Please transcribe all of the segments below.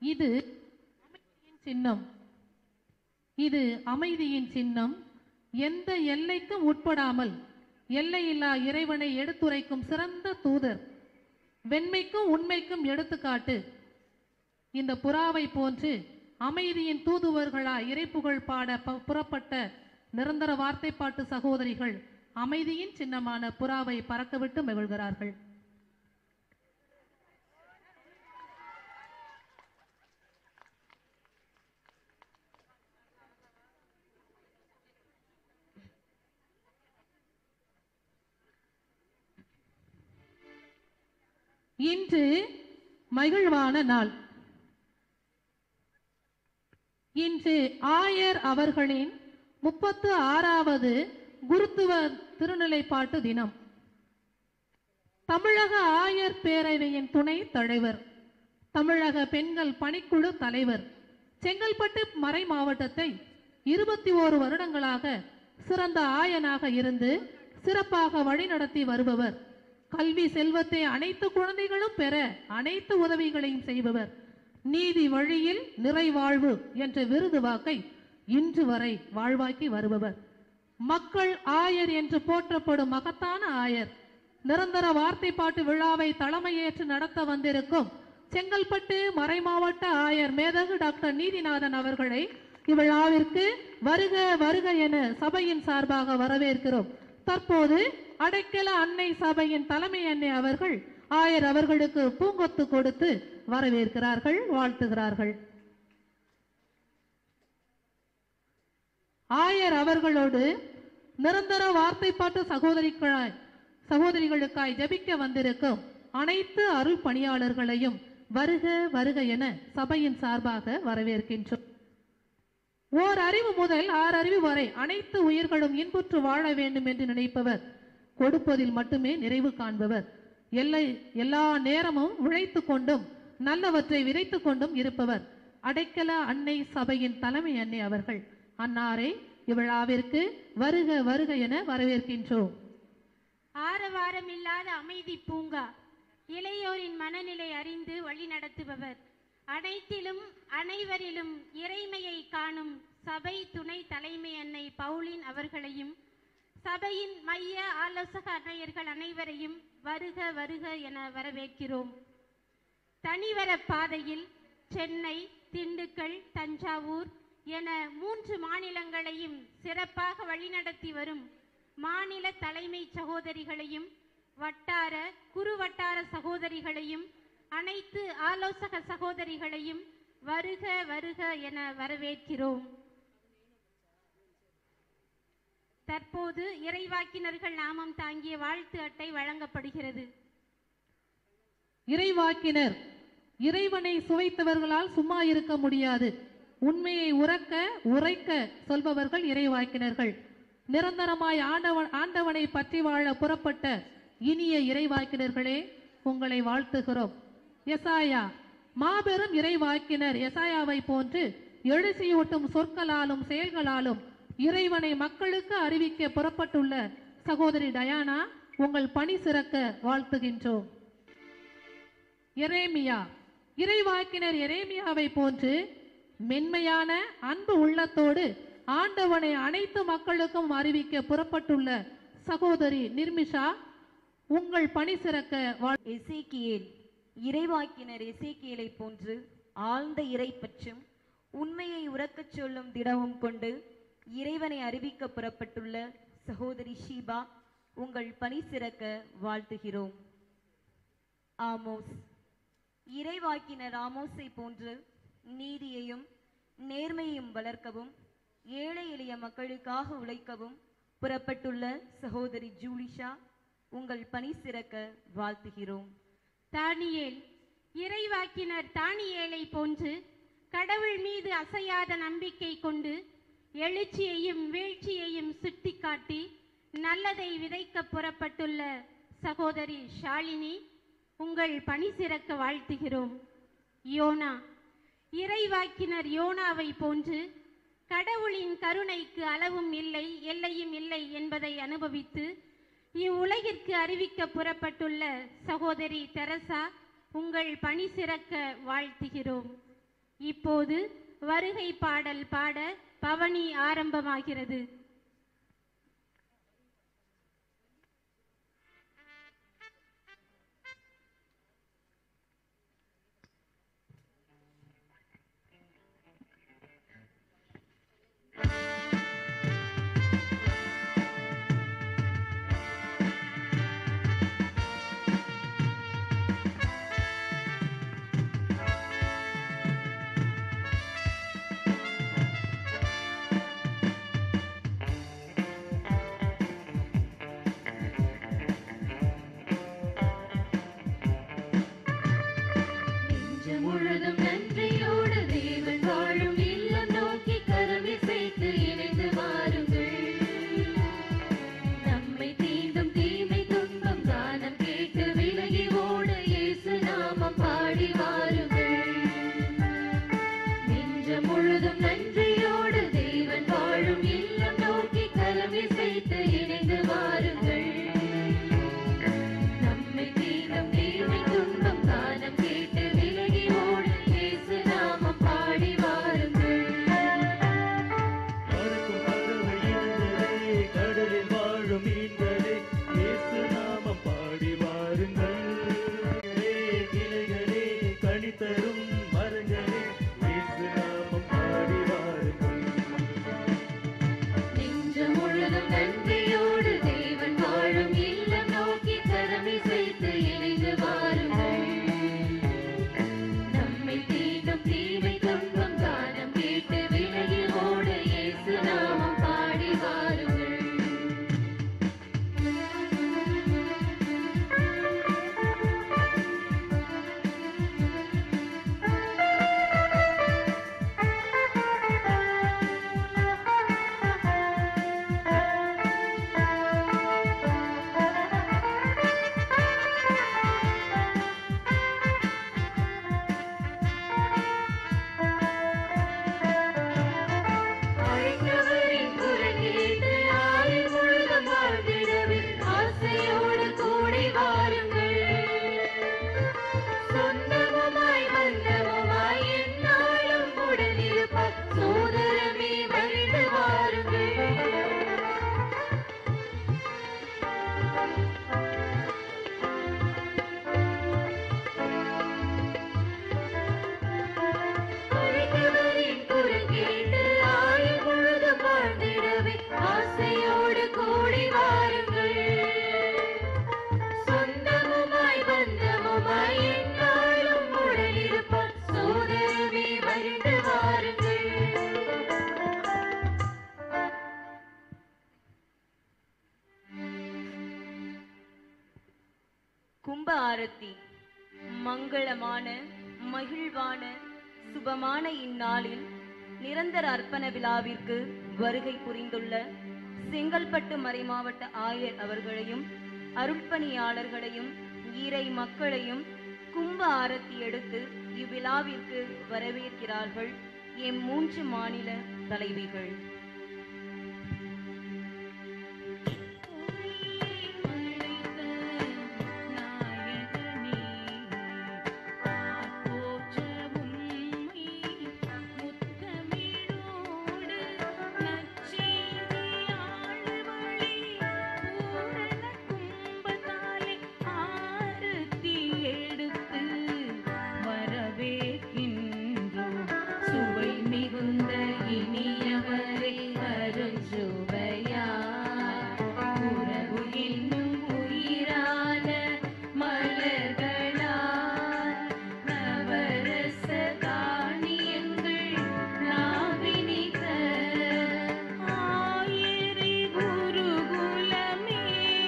இது அமைதியின் சின்னம் இது அமைதியின் சின்னம் எந்த எல்லைக்கும் உட்படாமல் எல்லையில்லா இறைவனை எடுத்துரைக்கும் சிறந்த தூதர் வெண்மைக்கும் உண்மைக்கும் எடுத்துக்காட்டு இந்த புறாவை போன்று அமைதியின் தூதுவர்களா இறைப்புகழ் பாட ப- புறப்பட்ட நிரந்தர வார்த்தைப்பாட்டு சகோதரிகள் அமைதியின் சின்னமான புறாவை பறக்கவிட்டு மகிழ்கிறார்கள் இன்று மகிழ்வான நாள் இன்று ஆயர் அவர்களின் முப்பத்து ஆறாவது குருத்துவ திருநிலைப்பாட்டு தினம் தமிழக ஆயர் பேரவையின் துணை தலைவர் தமிழக பெண்கள் பணிக்குழு தலைவர் செங்கல்பட்டு மறை மாவட்டத்தை இருபத்தி ஓரு வருடங்களாக சிறந்த ஆயனாக இருந்து சிறப்பாக வழிநடத்தி வருபவர் கல்வி செல்வத்தை அனைத்து குழந்தைகளும் பெற அனைத்து உதவிகளையும் செய்பவர் நீதி வழியில் நிறைவாழ்வு என்ற விருது வாக்கை இன்று வரை வாழ்வாக்கி வருபவர் மக்கள் ஆயர் என்று போற்றப்படும் மகத்தான ஆயர் நிரந்தர வார்த்தைப்பாட்டு விழாவை தலைமையேற்று நடத்த வந்திருக்கும் செங்கல்பட்டு மறைமாவட்ட ஆயர் மேதகு டாக்டர் நீதிநாதன் அவர்களை இவ்விழாவிற்கு வருக வருக என சபையின் சார்பாக வரவேற்கிறோம் தற்போது அடைக்கல அன்னை சபையின் தலைமை அன்னை அவர்கள் ஆயர் அவர்களுக்கு பூங்கொத்து கொடுத்து வரவேற்கிறார்கள் வாழ்த்துகிறார்கள் ஆயர் அவர்களோடு நிரந்தர வார்த்தைப்பாட்டு சகோதரிகளாய் சகோதரிகளுக்காய் ஜெபிக்க வந்திருக்கும் அனைத்து அருள் பணியாளர்களையும் வருக வருக என சபையின் சார்பாக வரவேற்கின்றோம் ஓர் அறிவு முதல் ஆறு அறிவு வரை அனைத்து உயிர்களும் இன்புற்று வாழ வேண்டும் என்று நினைப்பவர் கொடுப்பதில் மட்டுமே நிறைவு காண்பவர் எல்லை எல்லா நேரமும் உழைத்து கொண்டும் நல்லவற்றை விதைத்து கொண்டும் இருப்பவர் அடைக்கல அன்னை சபையின் தலைமை அன்னை அவர்கள் அன்னாரை இவ்விழாவிற்கு வருக வருக என வரவேற்கின்றோம் ஆரவாரம் இல்லாத அமைதி பூங்கா இளையோரின் மனநிலை அறிந்து வழிநடத்துபவர் அனைத்திலும் அனைவரிலும் இறைமையை காணும் சபை துணை தலைமை அன்னை பவுலின் அவர்களையும் சபையின் மைய ஆலோசக அன்னையர்கள் அனைவரையும் வருக வருக என வரவேற்கிறோம் தனிவர பாதையில் சென்னை திண்டுக்கல் தஞ்சாவூர் என மூன்று மாநிலங்களையும் சிறப்பாக வழிநடத்தி வரும் மாநில தலைமை சகோதரிகளையும் வட்டார குறு வட்டார சகோதரிகளையும் அனைத்து ஆலோசக சகோதரிகளையும் வருக வருக என வரவேற்கிறோம் தற்போது இறைவாக்கினர்கள் நாமம் தாங்கிய வாழ்த்து அட்டை வழங்கப்படுகிறது இறைவாக்கினர் இறைவனை சுவைத்தவர்களால் சும்மா இருக்க முடியாது உண்மையை உறக்க உரைக்க சொல்பவர்கள் இறைவாக்கினர்கள் நிரந்தரமாய் ஆண்டவன் ஆண்டவனை பற்றி வாழ புறப்பட்ட இனிய இறைவாக்கினர்களே உங்களை வாழ்த்துகிறோம் எசாயா மாபெரும் இறைவாக்கினர் எசாயாவை போன்று எழுச்சியூட்டும் சொற்களாலும் செயல்களாலும் இறைவனை மக்களுக்கு அறிவிக்க புறப்பட்டுள்ள சகோதரி டயானா உங்கள் பணி சிறக்க வாழ்த்துகின்றோம் எரேமியா இறைவாக்கினர் எரேமியாவை போன்று மென்மையான அன்பு உள்ளத்தோடு ஆண்டவனை அனைத்து மக்களுக்கும் அறிவிக்க புறப்பட்டுள்ள சகோதரி நிர்மிஷா உங்கள் பணி சிறக்க வாழ் எசேக்கியேல் இறைவாக்கினர் எசேக்கியேலை போன்று ஆழ்ந்த இறைப்பற்றும் உண்மையை உறக்கச் சொல்லும் திடமும் கொண்டு இறைவனை அறிவிக்க புறப்பட்டுள்ள சகோதரி ஷீபா உங்கள் பணி சிறக்க வாழ்த்துகிறோம் ஆமோஸ் இறைவாக்கினர் ஆமோஸை போன்று நீதியையும் நேர்மையையும் வளர்க்கவும் ஏழை எளிய மக்களுக்காக உழைக்கவும் புறப்பட்டுள்ள சகோதரி ஜூலிஷா உங்கள் பணி சிறக்க வாழ்த்துகிறோம் தானியேல் இறைவாக்கினர் தானியேலை போன்று கடவுள் மீது அசையாத நம்பிக்கை கொண்டு எழுச்சியையும் வீழ்ச்சியையும் சுட்டிக்காட்டி நல்லதை விதைக்க புறப்பட்டுள்ள சகோதரி ஷாலினி உங்கள் பணி சிறக்க வாழ்த்துகிறோம் யோனா இறைவாக்கினர் யோனாவை போன்று கடவுளின் கருணைக்கு அளவும் இல்லை எல்லையும் இல்லை என்பதை அனுபவித்து இவ்வுலகிற்கு அறிவிக்க புறப்பட்டுள்ள சகோதரி தெரசா உங்கள் பணி சிறக்க வாழ்த்துகிறோம் இப்போது வருகை பாடல் பாட பவனி ஆரம்பமாகிறது நெஞ்சம் முழுதும் நன்றியோடு தேவன் வாழும் இல்லம் நோக்கி கரமிசைத்து இணைந்து வாருங்கள் நம்மை தீண்டும் தீமை துன்பம் கானம் கேட்டு விலகி ஓட இயேசு நாமம் பாடி வாருங்கள் நெஞ்சம் முழுதும் நன்றியோடு தேவன் வாழும் இல்லம் நோக்கி கரமிசைத்து இணைந்து வாருங்கள் நம்மை தீண்டும் தீமை துன்பம் காலம் கேட்டு விலகி ஓடி இயேசு நாமம் பாடி வாருங்கள் பறக்கும் பறவை இனங்களே, கடலில் வாழும் மீன்களே, இயேசு நாமம் பாடி வாருங்கள். கிளைகளே, கனி தரும் மரங்களே, இயேசு நாமம் பாடி வாருங்கள். நெஞ்சம் முழுதும் நன்றியோடு தேவன் வாழும் இல்லம் நோக்கி கரமிசைத்து இணைந்து வாருங்கள் நம்மை தீண்டும் தீமை துன்பம் காலம் கேட்டு விலகி ஓட இயேசு நாமம் பாடி வாருங்கள் அழைத்தவரின் குரல் கேட்டு ஆயுள் முழுதும் வாழ்ந்திடவே ஆசையோடு கூடி வாருங்கள் சொந்தமுமாய் வந்தமுமாய் எந்நாளும் உடனிருப்பார் சோதரமே மறைந்து வாருங்கள் அழைத்தவரின் குரல் கேட்டு ஆயுள் முழுதும் வாழ்ந்திடவே ஆசையோடு கூடி வாருங்கள் சொந்தமுமாய் பந்தமுமாய் எந்நாளும் உடனிருப்பார் சோதரமே மறைந்து வாருங்கள் கும்ப ஆரத்தி மங்களமான மகிழ்வான சுபமான இந்நாளில் நிரந்தர அர்ப்பண விழாவிற்கு வருகை புரிந்துள்ள செங்கல்பட்டு மறைமாவட்ட ஆயர் அவர்களையும் அருட்பணியாளர்களையும் இறை மக்களையும் கும்ப ஆரத்தி எடுத்து இவ்விழாவிற்கு வரவேற்கிறார்கள் எம் மூன்று மாநில தலைவிகள் சுவை மிகுந்த இனியவரை அருஞ்சுவையா உறவு என்னும் உயிரான மலர்களால் நவரச தானியங்கள் நாவினித ஆயிரி குருகுலமே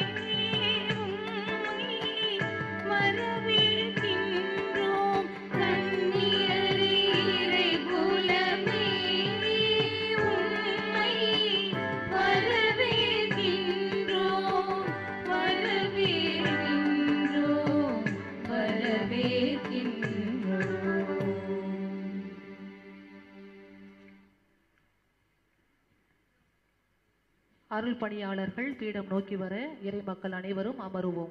வரவேற்கின்றோம் கண்ணியரே இறை குலமே உம்மை வரவேற்கின்றோம் வரவேற்கின்றோம் வரவேற்கின்றோம் அருள் பணியாளர்கள் பீடம் நோக்கி வர இறை மக்கள் அனைவரும் அமருவோம்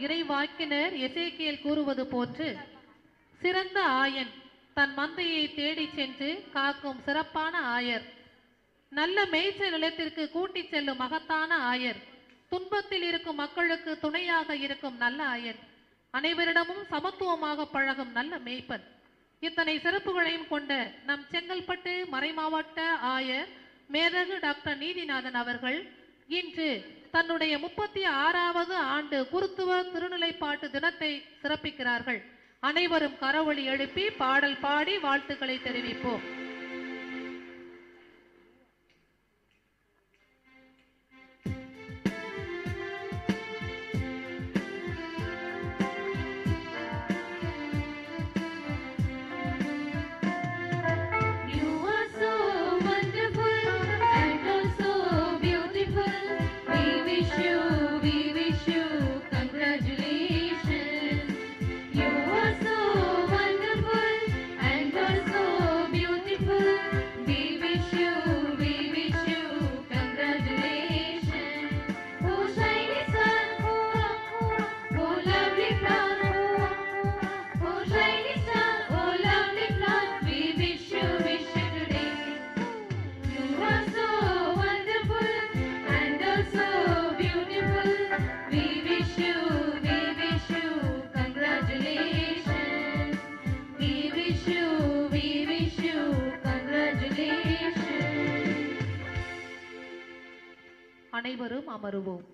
இறைவாக்கினர் எசேக்கியேல் கூறுவது போன்று சிறந்த ஆயன் தன் மந்தையை தேடிச் சென்று காக்கும் சிறப்பான ஆயர் நல்ல மேய்ச்சல் நிலத்திற்கு கூட்டிச் செல்லும் மகத்தான ஆயர் துன்பத்தில் இருக்கும் மக்களுக்கு துணையாக இருக்கும் நல்ல ஆயர் அனைவரிடமும் சமத்துவமாக பழகும் நல்ல மேய்ப்பன் இத்தனை சிறப்புகளையும் கொண்ட நம் செங்கல்பட்டு மறைமாவட்ட ஆயர் மேதகு டாக்டர் நீதிநாதன் அவர்கள் இன்று தன்னுடைய முப்பத்தி ஆறாவது ஆண்டு குருத்துவ திருநிலைப்பாட்டு தினத்தை சிறப்பிக்கிறார்கள் அனைவரும் கரவொலி எழுப்பி பாடல் பாடி வாழ்த்துக்களை தெரிவிப்போம் You are so wonderful and also beautiful. We wish you, we wish you congratulations. You are so wonderful and also beautiful. We wish you, we wish you congratulations. Oh shiny sun, oh, oh lovely flower, oh shiny star, oh lovely flower. We wish you, wish you today. You are so wonderful and also beautiful. We wish you, we wish you congratulations. We wish you, we wish you congratulations. அனைவரும் அமருவோம்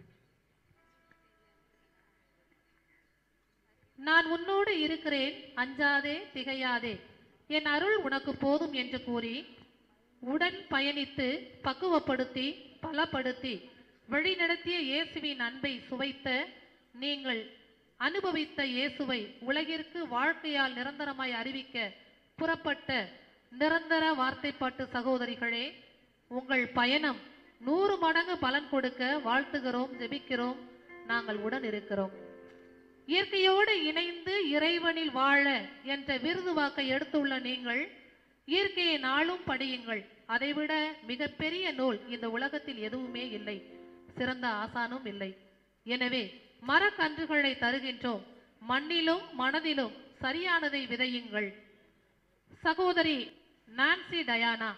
நான் உன்னோடு இருக்கிறேன் அஞ்சாதே திகையாதே என் அருள் உனக்கு போதும் என்று கூறி உடன் பயணித்து பக்குவப்படுத்தி பலப்படுத்தி வழிநடத்திய இயேசுவின் அன்பை சுவைத்த நீங்கள் அனுபவித்த இயேசுவை உலகிற்கு வாழ்க்கையால் நிரந்தரமாய் அறிவிக்க புறப்பட்ட நிரந்தர வார்த்தைப்பாட்டு சகோதரிகளே உங்கள் பயணம் நூறு மடங்கு பலன் கொடுக்க வாழ்த்துகிறோம் ஜெபிக்கிறோம் நாங்கள் உடன் இருக்கிறோம் இயற்கையோடு இணைந்து இறைவனில் வாழ என்ற விருது வாக்கை எடுத்துள்ள நீங்கள் இயற்கையை நாளும் படியுங்கள் அதைவிட மிகப்பெரிய நூல் இந்த உலகத்தில் எதுவுமே இல்லை சிறந்த ஆசானும் இல்லை எனவே மரக்கன்றுகளை தருகின்றோம் மண்ணிலும் மனதிலும் சரியானதை விதையுங்கள் சகோதரி நான்சி டயானா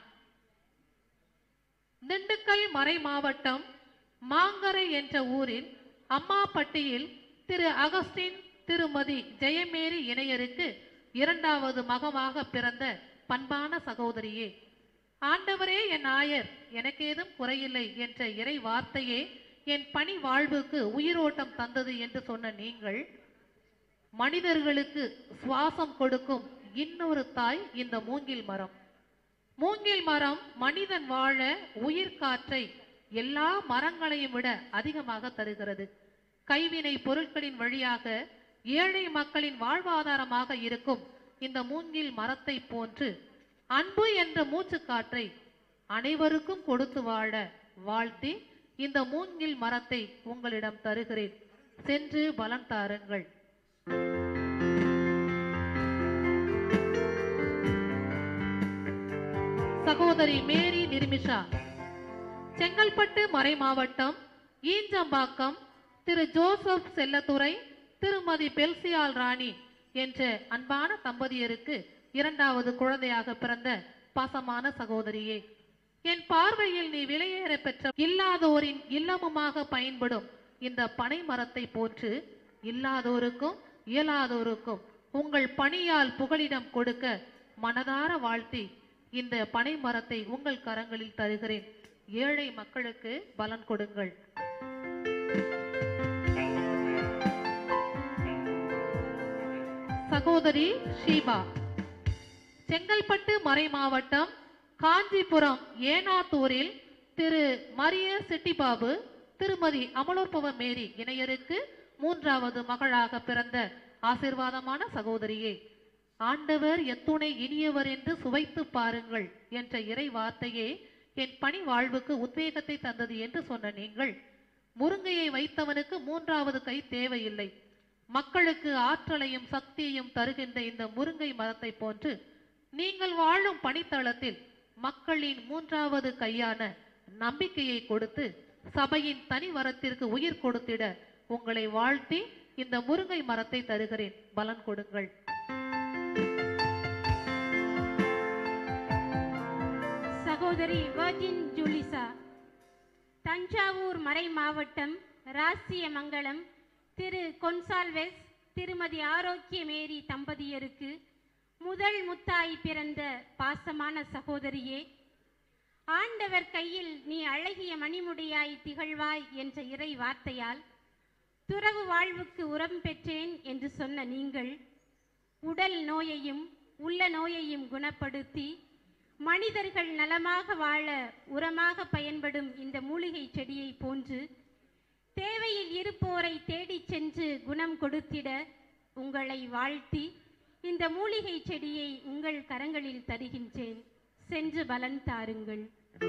திண்டுக்கல் மறை மாவட்டம் மாங்கரை என்ற ஊரில் அம்மாப்பட்டியில் திரு அகஸ்டின் திருமதி ஜெயமேரி இணையருக்கு இரண்டாவது மகமாக பிறந்த பண்பான சகோதரியே ஆண்டவரே என் ஆயர் எனக்கேதும் குறையில்லை என்ற இறை வார்த்தையே என் பணி வாழ்வுக்கு உயிரோட்டம் தந்தது என்று சொன்ன நீங்கள் மனிதர்களுக்கு சுவாசம் கொடுக்கும் இன்னொரு தாய் இந்த மூங்கில் மரம் மூங்கில் மரம் மனிதன் வாழ உயிர் காற்றை எல்லா மரங்களையும் விட அதிகமாக தருகிறது கைவினை பொருட்களின் வழியாக ஏழை மக்களின் வாழ்வாதாரமாக இருக்கும் இந்த மூங்கில் மரத்தை போன்று அன்பு என்ற மூச்சுக்காற்றை அனைவருக்கும் கொடுத்து வாழ வாழ்த்தி இந்த மூங்கில் மரத்தை உங்களிடம் தருகிறேன் சென்று பலன் தாருங்கள் சகோதரி மேரி நிர்மிஷா செங்கல்பட்டு மறை மாவட்டம் ஈஞ்சம்பாக்கம் திரு ஜோசப் செல்லத்துறை திருமதி பெல்சியால் ராணி என்ற அன்பான தம்பதியருக்கு இரண்டாவது குழந்தையாக பிறந்த பாசமான சகோதரியே என் பார்வையில் நீ விலையேற பெற்ற இல்லாதோரின் இல்லமுமாக பயன்படும் இந்த பனை மரத்தை போன்று இல்லாதோருக்கும் இயலாதோருக்கும் உங்கள் பணியால் புகலிடம் கொடுக்க மனதார வாழ்த்தி இந்த பனை மரத்தை உங்கள் கரங்களில் தருகிறேன் ஏழை மக்களுக்கு பலன் கொடுங்கள் சகோதரி ஷீபா செங்கல்பட்டு மறை மாவட்டம் காஞ்சிபுரம் ஏனாத்தூரில் திரு மரிய சிட்டிபாபு திருமதி அமலோற்பவ மேரி இணையருக்கு மூன்றாவது மகளாக பிறந்த ஆசிர்வாதமான சகோதரியே ஆண்டவர் எத்துணை இனியவர் என்று சுவைத்து பாருங்கள் என்ற இறை வார்த்தையே என் பணி வாழ்வுக்கு உத்வேகத்தை தந்தது என்று சொன்ன நீங்கள் முருங்கையை வைத்தவனுக்கு மூன்றாவது கை தேவையில்லை மக்களுக்கு ஆற்றலையும் சக்தியையும் தருகின்ற இந்த முருங்கை மரத்தை போன்று நீங்கள் வாழும் பணித்தளத்தில் மக்களின் மூன்றாவது கையான நம்பிக்கையை கொடுத்து சபையின் தனி வரத்திற்கு உயிர் கொடுத்திட உங்களை வாழ்த்தி இந்த முருங்கை மரத்தை தருகிறேன் பலன் கொடுங்கள் சகோதரி வர்ஜின் ஜூலிசா தஞ்சாவூர் மறை மாவட்டம் ராசியமங்கலம் திரு கொன்சால்வெஸ் திருமதி ஆரோக்கியமேரி தம்பதியருக்கு முதல் முத்தாய் பிறந்த பாசமான சகோதரியே ஆண்டவர் கையில் நீ அழகிய மணிமுடியாய் திகழ்வாய் என்ற இறை வார்த்தையால் துறவு வாழ்வுக்கு உரம் பெற்றேன் என்று சொன்ன நீங்கள் உடல் நோயையும் உள்ள நோயையும் குணப்படுத்தி மனிதர்கள் நலமாக வாழ உரமாக பயன்படும் இந்த மூலிகை செடியை போன்று தேவையில் இருப்போரை தேடிச் சென்று குணம் கொடுத்திட உங்களை வாழ்த்தி இந்த மூலிகை செடியை உங்கள் கரங்களில் தருகின்றேன் சென்று பலன் தாருங்கள்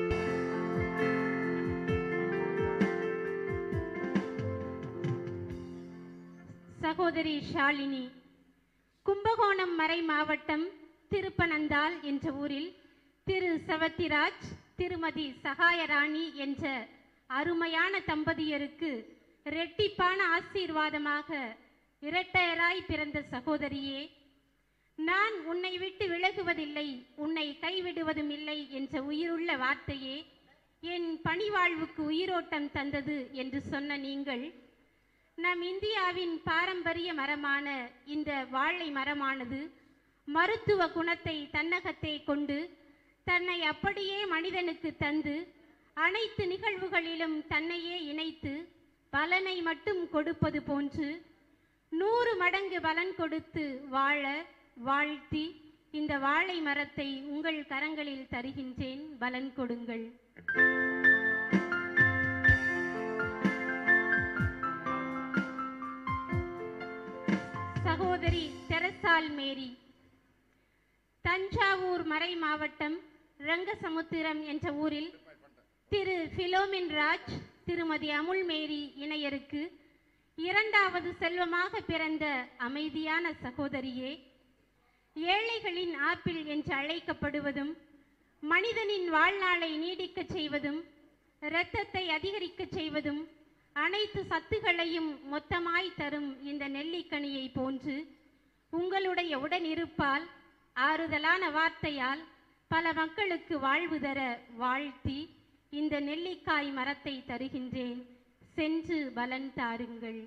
சகோதரி ஷாலினி கும்பகோணம் மறை மாவட்டம் திருப்பனந்தாள் என்ற ஊரில் திரு சவத்திராஜ் திருமதி சகாயராணி என்ற அருமையான தம்பதியருக்கு இரட்டிப்பான ஆசீர்வாதமாக இரட்டையராய் பிறந்த சகோதரியே நான் உன்னை விட்டு விலகுவதில்லை உன்னை கைவிடுவதும் இல்லை என்ற உயிருள்ள வார்த்தையே என் பணிவாழ்வுக்கு உயிரோட்டம் தந்தது என்று சொன்ன நீங்கள் நம் இந்தியாவின் பாரம்பரிய மரமான இந்த வாழை மரமானது மருத்துவ குணத்தை தன்னகத்தை கொண்டு தன்னை அப்படியே மனிதனுக்கு தந்து அனைத்து நிகழ்வுகளிலும் தன்னையே இணைத்து பலனை மட்டும் கொடுப்பது போன்று நூறு மடங்கு பலன் கொடுத்து வாழ வாழ்த்தி இந்த வாழை மரத்தை உங்கள் கரங்களில் தருகின்றேன் பலன் கொடுங்கள் சகோதரி தெரசால் மேரி தஞ்சாவூர் மறை மாவட்டம் ரங்கசமுத்திரம் என்ற ஊரில் திரு பிலோமின் ராஜ் திருமதி அமுல் மேரி இணையருக்கு இரண்டாவது செல்வமாக பிறந்த அமைதியான சகோதரியே ஏழைகளின் ஆப்பிள் என்று அழைக்கப்படுவதும் மனிதனின் வாழ்நாளை நீடிக்கச் செய்வதும் இரத்தத்தை அதிகரிக்கச் செய்வதும் அனைத்து சத்துகளையும் மொத்தமாய் தரும் இந்த நெல்லிக்கனியை போன்று உங்களுடைய உடனிருப்பால் ஆறுதலான வார்த்தையால் பல மக்களுக்கு வாழ்வு தர வாழ்த்தி இந்த நெல்லிக்காய் மரத்தை தருகின்றேன் சென்று பலன் தாருங்கள்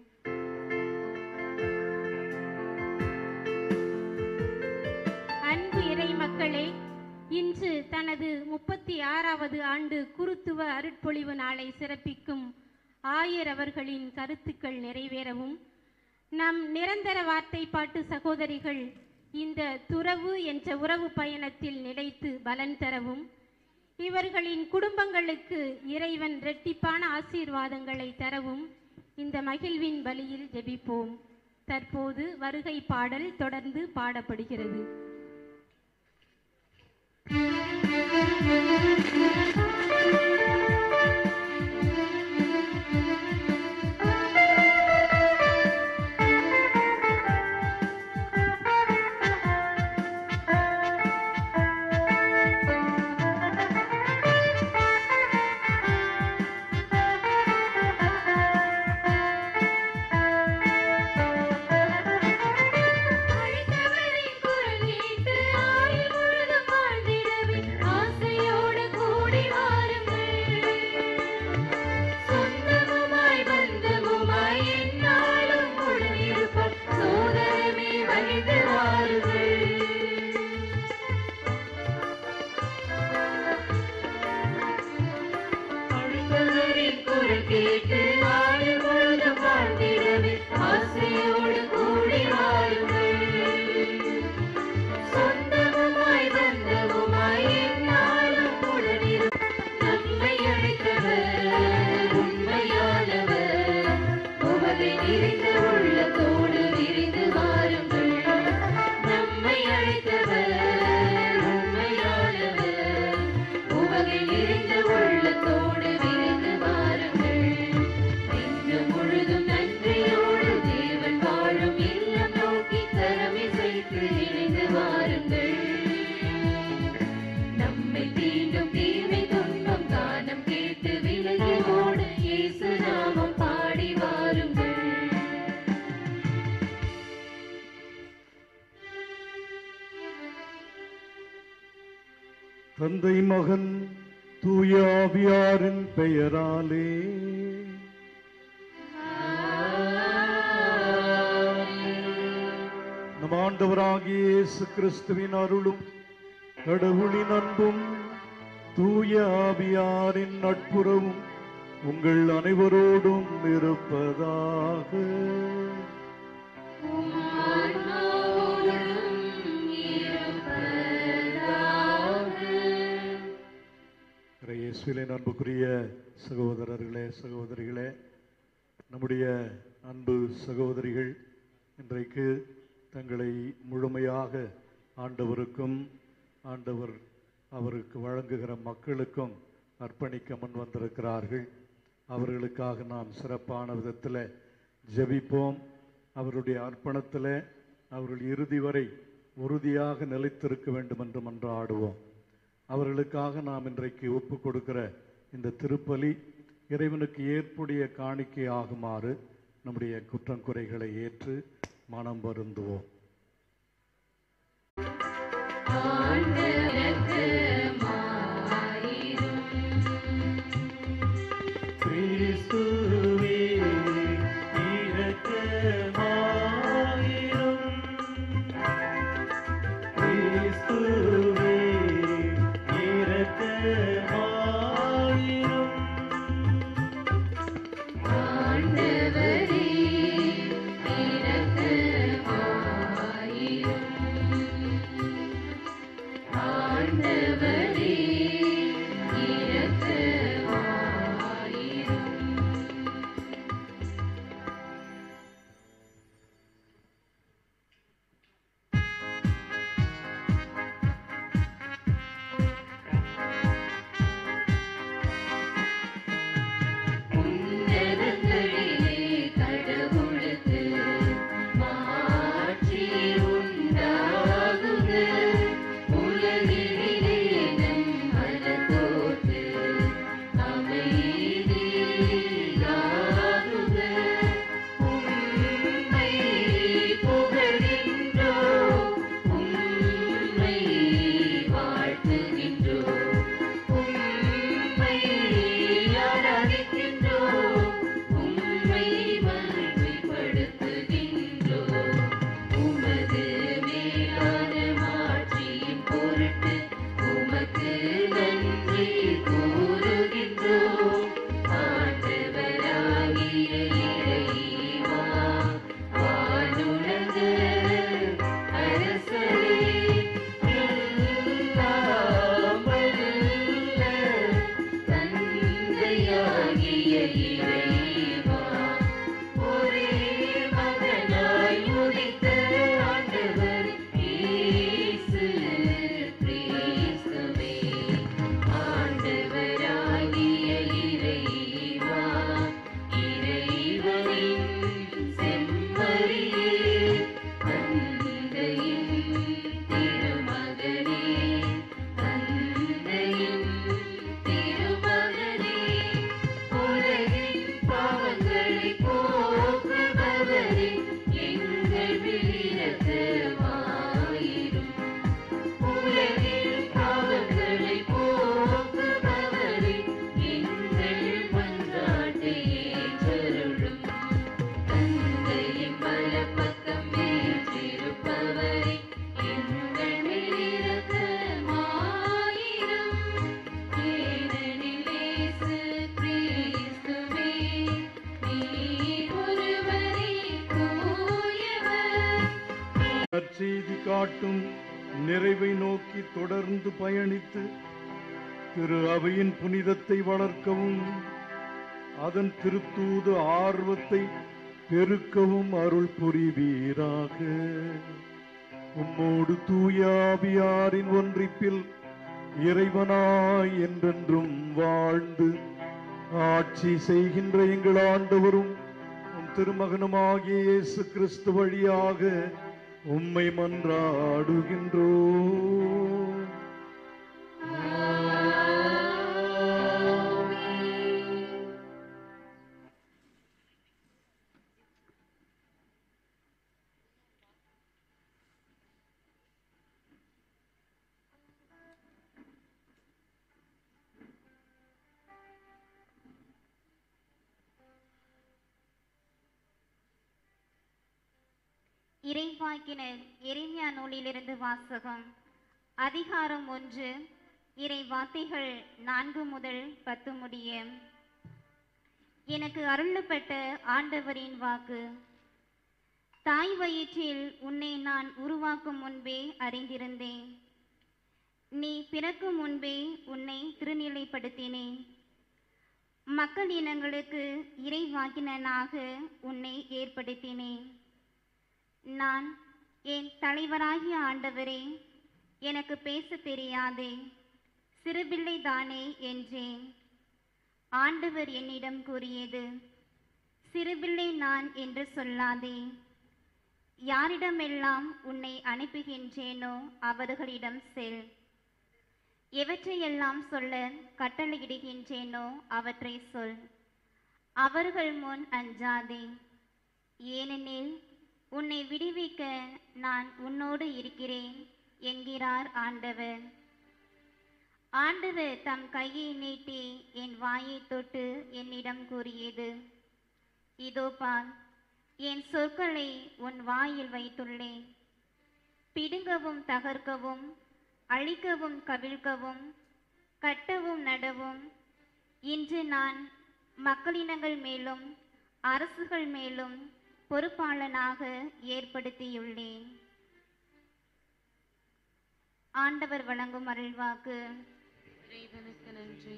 அன்பு இறை மக்களே இன்று தனது முப்பத்தி ஆறாவது ஆண்டு குருத்துவ அருட்பொழிவு நாளை சிறப்பிக்கும் ஆயர் அவர்களின் கருத்துக்கள் நிறைவேறவும் நம் நிரந்தர வார்த்தை பாட்டு சகோதரிகள் இந்த துறவு என்ற உறவு பயணத்தில் நிலைத்து பலன் தரவும் இவர்களின் குடும்பங்களுக்கு இறைவன் இரட்டிப்பான ஆசீர்வாதங்களை தரவும் இந்த மகிழ்வின் பலியில் ஜெபிப்போம் தற்போது வருகை பாடல் தொடர்ந்து பாடப்படுகிறது அழைத்தவரின் குரல் கேட்டு ஆயுள் முழுதும் வாழ்ந்திடவே ஆசையோடு கூடி வாருங்கள் சொந்தமுமாய் பந்தமுமாய் எந்நாளும் உடனிருப்போம் சோதரமே மகிழ்ந்து வாருங்கள் அழைத்தவரின் குரல் கேட்டு ஆயுள் முழுதும் வாழ்ந்திடவே ஆசையோடு கூடி வாருங்கள் சொந்தமுமாய் பந்தமுமாய் எந்நாளும் உடனிருப்போம் நம்மை அழைத்தவர் உண்மையானவர் உமதை நிறைந்த உள்ளத்தோடு விரிந்து வாருங்கள் நம்மை அழைத்தவர் உண்மையானவர் உமதை நிறைந்த உள்ளத்தோடு விரிந்து வாருங்கள் இன்று முழுதும் நன்றியோடு தேவன் வாழும் இல்லம் நோக்கி கரமிசைத்து இணைந்து வாருங்கள் நம்மை தீண்டும் தீமை துன்பம் கானம் கேட்டு விலகி ஓடு இயேசு நாமம் பாடி வாருங்கள் தந்தை மகன் தூயாவியாரின் பெயராலே நம் ஆண்டவராகிய இயேசு கிறிஸ்துவின் அருளும் கடவுளின் அன்பும் தூய ஆவியாரின் நட்புறவும் உங்கள் அனைவரோடும் இருப்பதாக இயேசுவின் அன்புக்குரிய சகோதரர்களே சகோதரிகளே நம்முடைய அன்பு சகோதரிகள் இன்றைக்கு தங்களை முழுமையாக ஆண்டவருக்கும் ஆண்டவர் அவருக்கு வழங்குகிற மக்களுக்கும் அர்ப்பணிக்க முன் வந்திருக்கிறார்கள் அவர்களுக்காக நாம் சிறப்பான விதத்தில் ஜெபிப்போம் அவருடைய அர்ப்பணத்தில் அவர்கள் இறுதி வரை உறுதியாக நிலைத்திருக்க வேண்டும் என்று மன்றாடுவோம் அவர்களுக்காக நாம் இன்றைக்கு ஒப்பு கொடுக்கிற இந்த திருப்பலி இறைவனுக்கு ஏற்புடைய காணிக்கை ஆகுமாறு நம்முடைய குற்றம் குறைகளை ஏற்று மனம் வருந்துவோம் கிறிஸ்துவே இரக்கமாயிரும் கிறிஸ்துவே இரக்கமாயிரும் உன்னதங்களிலே கடவுளுக்கு மாட்சி உண்டாகுக. உலகினிலே நம் மனத்தோர்க்கு அமைதியாகுக. உம்மை புகழ்கின்றோம், உம்மை வாழ்த்துகின்றோம் உம்மை ஆராதிக்கின்றோம் உம்மை மகிமைப்படுத்துகின்றோம் உமது மேலான மாட்சியின் பொருட்டு உமக்கு நன்றி கூறுகின்றோம் ஆண்டவராகிய இறைவா வானுலக அரசரே எல்லாம் வல்ல தந்தையாகிய இறைவா, ஒரே மகனாய் உதித்த ஆண்டவர் இயேசு கிறிஸ்துவே. ஆண்டவராகிய இறைவா, இறைவனின் செம்மறியே, தந்தையின் திருமகனே தந்தையின் திருமகனே உலகின் பாவங்களை போக்குபவரே எங்கள் வீரமாயிரும் உலகின் பாவங்களை போக்குபவரே எங்கள் மன்றாட்டை ஏற்றருளும் தந்தையின் வலப்பக்கம் வீற்றிருப்பவரே எங்கள் மேலிரக்கமாயிரும். ஏனெனில் இயேசு கிறிஸ்துவே, நீர் ஒருவரே தூயவர். நற்செய்தி காட்டும் நிறைவை நோக்கி தொடர்ந்து பயணித்து திரு அவையின் புனிதத்தை வளர்க்கவும் அதன் திருத்தூது ஆர்வத்தை பெருக்கவும் அருள் புரிவீராக உம்மோடு தூயாவியாரின் ஒன்றிப்பில் இறைவனாய் என்றென்றும் வாழ்ந்து ஆட்சி செய்கின்ற எங்கள் ஆண்டவரும் உம் திருமகனுமாகிய இயேசு கிறிஸ்து வழியாக உம்மை மன்றாடுகின்றோம் இறைவாக்கினர் எரேமியா நூலிலிருந்து வாசகம் அதிகாரம் ஒன்று இறை வார்த்தைகள் நான்கு முதல் பத்து முடிய எனக்கு அருளப்பட்ட ஆண்டவரின் வாக்கு தாய் வயிற்றில் உன்னை நான் உருவாக்கும் முன்பே அறிந்திருந்தேன் நீ பிறக்கும் முன்பே உன்னை திருநிலைப்படுத்தினேன் மக்கள் இனங்களுக்கு இறைவாக்கினனாக உன்னை ஏற்படுத்தினேன் நான் என் தலைவராகிய ஆண்டவரே எனக்கு பேச தெரியாதே சிறுபிள்ளை தானே என்றேன் ஆண்டவர் என்னிடம் கூறியது சிறுபிள்ளை நான் என்று சொல்லாதே யாரிடமெல்லாம் உன்னை அனுப்புகின்றேனோ அவர்களிடம் செல் எவற்றையெல்லாம் சொல்ல கட்டளையிடுகின்றேனோ அவற்றை சொல் அவர்கள் முன் அஞ்சாதே ஏனெனில் உன்னை விடுவிக்க நான் உன்னோடு இருக்கிறேன் என்கிறார் ஆண்டவர் ஆண்டவர் தம் கையை நீட்டி என் வாயை தொட்டு என்னிடம் கூறியது இதோ பார் என் சொற்களை உன் வாயில் வைத்துள்ளேன் பிடுங்கவும் தகர்க்கவும் அழிக்கவும் கவிழ்க்கவும் கட்டவும் நடவும் இன்று நான் மக்களினங்கள் மேலும் அரசுகள் மேலும் பொறுப்பாளனாக ஏற்படுத்தியுள்ளேன் ஆண்டவர் வழங்கும் அருள்வாக்கு இறைவனுக்கு நன்றி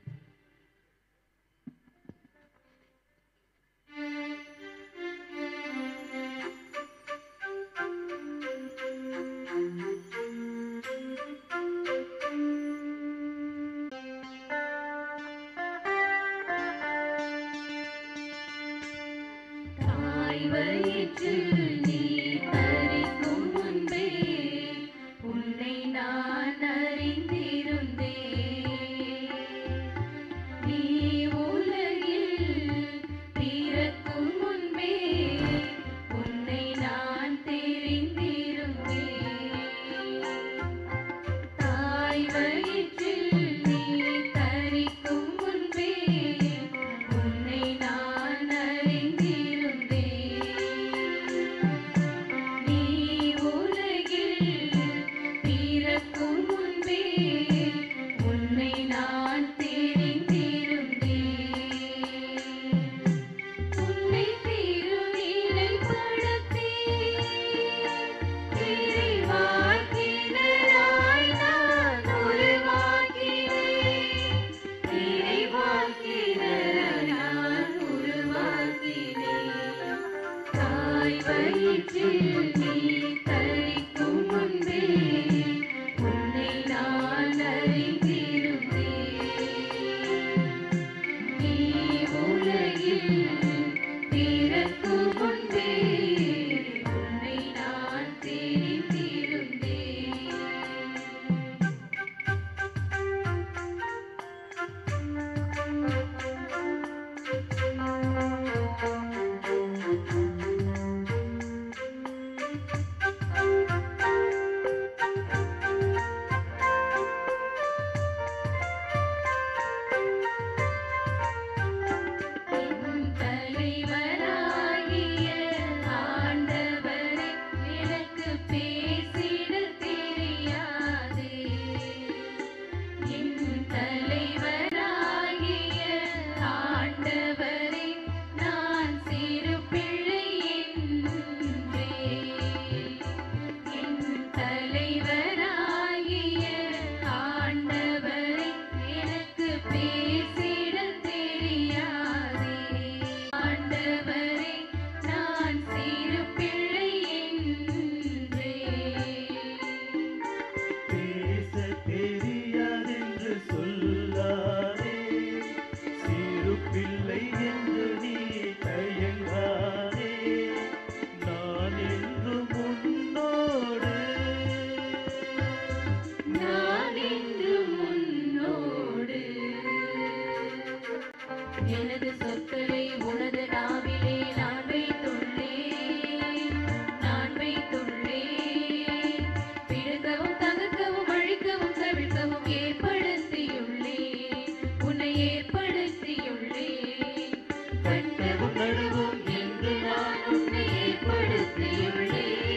தாய் வயிற்றில் நீ தரிக்கும் முன்பே உன்னை நான் அறிந்திருந்தேன் நீ உலகில் பிறக்கும் முன்பே உன்னை நான் தெரிந்திருந்தேன் தாய் வயிற்றில் நீ தரிக்கும் முன்பே உன்னை நான் அறிந்திருந்தேன் நீ உலகில் பிறக்கும் முன்பே உன்னை நான் தெரிந்திருந்தேன் உன்னை திருநிலைப்படுத்தி இறைவாக்கினராய் நான் உருவாக்கினேன் இறைவாக்கினராய் நான் உருவாக்கினேன் தாய் வயிற்றில் நீ தரிக்கும் முன்பே உன்னை நான் அறிந்திருந்தேன் நீ உலகில் பிறக்கும் முன்பே உன்னை நான் தெரிந்திருந்தேன் என் தலைவராகிய ஆண்டவரே எனக்கு பேசிட தெரியாது என் தலைவராகிய ஆண்டவரே நான் சிறு பிள்ளை என்றே என் தலைவராகிய ஆண்டவரே எனக்கு பேசிட தெரியாதே ஆண்டவரே நான் சிறு பிள்ளை என்றே பேச தெரியாதென்று சொல்லாதே சிறு பிள்ளை என்று நீ தயங்காதே நான் என்று முன்னோடு நான் இன்று முன்னோடு எனது சொற்களை உனது நாவிலே நான் வைத்துள்ளேன் நான் வைத்துள்ளேன் பிடுங்கவும் தகர்க்கவும் அழிக்கவும் தவிர்க்கவும் ஏற்படுத்தியுள்ளேன் உன்னை ஏற்படுத்தியுள்ளேன் கட்டவும் நடுவும் என்று நான் உன்னை ஏற்படுத்தியுள்ளேன்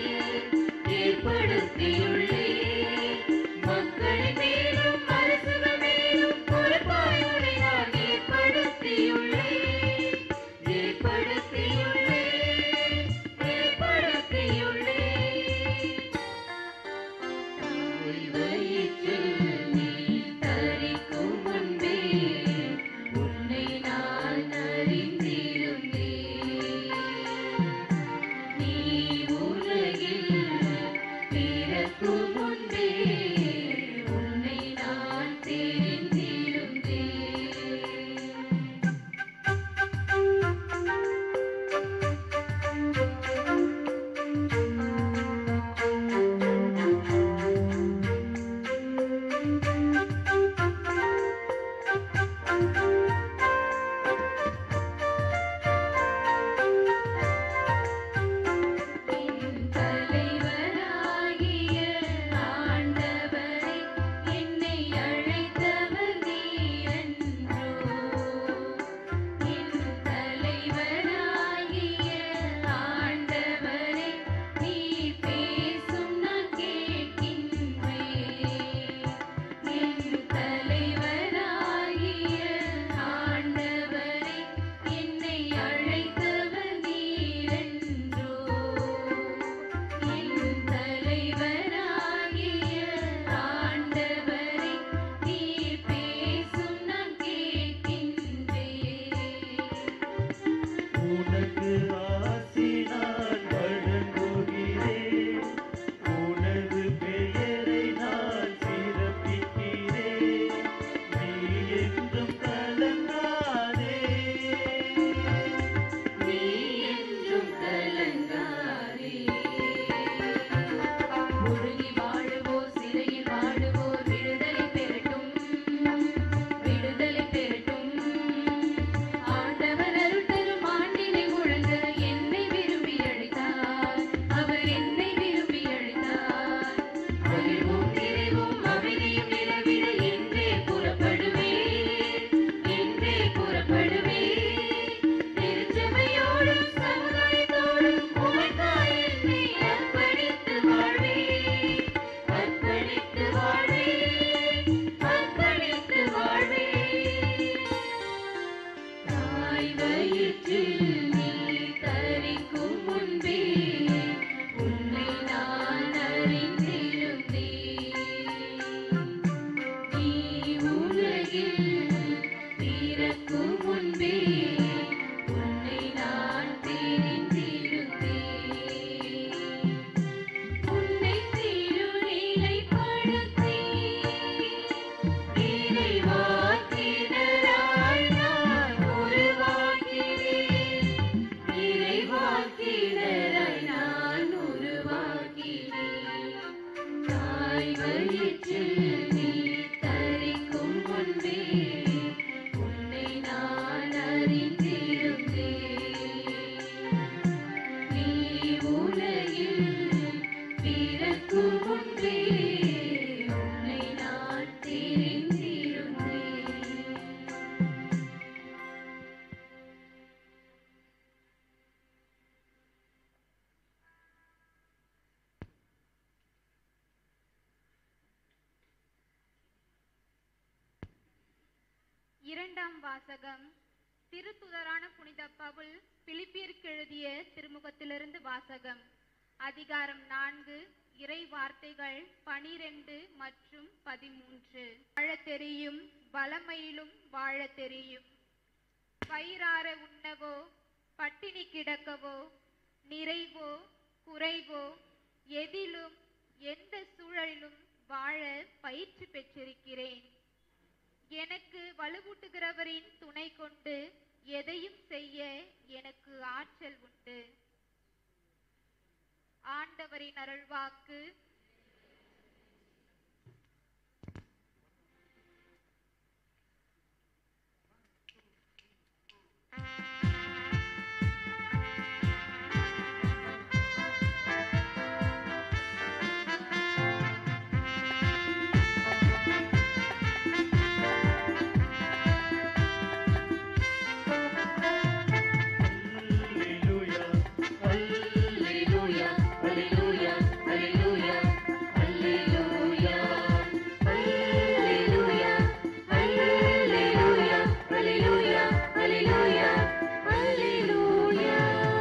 இரண்டாம் வாசகம் திருத்துதரான புனித பவுல் பிலிப்பியருக்கு எழுதிய திருமுகத்திலிருந்து வாசகம் அதிகாரம் நான்கு இறை வார்த்தைகள் பனிரெண்டு மற்றும் பதிமூன்று வாழத் தெரியும் வளமையிலும் வாழத் தெரியும் வயிறார உண்ணவோ பட்டினி கிடக்கவோ நிறைவோ குறைவோ எதிலும் எந்த சூழலிலும் வாழ பயிற்சி பெற்றிருக்கிறேன் எனக்கு வலுவூட்டுகிறவரின் துணை கொண்டு எதையும் செய்ய எனக்கு ஆற்றல் உண்டு ஆண்டவரின் அருள்வாக்கு Alleluia, alleluia, alleluia, alleluia, alleluia, alleluia, alleluia, alleluia, alleluia, alleluia.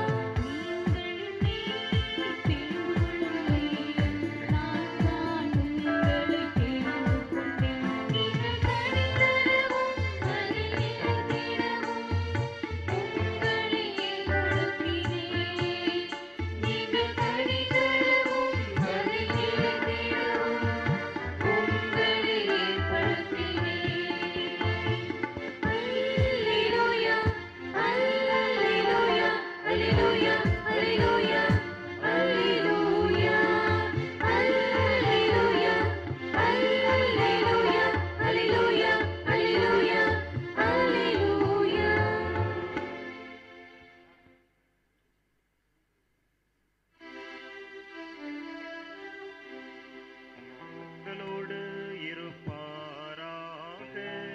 உங்களோடு இருப்பாராக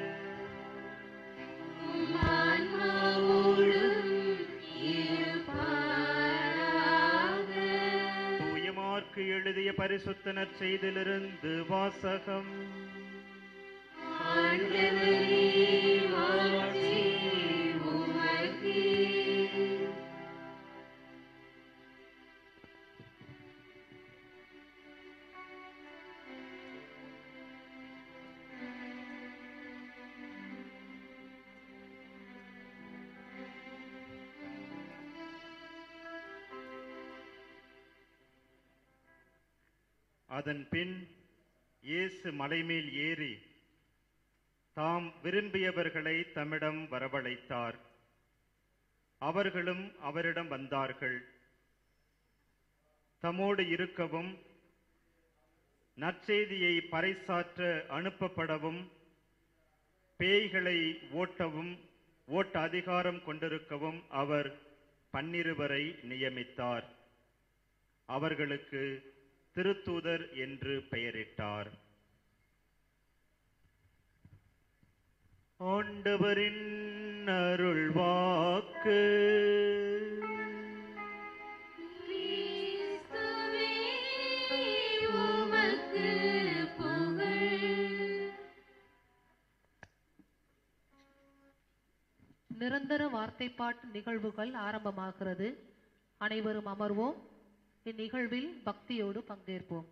தூயமார்க்கு எழுதிய பரிசுத்த நற்செய்திலிருந்து வாசகம் அதன் பின் இயேசு மலைமேல் ஏறி தாம் விரும்பியவர்களை தம்மிடம் வரவழைத்தார் அவர்களும் அவரிடம் வந்தார்கள் தம்மோடு இருக்கவும் நற்செய்தியை பறைசாற்ற அனுப்பப்படவும் பேய்களை ஓட்டவும் ஓட்ட அதிகாரம் கொண்டிருக்கவும் அவர் பன்னிருவரை நியமித்தார் அவர்களுக்கு திருத்தூதர் என்று பெயரிட்டார் ஆண்டவரின் அருள் வாக்கு நிரந்தர வார்த்தைப்பாட்டு நிகழ்வுகள் ஆரம்பமாகிறது அனைவரும் அமர்வோம் இந்நிகழ்வில் பக்தியோடு பங்கேற்போம்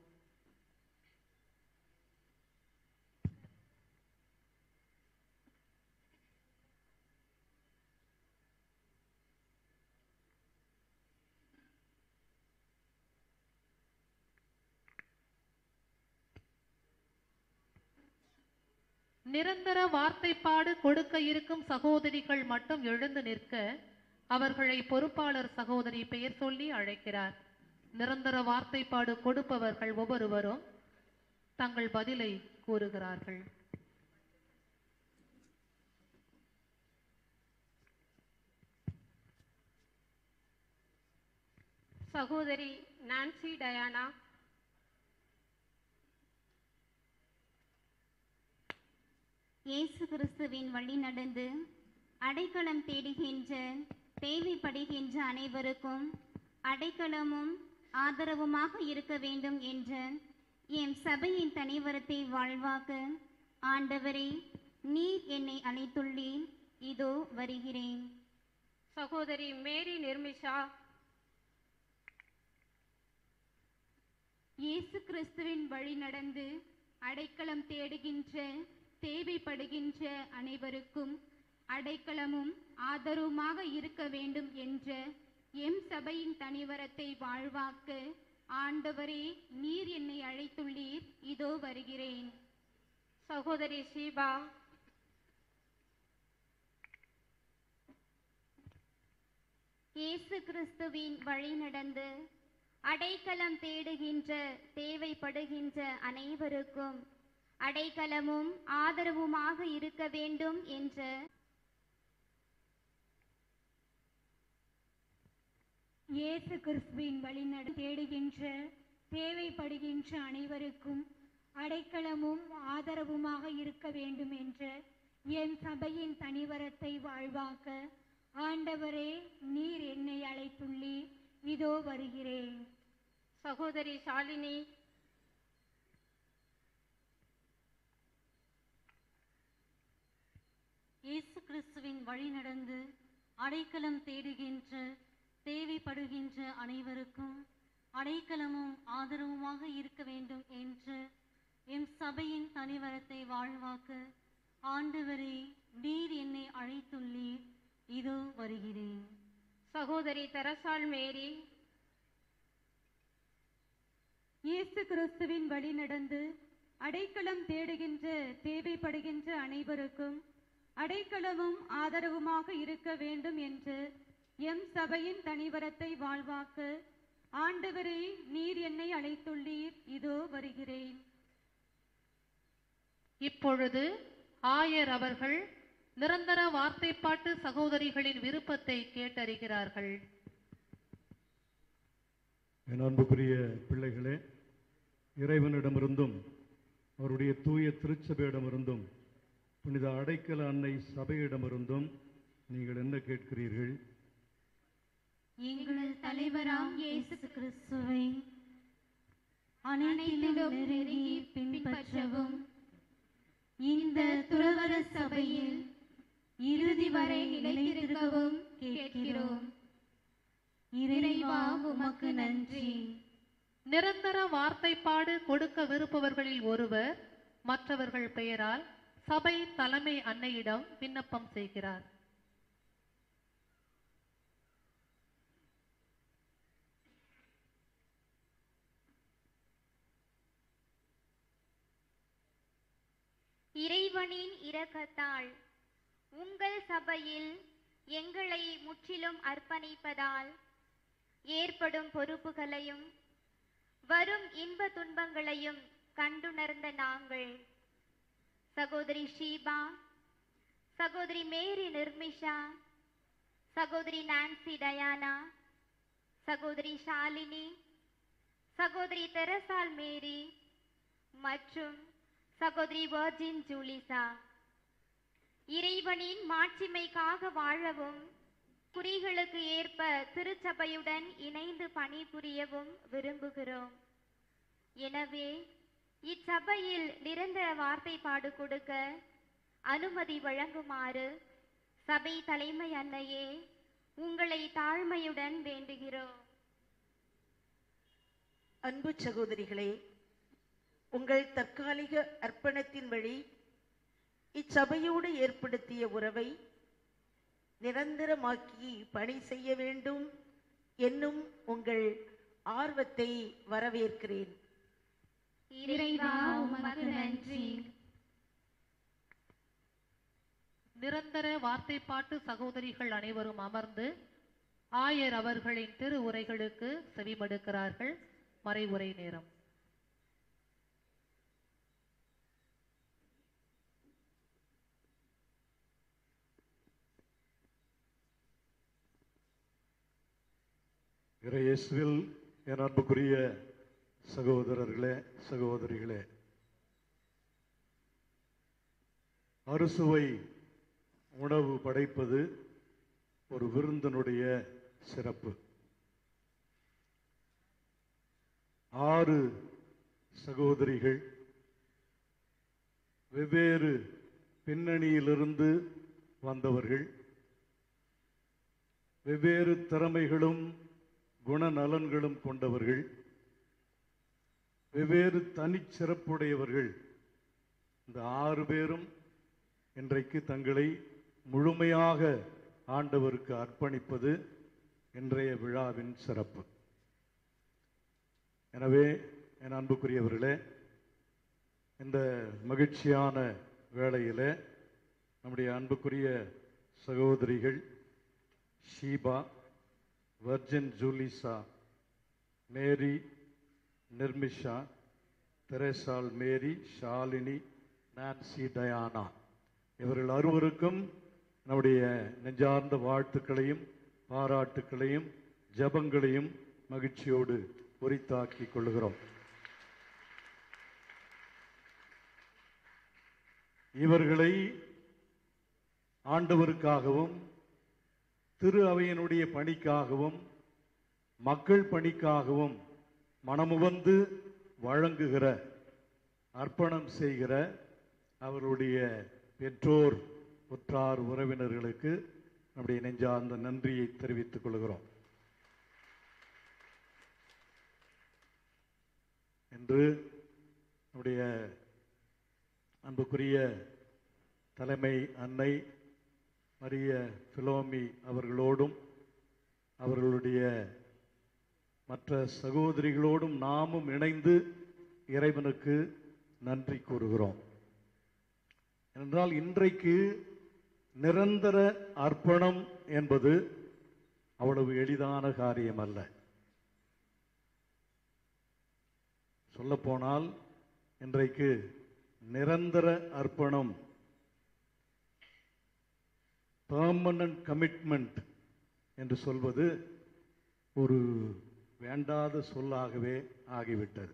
நிரந்தர வார்த்தைப்பாடு கொடுக்க இருக்கும் சகோதரிகள் மட்டும் எழுந்து நிற்க அவர்களை பொறுப்பாளர் சகோதரி பெயர் சொல்லி அழைக்கிறார் நிரந்தர வார்த்தைப்பாடு கொடுப்பவர்கள் ஒவ்வொருவரும் தங்கள் பதிலை கூறுகிறார்கள் சகோதரி நான்சி டயானா இயேசு கிறிஸ்துவின் வழி நடந்து அடைக்கலம் தேடுகின்ற தேவைப்படுகின்ற அனைவருக்கும் அடைக்கலமும் ஆதரவுமாக இருக்க வேண்டும் என்ற எம் சபையின் தனிவரத்தை வாழ்வாக்க ஆண்டவரே நீர் என்னை அழைத்துள்ளீர் இதோ வருகிறேன் சகோதரி மேரி நிர்மிஷா இயேசு கிறிஸ்துவின் வழி நடந்து அடைக்கலம் தேடுகின்ற தேவைப்படுகின்ற அனைவருக்கும் அடைக்கலமும் ஆதரவுமாக இருக்க வேண்டும் என்ற எம் சபையின் தனிவரத்தை வாழ்வாக்க ஆண்டவரே நீர் என்னை அழைத்துள்ளீர் இதோ வருகிறேன் சகோதரி ஷீபா இயேசு கிறிஸ்துவின் வழி நடந்து அடைக்கலம் தேடுகின்ற தேவைப்படுகின்ற அனைவருக்கும் அடைக்கலமும் ஆதரவுமாக இருக்க வேண்டும் என்ற இயேசு கிறிஸ்துவின் வழிநட தேடுகின்ற தேவைப்படுகின்ற அனைவருக்கும் அடைக்கலமும் ஆதரவுமாக இருக்க வேண்டும் என்ற என் சபையின் தனிவரத்தை வாழ்வாக்க ஆண்டவரே நீர் என்னை அழைத்துள்ளீர் இதோ வருகிறேன் சகோதரி ஷாலினி இயேசு கிறிஸ்துவின் வழி நடந்து அடைக்கலம் தேடுகின்ற தேவைப்படுகின்ற அனைவருக்கும் அடைக்கலமும் ஆதரவுமாக இருக்க வேண்டும் என்று எம் சபையின் தனிவரத்தை வாழ்வாக்க ஆண்டவரே நீர் என்னை அழைத்துள்ளீர் இதோ வருகிறேன் சகோதரி தெரசால் மேரி இயேசு கிறிஸ்துவின் வழி நடந்து அடைக்கலம் தேடுகின்ற தேவைப்படுகின்ற அனைவருக்கும் அடைக்கலமும் ஆதரவுமாக இருக்க வேண்டும் என்று எம் சபையின் தனிவரத்தை வாழ்வாக்க ஆண்டவரே நீர் என்னை அழைத்துள்ளீர் இதோ வருகிறேன் இப்பொழுது ஆயர் அவர்கள் நிரந்தர வார்த்தைப்பாட்டு சகோதரிகளின் விருப்பத்தை கேட்டறிகிறார்கள் என் அன்புக்குரிய பிள்ளைகளே இறைவனிடமிருந்தும் அவருடைய தூய திருச்சபையிடமிருந்தும் புனித அடைக்கல அன்னை சபையிடமிருந்தும் நீங்கள் என்ன கேட்கிறீர்கள் எங்கள் தலைவராம் இயேசு கிறிஸ்துவை அனைத்திலும் அனைத்திலும் நெருங்கி பின்பற்றவும் இந்த துறவர சபையில் இறுதி வரை நிலைத்திருக்கவும் கேட்கிறோம் இறைவா உமக்கு நன்றி நிரந்தர வார்த்தைப்பாடு கொடுக்க விருப்பவர்களில் ஒருவர் மற்றவர்கள் பெயரால் சபை தலைமை அன்னையிடம் விண்ணப்பம் செய்கிறார் இறைவனின் இரக்கத்தால் உங்கள் சபையில் எங்களை முற்றிலும் அர்ப்பணிப்பதால் ஏற்படும் பொறுப்புகளையும் வரும் இன்ப துன்பங்களையும் கண்டுணர்ந்த நாங்கள் சகோதரி ஷீபா சகோதரி மேரி நிர்மிஷா சகோதரி நான்சி டயானா சகோதரி ஷாலினி சகோதரி தெரசால் மேரி மற்றும் சகோதரி வர்ஜின் ஜூலிசா இறைவனின் மாட்சிமைக்காக வாழவும் குறிகளுக்கு ஏற்ப திருச்சபையுடன் இணைந்து பணிபுரியவும் விரும்புகிறோம் எனவே இச்சபையில் நிரந்தர வார்த்தைப்பாடு கொடுக்க அனுமதி வழங்குமாறு சபை தலைமை அன்னையே உங்களை தாழ்மையுடன் வேண்டுகிறோம் அன்பு சகோதரிகளே உங்கள் தற்காலிக அர்ப்பணத்தின் வழி இச்சபையோடு ஏற்படுத்திய உறவை நிரந்தரமாக்கி பணி செய்ய வேண்டும் என்னும் உங்கள் ஆர்வத்தை வரவேற்கிறேன் இறைவா உமக்கு நன்றி நிரந்தர வார்த்தைப்பாட்டு சகோதரிகள் அனைவரும் அமர்ந்து ஆயர் அவர்களின் திரு உரைகளுக்கு செவிமடுக்கிறார்கள் மறைவுரை நேரம் இறையேசுவில் என் அன்புக்குரிய சகோதரர்களே சகோதரிகளே அறுசுவை உணவு படைப்பது ஒரு விருந்தினுடைய சிறப்பு ஆறு சகோதரிகள் வெவ்வேறு பின்னணியிலிருந்து வந்தவர்கள் வெவ்வேறு திறமைகளும் குணநலன்களும் கொண்டவர்கள் வெவ்வேறு தனிச்சிறப்புடையவர்கள் இந்த ஆறு பேரும் இன்றைக்கு தங்களை முழுமையாக ஆண்டவருக்கு அர்ப்பணிப்பது இன்றைய விழாவின் சிறப்பு எனவே என் அன்புக்குரியவர்களே இந்த மகிழ்ச்சியான வேளையிலே நம்முடைய அன்புக்குரிய சகோதரிகள் ஷீபா வர்ஜின் ஜூலிசா மேரி நிர்மிஷா தெரேசால் மேரி ஷாலினி நான்சி டயானா இவர்கள் அறுவருக்கும் நம்முடைய நெஞ்சார்ந்த வாழ்த்துக்களையும் பாராட்டுக்களையும் ஜெபங்களையும் மகிழ்ச்சியோடு உரித்தாக்கிக் கொள்கிறோம் இவர்களை ஆண்டவருக்காகவும் திரு அவையினுடைய பணிக்காகவும் மக்கள் பணிக்காகவும் மனமுவந்து வழங்குகிற அர்ப்பணம் செய்கிற அவருடைய பெற்றோர் உற்றார் உறவினர்களுக்கு நம்முடைய நெஞ்சார்ந்த நன்றியை தெரிவித்துக் கொள்கிறோம் என்று நம்முடைய அன்புக்குரிய தலைமை அன்னை மரிய பிலோமி அவர்களோடும் அவர்களுடைய மற்ற சகோதரிகளோடும் நாமும் இணைந்து இறைவனுக்கு நன்றி கூறுகிறோம் என்றால் இன்றைக்கு நிரந்தர அர்ப்பணம் என்பது அவ்வளவு எளிதான காரியம் அல்ல சொல்லப்போனால் இன்றைக்கு நிரந்தர அர்ப்பணம் பெர்மனன்ட் கமிட்மெண்ட் என்று சொல்வது ஒரு வேண்டாத சொல்லாகவே ஆகிவிட்டது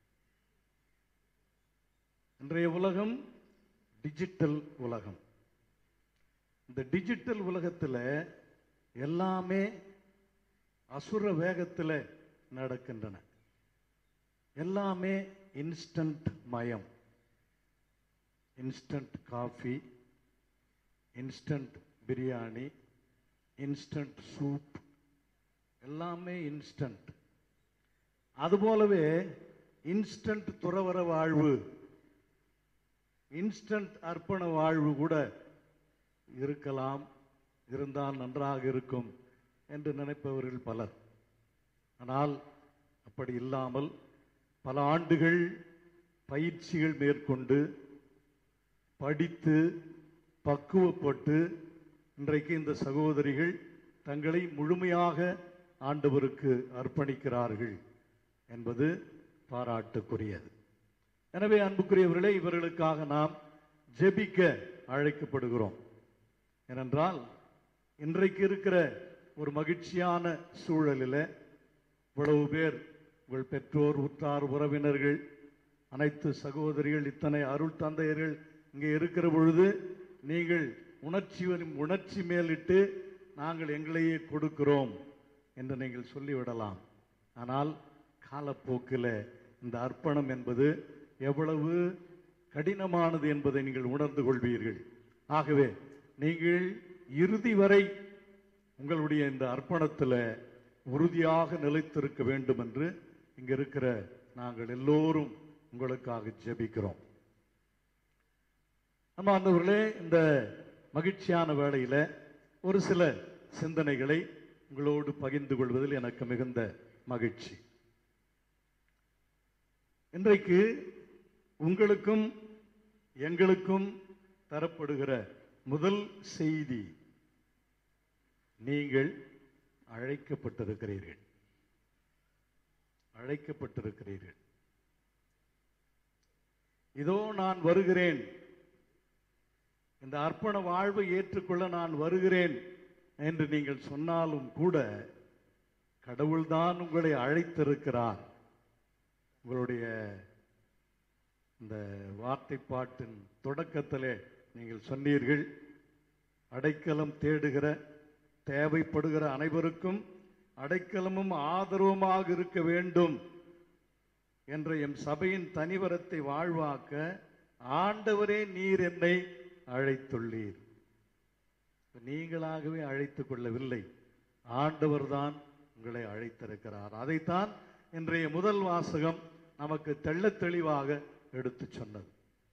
இன்றைய உலகம் டிஜிட்டல் உலகம் இந்த டிஜிட்டல் உலகத்தில் எல்லாமே அசுர வேகத்தில் நடக்கின்றன எல்லாமே இன்ஸ்டன்ட் மயம் instant coffee instant biryani instant soup எல்லாமே இன்ஸ்டன்ட் அதுபோலவே இன்ஸ்டன்ட் துறவர வாழ்வு இன்ஸ்டன்ட் அர்ப்பண வாழ்வு கூட இருக்கலாம் இருந்தால் நன்றாக இருக்கும் என்று நினைப்பவர்கள் பலர் ஆனால் அப்படி இல்லாமல் பல ஆண்டுகள் பயிற்சிகள் மேற்கொண்டு படித்து பக்குவப்பட்டு இன்றைக்கு இந்த சகோதரிகள் தங்களை முழுமையாக ஆண்டவருக்கு அர்ப்பணிக்கிறார்கள் என்பது பாராட்டுக்குரியது எனவே அன்புக்குரியவர்களே இவர்களுக்காக நாம் ஜெபிக்க அழைக்கப்படுகிறோம் ஏனென்றால் இன்றைக்கு இருக்கிற ஒரு மகிழ்ச்சியான சூழலில் இவ்வளவு பேர் உங்கள் பெற்றோர் உற்றார் உறவினர்கள் அனைத்து சகோதரிகள் இத்தனை அருள் தந்தையர்கள் இங்கே இருக்கிற பொழுது நீங்கள் உணர்ச்சி உணர்ச்சி மேலிட்டு நாங்கள் எங்களையே கொடுக்கிறோம் என்று நீங்கள் சொல்லிவிடலாம் ஆனால் காலப்போக்கில் இந்த அர்ப்பணம் என்பது எவ்வளவு கடினமானது என்பதை நீங்கள் உணர்ந்து கொள்வீர்கள் ஆகவே நீங்கள் இறுதி வரை உங்களுடைய இந்த அர்ப்பணத்தில் உறுதியாக நிலைத்திருக்க வேண்டும் என்று இங்க இருக்கிற நாங்கள் எல்லோரும் உங்களுக்காக ஜெபிக்கிறோம் அன்பார்ந்தவர்களே இந்த மகிழ்ச்சியான வேளையில ஒரு சில சிந்தனைகளை உங்களோடு பகிர்ந்து கொள்வதில் எனக்கு மிகுந்த மகிழ்ச்சி இன்றைக்கு உங்களுக்கும் எங்களுக்கும் தரப்படுகிற முதல் செய்தி நீங்கள் அழைக்கப்பட்டிருக்கிறீர்கள் அழைக்கப்பட்டிருக்கிறீர்கள் இதோ நான் வருகிறேன் இந்த அர்ப்பண வாழ்வை ஏற்றுக்கொள்ள நான் வருகிறேன் என்று நீங்கள் சொன்னாலும் கூட கடவுள்தான் உங்களை அழைத்திருக்கிறார் உங்களுடைய இந்த வார்த்தை பாட்டின் தொடக்கத்திலே நீங்கள் சொன்னீர்கள் அடைக்கலம் தேடுகிற தேவைப்படுகிற அனைவருக்கும் அடைக்கலமும் ஆதரவுமாக இருக்க வேண்டும் என்ற எம் சபையின் தனிவரத்தை வாழ்வாக்க ஆண்டவரே நீர் என்னை அழைத்துள்ளீர் நீங்களாகவே அழைத்துக் கொள்ளவில்லை ஆண்டவர்தான் உங்களை அழைத்திருக்கிறார் அதைத்தான் இன்றைய முதல் வாசகம் நமக்கு தெள்ளத் தெளிவாக எடுத்துச் சொன்னது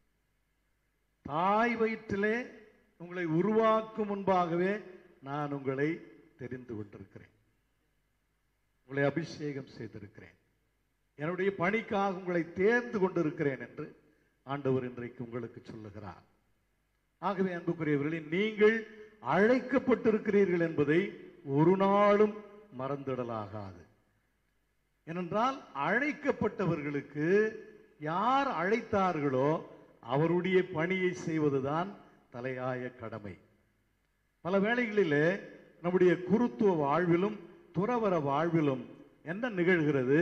தாய் வயிற்றிலே உங்களை உருவாக்கும் முன்பாகவே நான் உங்களை தெரிந்து விட்டிருக்கிறேன் உங்களை அபிஷேகம் செய்திருக்கிறேன் என்னுடைய பணிக்காக உங்களை தேர்ந்து கொண்டிருக்கிறேன் என்று ஆண்டவர் இன்றைக்கு உங்களுக்கு சொல்லுகிறார் ஆகவே அன்புக்குரியவர்களே நீங்கள் அழைக்கப்பட்டிருக்கிறீர்கள் என்பதை ஒரு நாளும் மறந்திடலாகாது ஏனென்றால் அழைக்கப்பட்டவர்களுக்கு யார் அழைத்தார்களோ அவருடைய பணியை செய்வதுதான் தலையாய கடமை பல வேளைகளிலே நம்முடைய குருத்துவ வாழ்விலும் துறவர வாழ்விலும் என்ன நிகழ்கிறது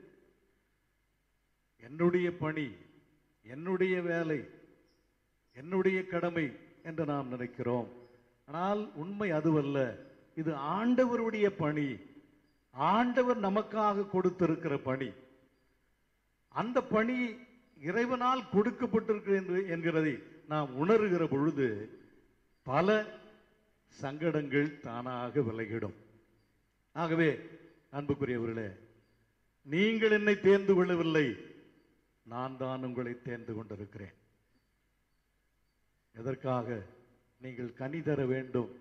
என்னுடைய பணி என்னுடைய வேலை என்னுடைய கடமை என்று நாம் நினைக்கிறோம் ஆனால் உண்மை அதுவல்ல இது ஆண்டவருடைய பணி ஆண்டவர் நமக்காக கொடுத்திருக்கிற பணி அந்த பணி இறைவனால் கொடுக்கப்பட்டிருக்கிறது என்கிறதை நாம் உணர்கிற பொழுது பல சங்கடங்கள் தானாக விலகிடும் ஆகவே அன்புக்குரியவர்களே நீங்கள் என்னை தேர்ந்து கொள்ளவில்லை நான் தான் உங்களை தேர்ந்து கொண்டிருக்கிறேன் எதற்காக நீங்கள் கனி தர வேண்டும்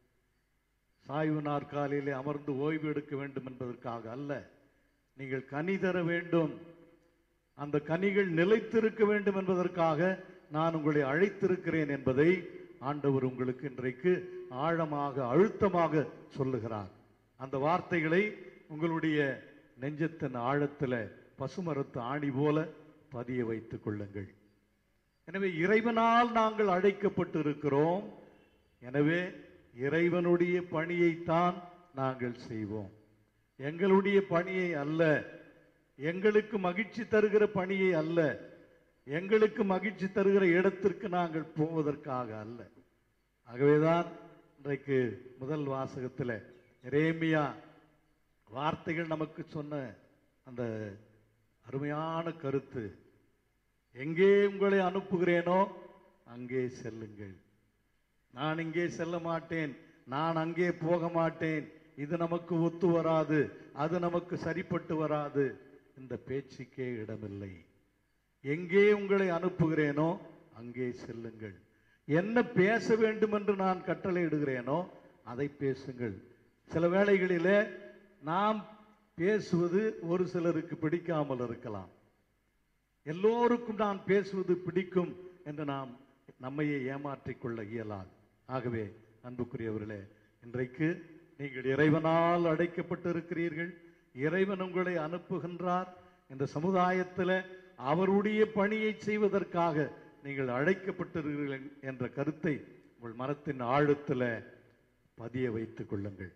சாய்வு நாற்காலியிலே அமர்ந்து ஓய்வு எடுக்க வேண்டும் என்பதற்காக அல்ல நீங்கள் கனி தர வேண்டும் அந்த கனிகள் நிலைத்திருக்க வேண்டும் என்பதற்காக நான் உங்களை அழைத்திருக்கிறேன் என்பதை ஆண்டவர் உங்களுக்கு இன்றைக்கு ஆழமாக அழுத்தமாக சொல்லுகிறார் அந்த வார்த்தைகளை உங்களுடைய நெஞ்சத்தின் ஆழத்துல பசுமரத்து ஆணி போல பதிய வைத்துக் கொள்ளுங்கள் எனவே இறைவனால் நாங்கள் அழைக்கப்பட்டு இருக்கிறோம் எனவே இறைவனுடைய பணியைத்தான் நாங்கள் செய்வோம் எங்களுடைய பணியை அல்ல எங்களுக்கு மகிழ்ச்சி தருகிற பணியை அல்ல எங்களுக்கு மகிழ்ச்சி தருகிற இடத்திற்கு நாங்கள் போவதற்காக அல்ல ஆகவேதான் இன்றைக்கு முதல் வாசகத்தில் ரேமியா வார்த்தைகள் நமக்கு சொன்ன அந்த அருமையான கருத்து எங்கே உங்களை அனுப்புகிறேனோ அங்கே செல்லுங்கள் நான் இங்கே செல்ல மாட்டேன் நான் அங்கே போக மாட்டேன் இது நமக்கு ஒத்து வராது அது நமக்கு சரிப்பட்டு வராது இந்த பேச்சுக்கே இடமில்லை எங்கே உங்களை அனுப்புகிறேனோ அங்கே செல்லுங்கள் என்ன பேச வேண்டும் என்று நான் கட்டளை இடுகிறேனோ அதை பேசுங்கள் சில வேளைகளிலே நாம் பேசுவது ஒரு சிலருக்கு பிடிக்காமல் இருக்கலாம் எல்லோருக்கும் நான் பேசுவது பிடிக்கும் என்று நாம் நம்மையே ஏமாற்றிக் கொள்ள இயலாது ஆகவே அன்புக்குரியவர்களே இன்றைக்கு நீங்கள் இறைவனால் அடைக்கப்பட்டிருக்கிறீர்கள் இறைவன் உங்களை அனுப்புகின்றார் இந்த சமுதாயத்தில் அவருடைய பணியை செய்வதற்காக நீங்கள் அழைக்கப்பட்டிருக்கிறீர்கள் என்ற கருத்தை உங்கள் மனத்தின் ஆழத்தில் பதிய வைத்துக் கொள்ளுங்கள்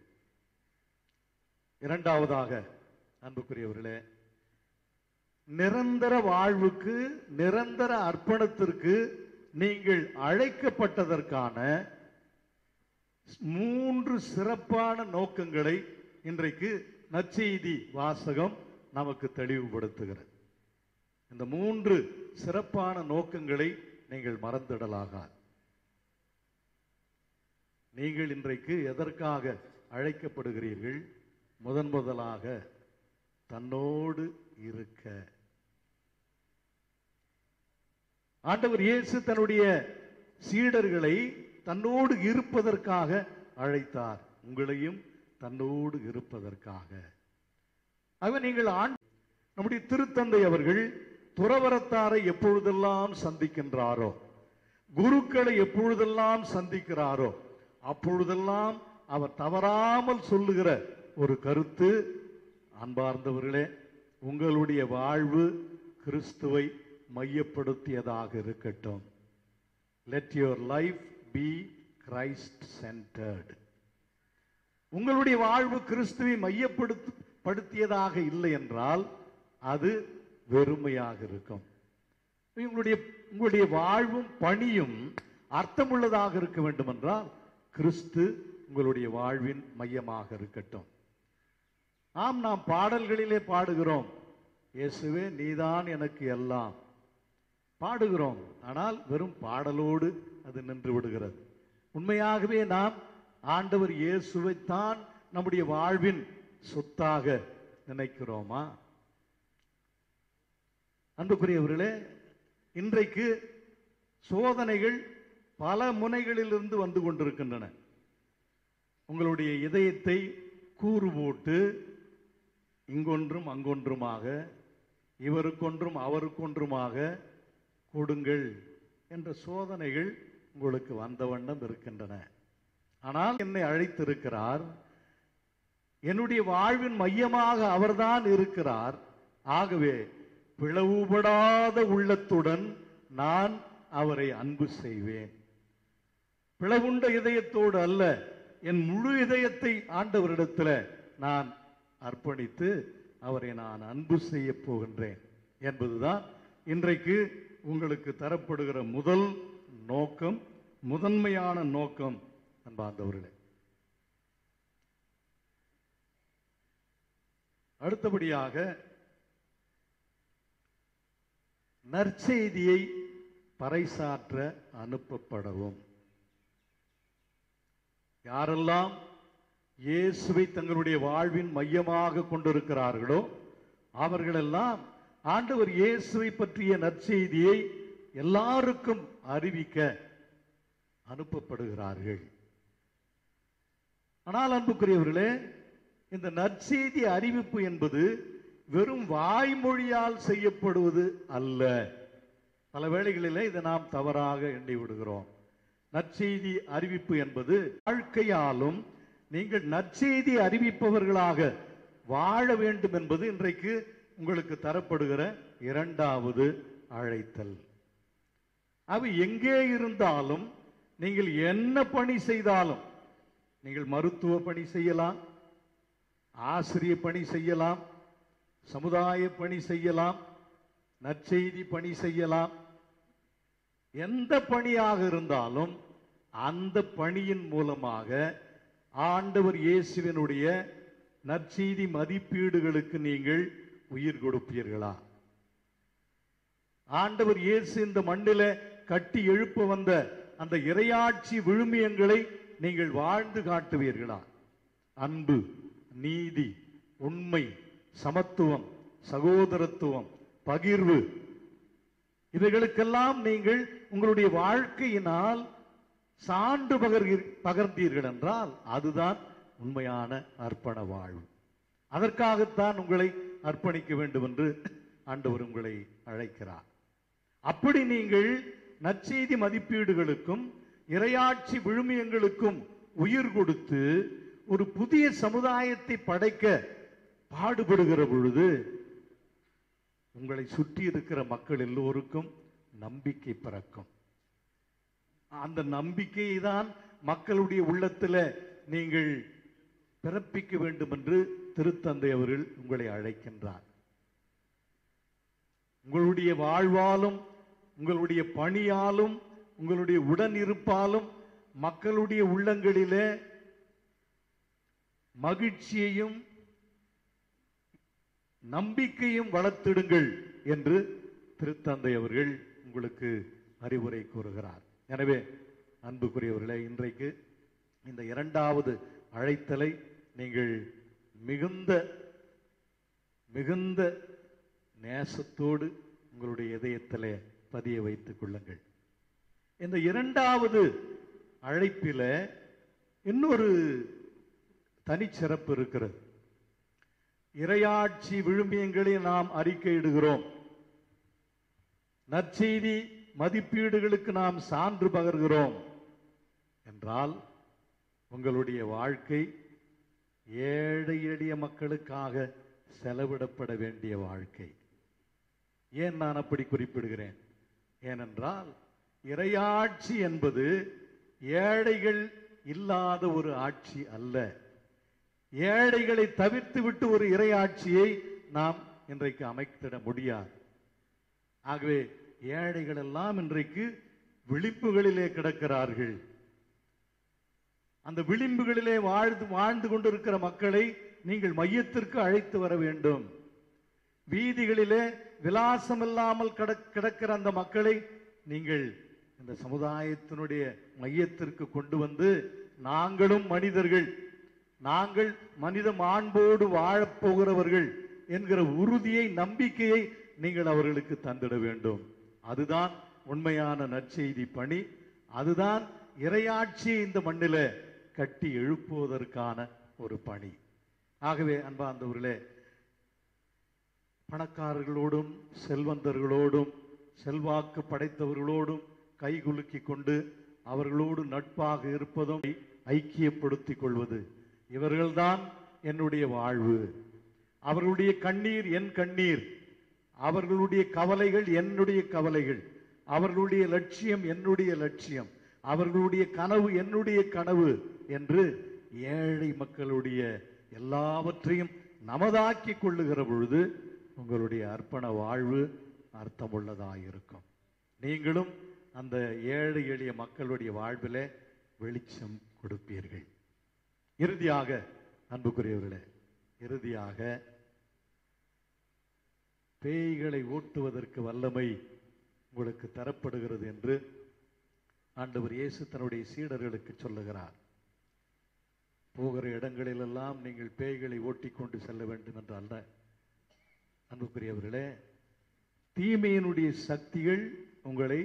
இரண்டாவதாக அன்புக்குரியவர்களே நிரந்தர வாழ்வுக்கு நிரந்தர அர்ப்பணத்திற்கு நீங்கள் அழைக்கப்பட்டதற்கான மூன்று சிறப்பான நோக்கங்களை இன்றைக்கு நற்செய்தி வாசகம் நமக்கு தெளிவுபடுத்துகிறது இந்த மூன்று சிறப்பான நோக்கங்களை நீங்கள் மறந்திடலாகாது நீங்கள் இன்றைக்கு எதற்காக அழைக்கப்படுகிறீர்கள் முதன் முதலாக தன்னோடு இருக்க ஆண்டவர் இயேசு தன்னுடைய சீடர்களை தன்னோடு இருப்பதற்காக அழைத்தார் உங்களையும் தன்னோடு இருப்பதற்காக ஆக நீங்கள் ஆண் நம்முடைய திருத்தந்தை அவர்கள் துறவரத்தாரை எப்பொழுதெல்லாம் சந்திக்கின்றாரோ குருக்களை எப்பொழுதெல்லாம் சந்திக்கிறாரோ அப்பொழுதெல்லாம் அவர் தவறாமல் சொல்லுகிற ஒரு கருத்து அன்பார்ந்தவர்களே உங்களுடைய வாழ்வு கிறிஸ்துவை மையப்படுத்தியதாக இருக்கட்டும் let your life be Christ centred உங்களுடைய வாழ்வு கிறிஸ்துவை மையப்படுத்து படுத்தியதாக இல்லை என்றால் அது வெறுமையாக இருக்கும் உங்களுடைய உங்களுடைய வாழ்வும் பணியும் அர்த்தமுள்ளதாக இருக்க வேண்டும் என்றால் கிறிஸ்து உங்களுடைய வாழ்வின் மையமாக இருக்கட்டும் ஆம் நாம் பாடல்களிலே பாடுகிறோம் இயேசுவே நீதான் எனக்கு எல்லாம் பாடுகிறோம் ஆனால் வெறும் பாடலோடு அது நின்று விடுகிறது உண்மையாகவே நாம் ஆண்டவர் இயேசுவைத்தான் நம்முடைய வாழ்வின் சொத்தாக நினைக்கிறோமா அன்புக்குரியவர்களே இன்றைக்கு சோதனைகள் பல முனைகளிலிருந்து வந்து கொண்டிருக்கின்றன உங்களுடைய இதயத்தை கூறு போட்டு இங்கொன்றும் அங்கொன்றுமாக இவருக்கொன்றும் அவருக்கொன்றுமாக கொடுங்கள் என்ற சோதனைகள் உங்களுக்கு வந்த வண்ணம் இருக்கின்றன ஆனால் என்னை அழைத்திருக்கிறார் என்னுடைய வாழ்வின் மையமாக அவர்தான் இருக்கிறார் ஆகவே பிளவுபடாத உள்ளத்துடன் நான் அவரை அன்பு செய்வேன் பிளவுண்ட இதயத்தோடு அல்ல என் முழு இதயத்தை ஆண்டவரிடத்துல நான் அர்ப்பணித்து அவரை நான் அன்பு செய்ய போகின்றேன் என்பதுதான் இன்றைக்கு உங்களுக்கு தரப்படுகிற முதல் நோக்கம் முதன்மையான நோக்கம் அன்பார்ந்தவர்களே அடுத்தபடியாக நற்செய்தியை பறைசாற்ற அனுப்பப்படவும் யாரெல்லாம் இயேசுவை தங்களுடைய வாழ்வின் மையமாக கொண்டிருக்கிறார்களோ அவர்களெல்லாம் ஆண்டவர் இயேசுவை பற்றிய நற்செய்தியை எல்லாருக்கும் அறிவிக்க அனுப்பப்படுகிறார்கள் ஆனால் அன்புக்குரியவர்களே இந்த நற்செய்தி அறிவிப்பு என்பது வெறும் வாய்மொழியால் செய்யப்படுவது அல்ல பல வேளைகளிலே இதை நாம் தவறாக எண்ணி விடுகிறோம் நற்செய்தி அறிவிப்பு என்பது வாழ்க்கையாலும் நீங்கள் நற்செய்தி அறிவிப்பவர்களாக வாழ வேண்டும் என்பது இன்றைக்கு உங்களுக்கு தரப்படுகிற இரண்டாவது அழைத்தல் அவை எங்கே இருந்தாலும் நீங்கள் என்ன பணி செய்தாலும் நீங்கள் மருத்துவ பணி செய்யலாம் ஆசிரிய பணி செய்யலாம் சமுதாய பணி செய்யலாம் நற்செய்தி பணி செய்யலாம் எந்த பணியாக இருந்தாலும் அந்த பணியின் மூலமாக ஆண்டவர் இயேசுவினுடைய நற்செய்தி மதிப்பீடுகளுக்கு நீங்கள் உயிர் கொடுப்பீர்களா ஆண்டவர் இயேசு இந்த மண்ணில கட்டி எழுப்ப வந்த அந்த இரையாட்சி விழுமியங்களை நீங்கள் வாழ்ந்து காட்டுவீர்களா அன்பு நீதி உண்மை சமத்துவம் சகோதரத்துவம் பகிர்வு இவைகளுக்கெல்லாம் நீங்கள் உங்களுடைய வாழ்க்கையினால் சான்று பகர்கீர் பகர்ந்தீர்கள் என்றால் அதுதான் உண்மையான அர்ப்பண வாழ்வு அதற்காகத்தான் உங்களை அர்ப்பணிக்க வேண்டும் என்று ஆண்டவர் உங்களை அழைக்கிறார் அப்படி நீங்கள் நற்செய்தி மதிப்பீடுகளுக்கும் இரையாட்சி விழுமியங்களுக்கும் உயிர் கொடுத்து ஒரு புதிய சமுதாயத்தை படைக்க பாடுபடுகிற பொழுது உங்களை சுற்றி இருக்கிற மக்கள் எல்லோருக்கும் நம்பிக்கை பிறக்கும் அந்த நம்பிக்கையை தான் மக்களுடைய உள்ளத்துல நீங்கள் பிறப்பிக்க வேண்டும் என்று திருத்தந்தை அவர்கள் உங்களை அழைக்கின்றார் உங்களுடைய வாழ்வாலும் உங்களுடைய பணியாலும் உங்களுடைய உடன் இருப்பாலும் மக்களுடைய உள்ளங்களிலே மகிழ்ச்சியையும் நம்பிக்கையும் வளர்த்திடுங்கள் என்று திருத்தந்தை அவர்கள் உங்களுக்கு அறிவுரை கூறுகிறார் எனவே அன்புக்குரியவர்களே இன்றைக்கு இந்த இரண்டாவது அழைத்தலை நீங்கள் மிகுந்த மிகுந்த நேசத்தோடு உங்களுடைய இதயத்திலே பதிய வைத்துக் கொள்ளுங்கள் இந்த இரண்டாவது அழைப்பில இன்னொரு தனிச்சிறப்பு இருக்கிறது இரையாட்சி விழுமியங்களை நாம் அறிக்கையிடுகிறோம் நற்செய்தி மதிப்பீடுகளுக்கு நாம் சான்று பகர்கிறோம் என்றால் உங்களுடைய வாழ்க்கை ஏழை எளிய மக்களுக்காக செலவிடப்பட வேண்டிய வாழ்க்கை ஏன் நான் அப்படி குறிப்பிடுகிறேன் ஏனென்றால் இறையாட்சி என்பது ஏழைகள் இல்லாத ஒரு ஆட்சி அல்ல ஏழைகளை தவிர்த்து விட்டு ஒரு இறையாட்சியை நாம் இன்றைக்கு அமைத்திட முடியாது ஆகவே ஏழைகள் எல்லாம் இன்றைக்கு விளிம்புகளிலே கிடக்கிறார்கள் அந்த விளிம்புகளிலே வாழ்ந்து வாழ்ந்து கொண்டிருக்கிற மக்களை நீங்கள் மையத்திற்கு அழைத்து வர வேண்டும் வீதிகளிலே விலாசம் இல்லாமல் கிடக்கிற அந்த மக்களை நீங்கள் இந்த சமுதாயத்தினுடைய மையத்திற்கு கொண்டு வந்து நாங்களும் மனிதர்கள் நாங்கள் மனித மாண்போடு வாழப் போகிறவர்கள் என்கிற உறுதியை நம்பிக்கையை நீங்கள் அவர்களுக்கு தந்திட வேண்டும் அதுதான் உண்மையான நற்செய்தி பணி அதுதான் இறையாட்சியை இந்த மண்ணில கட்டி எழுப்புவதற்கான ஒரு பணி ஆகவே அன்பார்ந்தவர்களே பணக்காரர்களோடும் செல்வந்தர்களோடும் செல்வாக்கு படைத்தவர்களோடும் கைகுலுக்கி கொண்டு அவர்களோடு நட்பாக இருப்பதும் ஐக்கியப்படுத்திக் கொள்வது இவர்கள்தான் என்னுடைய வாழ்வு அவர்களுடைய கண்ணீர் என் கண்ணீர் அவர்களுடைய கவலைகள் என்னுடைய கவலைகள் அவர்களுடைய லட்சியம் என்னுடைய லட்சியம் அவர்களுடைய கனவு என்னுடைய கனவு என்று ஏழை மக்களுடைய எல்லாவற்றையும் நமதாக்கி கொள்ளுகிற பொழுது உங்களுடைய அர்ப்பண வாழ்வு அர்த்தமுள்ளதாயிருக்கும் நீங்களும் அந்த ஏழை எளிய மக்களுடைய வாழ்விலே வெளிச்சம் கொடுப்பீர்கள் இறுதியாக அன்புக்குரியவர்களே இறுதியாக பேய்களை ஓட்டுவதற்கு வல்லமை உங்களுக்கு தரப்படுகிறது என்று ஆண்டவர் இயேசு தன்னுடைய சீடர்களுக்கு சொல்லுகிறார் போகிற இடங்களிலெல்லாம் நீங்கள் பேய்களை ஓட்டிக்கொண்டு செல்ல வேண்டும் என்று அல்ல அன்புக்குரியவர்களே தீமையினுடைய சக்திகள் உங்களை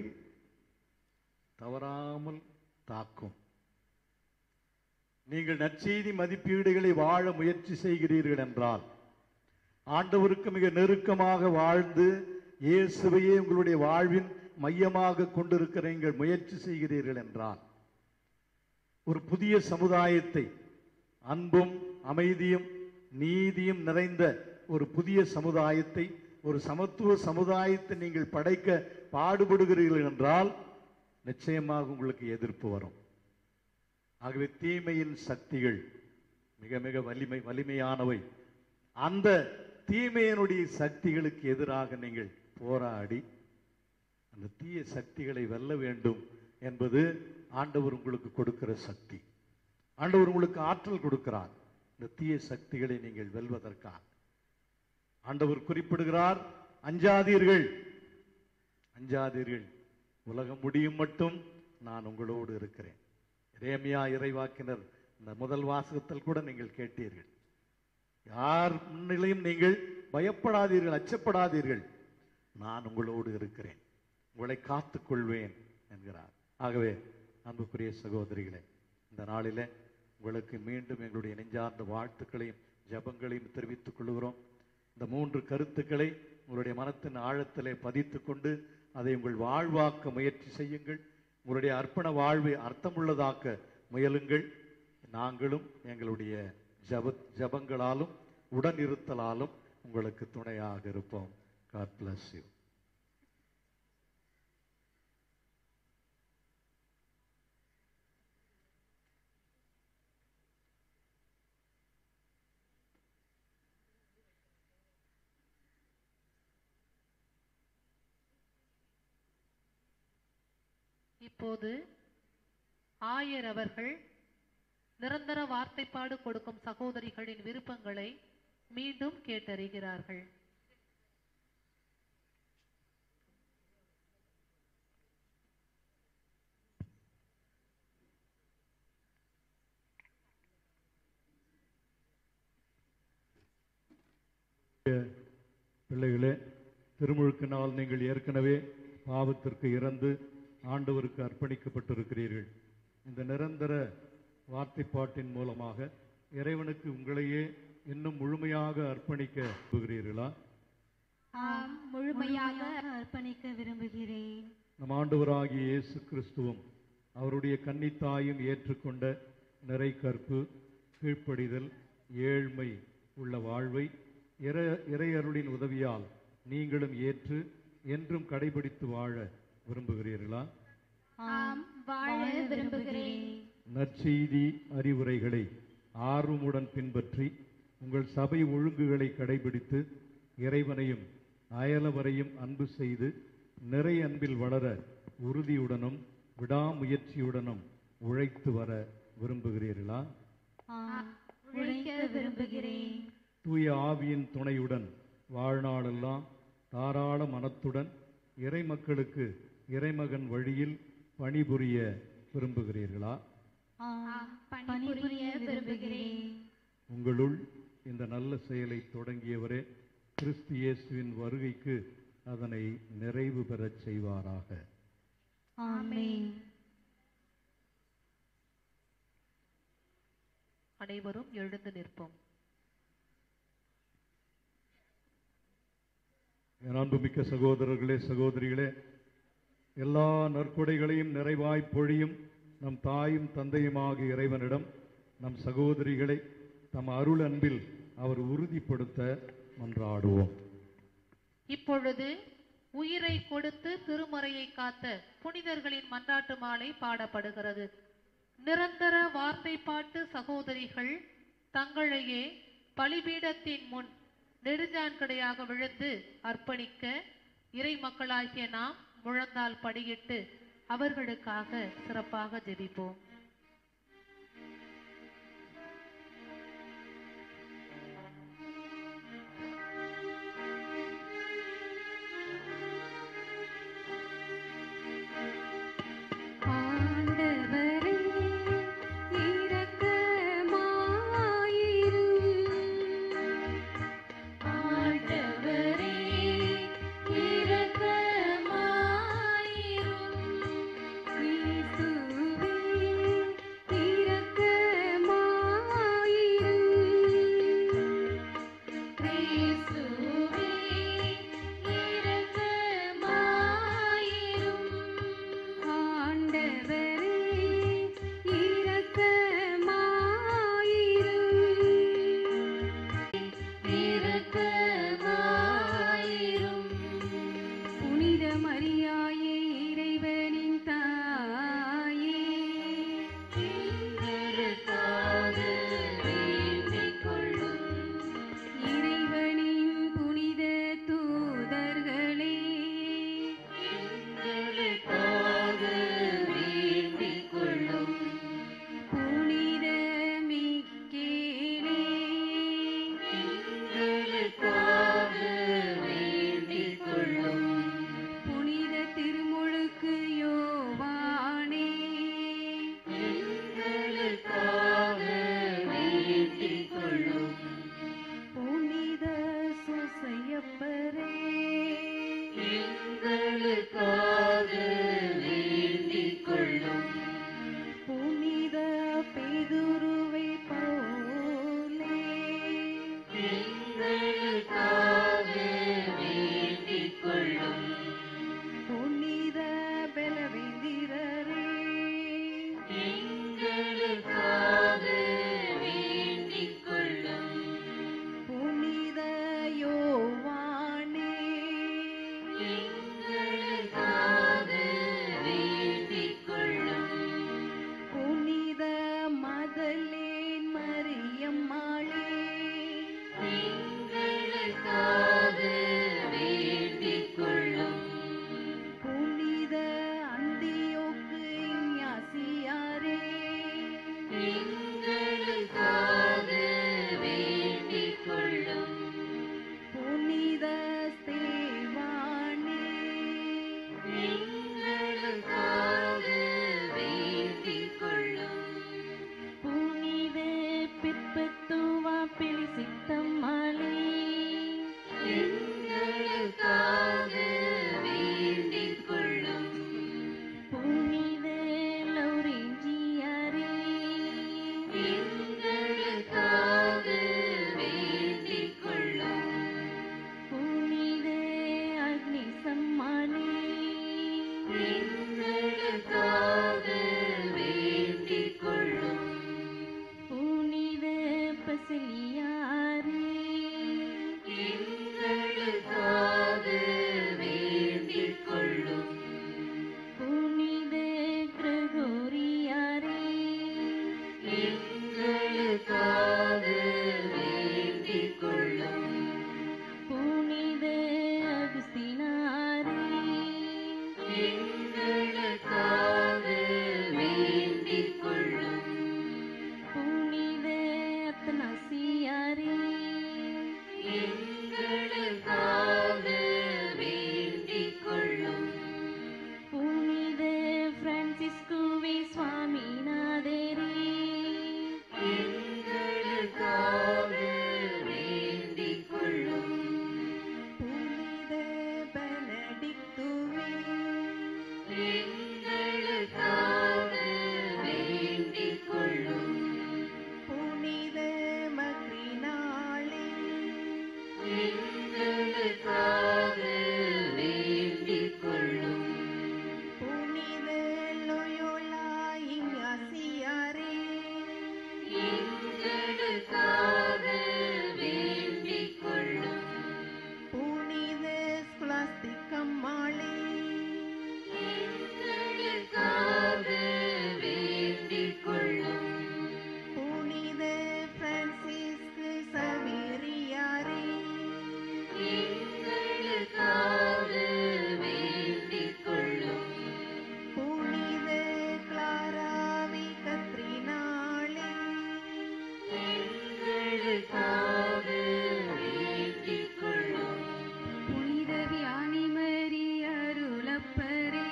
தவறாமல் தாக்கும் நீங்கள் நற்செய்தி மதிப்பீடுகளை வாழ முயற்சி செய்கிறீர்கள் என்றால் ஆண்டவருக்கு மிக நெருக்கமாக வாழ்ந்து இயேசுவையே உங்களுடைய வாழ்வின் மையமாக கொண்டிருக்கிற நீங்கள் முயற்சி செய்கிறீர்கள் என்றால் ஒரு புதிய சமுதாயத்தை அன்பும் அமைதியும் நீதியும் நிறைந்த ஒரு புதிய சமுதாயத்தை ஒரு சமத்துவ சமுதாயத்தை நீங்கள் படைக்க பாடுபடுகிறீர்கள் என்றால் நிச்சயமாக உங்களுக்கு எதிர்ப்பு வரும் ஆகவே தீமையின் சக்திகள் மிக மிக வலிமை வலிமையானவை அந்த தீமையினுடைய சக்திகளுக்கு எதிராக நீங்கள் போராடி அந்த தீய சக்திகளை வெல்ல வேண்டும் என்பது ஆண்டவர் உங்களுக்கு கொடுக்கிற சக்தி ஆண்டவர் உங்களுக்கு ஆற்றல் கொடுக்கிறார் இந்த தீய சக்திகளை நீங்கள் வெல்வதற்காக ஆண்டவர் குறிப்பிடுகிறார் அஞ்சாதீர்கள் அஞ்சாதீர்கள் உலகம் முடியும் மட்டும் நான் உங்களோடு இருக்கிறேன் ரேமியா இறைவாக்கினர் இந்த முதல் வாசகத்தில் கூட நீங்கள் கேட்டீர்கள் யார் முன்னிலையும் நீங்கள் பயப்படாதீர்கள் அச்சப்படாதீர்கள் நான் உங்களோடு இருக்கிறேன் உங்களை காத்துக் கொள்வேன் என்கிறார் ஆகவே அன்புக்குரிய சகோதரிகளே இந்த நாளிலே உங்களுக்கு மீண்டும் எங்களுடைய நெஞ்சார்ந்த வாழ்த்துக்களையும் ஜெபங்களையும் தெரிவித்துக் கொள்கிறோம் இந்த மூன்று கருத்துக்களை உங்களுடைய மனத்தின் ஆழத்திலே பதித்துக் கொண்டு அதை உங்கள் வாழ்வாக்க முயற்சி செய்யுங்கள் உங்களுடைய அர்ப்பண வாழ்வை அர்த்தமுள்ளதாக்க முயலுங்கள் நாங்களும் எங்களுடைய ஜப ஜபங்களாலும் உடன் இருத்தலாலும் உங்களுக்கு துணையாக இருப்போம் காட் bless you இப்போது ஆயர் அவர்கள் நிரந்தர வார்த்தைப்பாடு கொடுக்கும் சகோதரிகளின் விருப்பங்களை மீண்டும் கேட்டறிகிறார்கள் பிள்ளைகளே திருமுழுக்கு நாள் நீங்கள் ஏற்கனவே பாவத்திற்கு இறந்து ஆண்டவருக்கு அர்ப்பணிக்கப்பட்டிருக்கிறீர்கள் இந்த நிரந்தர வார்த்தைப்பாட்டின் மூலமாக இறைவனுக்கு உங்களையே இன்னும் முழுமையாக அர்ப்பணிக்க விரும்புகிறீர்களா ஆம் முழுமையாக அர்ப்பணிக்க விரும்புகிறேன் நம் ஆண்டவராகிய இயேசு கிறிஸ்துவும் அவருடைய கன்னித்தாயும் ஏற்றுக்கொண்ட நிறை கற்பு கீழ்ப்படிதல் ஏழ்மை உள்ள வாழ்வை இற இறையருளின் உதவியால் நீங்களும் ஏற்று என்றும் கடைபிடித்து வாழ விரும்புகிறீர்களா ஆம் வாழ விரும்புகிறேன் நற்செய்தி அறிவுரைகளை ஆர்வமுடன் பின்பற்றி உங்கள் சபை ஒழுங்குகளை கடைபிடித்து இறைவனையும் அயலவரையும் அன்பு செய்து நிறை அன்பில் வளர உறுதியுடனும் விடாமுயற்சியுடனும் உழைத்து வர விரும்புகிறீர்களா ஆம் உழைக்க விரும்புகிறேன் தூய ஆவியின் துணையுடன் வாழ்நாளெல்லாம் தாராள மனத்துடன் இறைமக்களுக்கு இறைமகன் வழியில் பணிபுரிய விரும்புகிறீர்களா ஆம் பணிபுரிய விரும்புகிறேன் உங்களுள் இந்த நல்ல செயலை தொடங்கியவரே கிறிஸ்து இயேசுவின் வருகைக்கு அதனை நிறைவு பெறச் செய்வாராக ஆமென் அனைவரும் எழுந்து நிற்போம் என் அன்புமிக்க சகோதரர்களே சகோதரிகளே எல்லா நற்கொடைகளையும் நிறைவாய் பொழியும் நம் தாயும் தந்தையுமாகிய இறைவனிடம் நம் சகோதரிகளை தம் அருள் அன்பில் அவர் உறுதிப்படுத்த மன்றாடுவோம் இப்பொழுது உயிரை கொடுத்து திருமறையை காத்த புனிதர்களின் மன்றாட்டு மாலை பாடப்படுகிறது நிரந்தர வார்த்தை பாட்டு சகோதரிகள் தங்களையே பலிபீடத்தின் முன் நெடுஞ்சான்கடையாக விழுந்து அர்ப்பணிக்க இறை மக்களாகிய நாம் முழந்தால் படியிட்டு அவர்களுக்காக சிறப்பாக ஜெபிப்போம் ஆண்டவரே இரக்கமாயிரும் ஆண்டவரே இரக்கமாயிரும் கிறிஸ்துவே இரக்கமாயிரும் கிறிஸ்துவே இரக்கமாயிரும் ஆண்டவரே இரக்கமாயிரும் இரக்கமாயிரும் புனித மரியாயே இறைவனின் தாயே எங்களுக்காக வேண்டிக் கொள்ளும் இறைவனின் புனித தூதர்களே எங்களுக்காக வேண்டிக் கொள்ளும் புனித மிக்கேலே எங்களுக்காக வேண்டிக் கொள்ளும் புனித திருமுழுக்கு யோவானே எங்களுக்காக வேண்டிக் கொள்ளும் புனித சுசையப்பரே எங்களுக்காக வேண்டிக் கொள்ளும் புனித பேதுருவை போலே எங்களுக்காக வேண்டிக் கொள்ளும் புனித பலவேந்திரரே எங்களுக்காக வேண்டிக் கொள்ளும் புனித யோவானே எங்களுக்காக வேண்டிக் கொள்ளும் புனித மதலேன் மரியம்மாளே எங்களுக்காக வேண்டிக் கொள்ளும் புனித அந்தியோக்கு ஞாசியாரே எங்களுக்காக வேண்டிக் கொள்ளும் புனித ஸ்தேவானே எங்களுக்காக வேண்டிக் கொள்ளும் புனித பிற்பத்துவா பிலிசித்தம்மாளே எங்களுக்காக வேண்டிக் கொள்ளும் புனித லௌரேஞ்சியாரே எங்களுக்காக வேண்டிக் கொள்ளும் புனித அக்னி சம்மானே எங்களுக்காக வேண்டிக் கொள்ளும் புனித பசிலியாரே எங்களுக்காக வேண்டிக் கொள்ளும் புனித கிரகோரியாரே எங்களுக்காக வேண்டிக் கொள்ளும் புனித அகுஸ்தினாரே எங்களுக்காக வேண்டிக் கொள்ளும் புனித அத்தனாசியாரே எங்களுக்காக வேண்டிக் கொள்ளும் புனித பிரான்சிஸ் எங்களுக்காக வேண்டிக் கொள்ளும் புனித வியானிமரி அருளப்பரே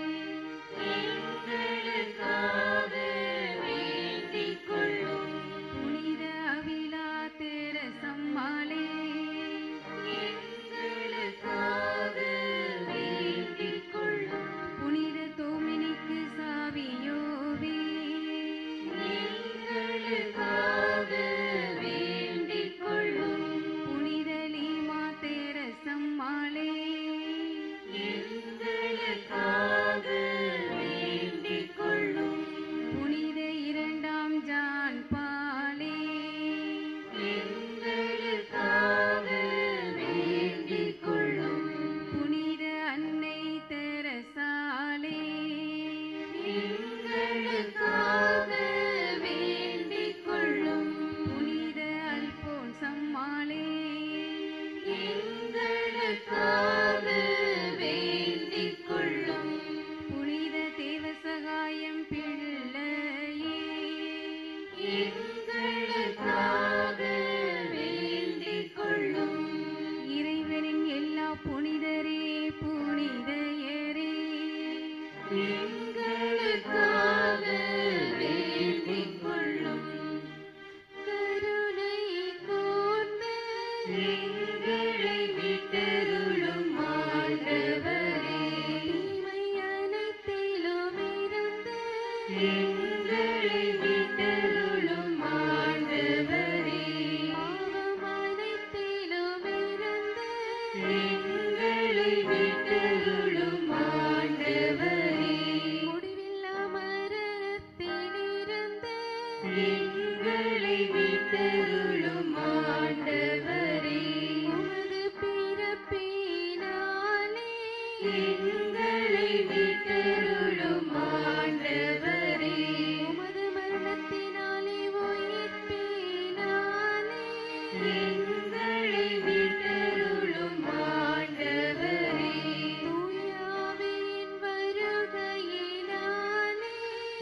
எங்களுக்காக வேண்டிக் கொள்ளும் புனித அவிலா தேரசம்மாளே எங்களுக்காக வேண்டிக் கொள்ளும் புனித தோமினிக்கு சாவியோவே எங்களுக்காக வேண்டிக் கொள்ளும் புனித லீமா தேரசம்மாளே எங்களுக்காக வேண்டிக் கொள்ளும் புனித இரண்டாம் ஜான் பாலே எங்களுக்காக வேண்டிக் கொள்ளும் புனித அன்னை தெரசாலே எங்களுக்காக வேண்டிக் கொள்ளும் புனித அல்போன் சம்மாளே எங்களுக்காக வேண்டிக் கொள்ளும் புனித தேவசகாயம் பிள்ளையே எங்களுக்காக வேண்டிக் கொள்ளும் இறைவனின் எல்லா புனிதரே புனிதையரே எங்களுக்காக வேண்டிக் கொள்ளும் கருணை கூர்ந்து எங்களை விட்டருளும் ஆண்டவரே தீமை அனைத்திலும் இருந்து எங்களை விட்டருளும் ஆண்டவரே பாவம் அனைத்திலும் இருந்து எங்களை விட்டருளும் ஆண்டவரே முடிவில்லா மரணத்திலிருந்து எங்களை விட்டருளும் ஆண்டவரே உமது பிறப்பினாலே எங்களை விட்டருளும் ஆண்டவரே உமது மரணத்தினாலே உயிர்ப்பினாலே எங்களை விட்டருளும் ஆண்டவரே தூயாவின் வருகையினாலே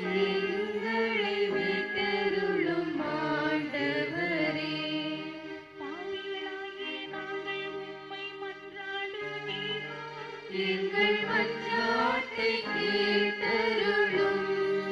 எங்களை விட்டருளும் ஆண்டவரே பாவிகளாகிய நாங்கள் உம்மை மன்றாடுகிறோம் எங்கள் மன்றாட்டை கேட்டருளும்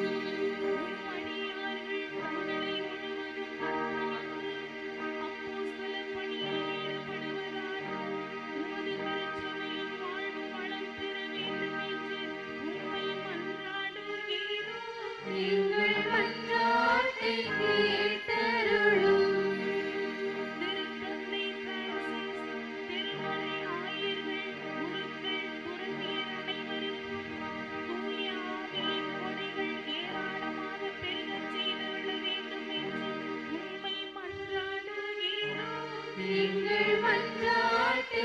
அடியார்கள் தங்களை முழுவதும் அப்போஸ்தல பணியில் ஈடுபடுவதால் உமது திருச்சபையின் வாழ்வு வளம் பெற வேண்டும் என்று உம்மை மன்றாடுகிறோம் எங்கள் மன்றாட்டை கேட்டருளும் திருத்தந்தை பிரான்சிஸ் திருமலை ஆயர்கள் குருக்கள் துறவியர் அனைவருக்கும் தூய ஆவியின் கொடைகள் ஏராளமாக பெருகச் செய்தருள வேண்டும் என்று உம்மை மன்றாடுகிறோம் எங்கள் மன்றாட்டை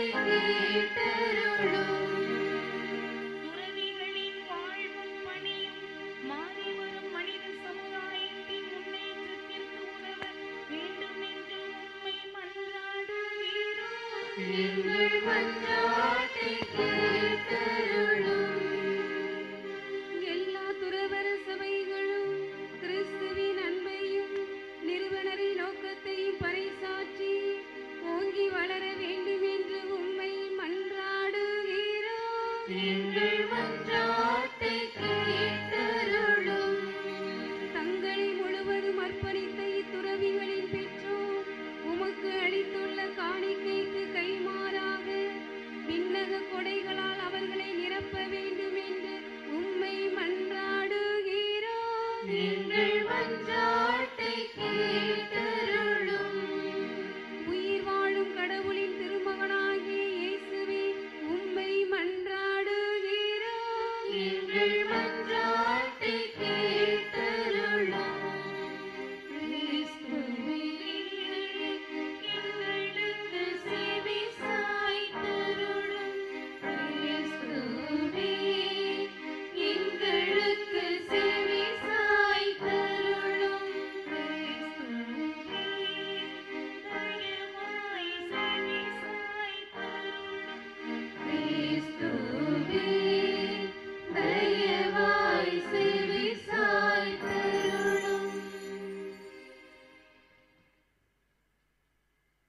கேட்டருளும் துறவிகளின் வாழ்வும் பணியும் மாறி வரும் மனித சமுதாயத்தின் முன்னேற்றத்திற்கு உதவ வேண்டும் என்று உம்மை மன்றாடுகிறோம் எங்கள் மன்றாட்டை கேட்டருளும் எல்லா துறவர சபைகளும் கிறிஸ்துவின் அன்பையும் நிறுவனரின் நோக்கத்தையும் பறைசாற்றி ஓங்கி வளர வேண்டும் என்று உம்மை மன்றாடுகிறோம் எங்கள் மன்றாட்டை கேட்டருளும் தங்களை முழுவதும் அர்ப்பணித்த இத்துறவிகளின் பெற்றோர் உமக்கு அளித்துள்ள காணிக்கைக்கு கைமாறாக விண்ணக கொடைகளால்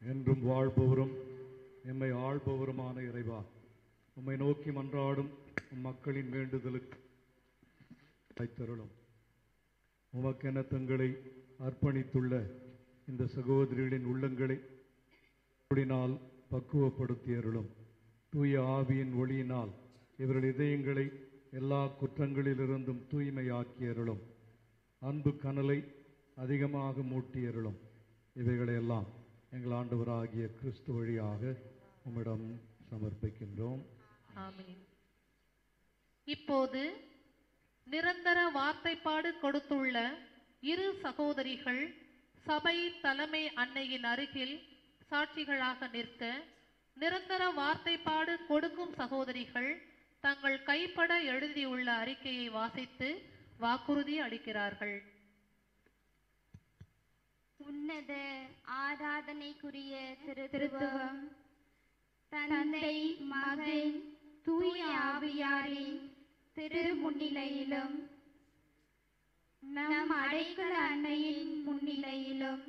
என்றும் வாழ்பவரும் எம்மை ஆள்பவருமான இறைவா உம்மை நோக்கி மன்றாடும் உம் மக்களின் வேண்டுதலுக்கு வைத்தருளும் உமக்கென தங்களை அர்ப்பணித்துள்ள இந்த சகோதரிகளின் உள்ளங்களை ஒளியினால் பக்குவப்படுத்தி அருளும் தூய ஆவியின் ஒளியினால் இவர்கள் இதயங்களை எல்லா குற்றங்களிலிருந்தும் தூய்மையாக்கி அருளும் அன்பு கனலை அதிகமாக மூட்டி அருளும் இவைகளையெல்லாம் எங்கள் ஆண்டவராகிய கிறிஸ்து வழியாக உம்மிடம் சமர்ப்பிக்கின்றோம் ஆமென் இப்போது நிரந்தர வார்த்தைப்பாடு கொடுத்துள்ள இரு சகோதரிகள் சபை தலைமை அன்னையின் அருகில் சாட்சிகளாக நிற்க நிரந்தர வார்த்தைப்பாடு கொடுக்கும் சகோதரிகள் தங்கள் கைப்பட எழுதியுள்ள அறிக்கையை வாசித்து வாக்குறுதி அளிக்கிறார்கள் உன்னத ஆராதனைக்குரிய திருத்துவம் தந்தை மகன் தூய ஆவியாரின் திரு முன்னிலையிலும் நம் அடைக்கல அன்னையின் முன்னிலையிலும்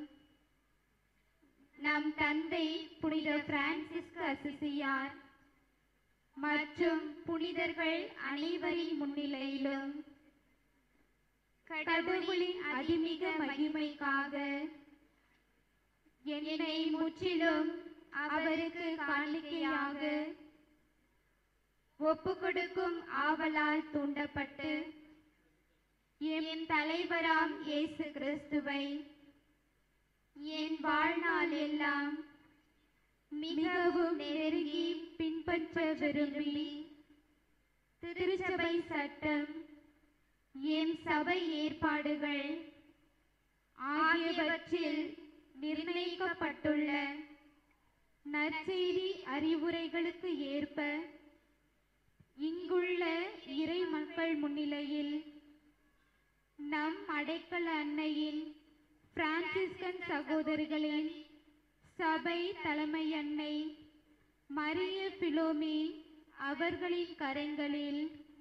நம் தந்தை புனித பிரான்சிஸ்கு அசிசியார் மற்றும் புனிதர்கள் அனைவரின் முன்னிலையிலும் கடவுளின் அதிமிக மகிமைக்காக என்னை முற்றிலும் அவருக்கு காணிக்கையாக ஒப்பு கொடுக்கும் ஆவலால் தூண்டப்பட்டு என் தலைவராம் இயேசு கிறிஸ்துவை என் வாழ்நாள் எல்லாம் மிகவும் நெருங்கி பின்பற்ற விரும்பி திருச்சபை சட்டம் என் சபை ஏற்பாடுகள் ஆகியவற்றில் நிர்ணயிக்கப்பட்டுள்ள நற்செய்தி அறிவுரைகளுக்கு ஏற்ப இங்குள்ள இறை மக்கள் முன்னிலையில் நம் அடைக்கல அன்னையின் பிரான்சிஸ்கன் சகோதரிகளின் சபை தலைமை அன்னை மரிய பிலோமி அவர்களின் கரங்களில்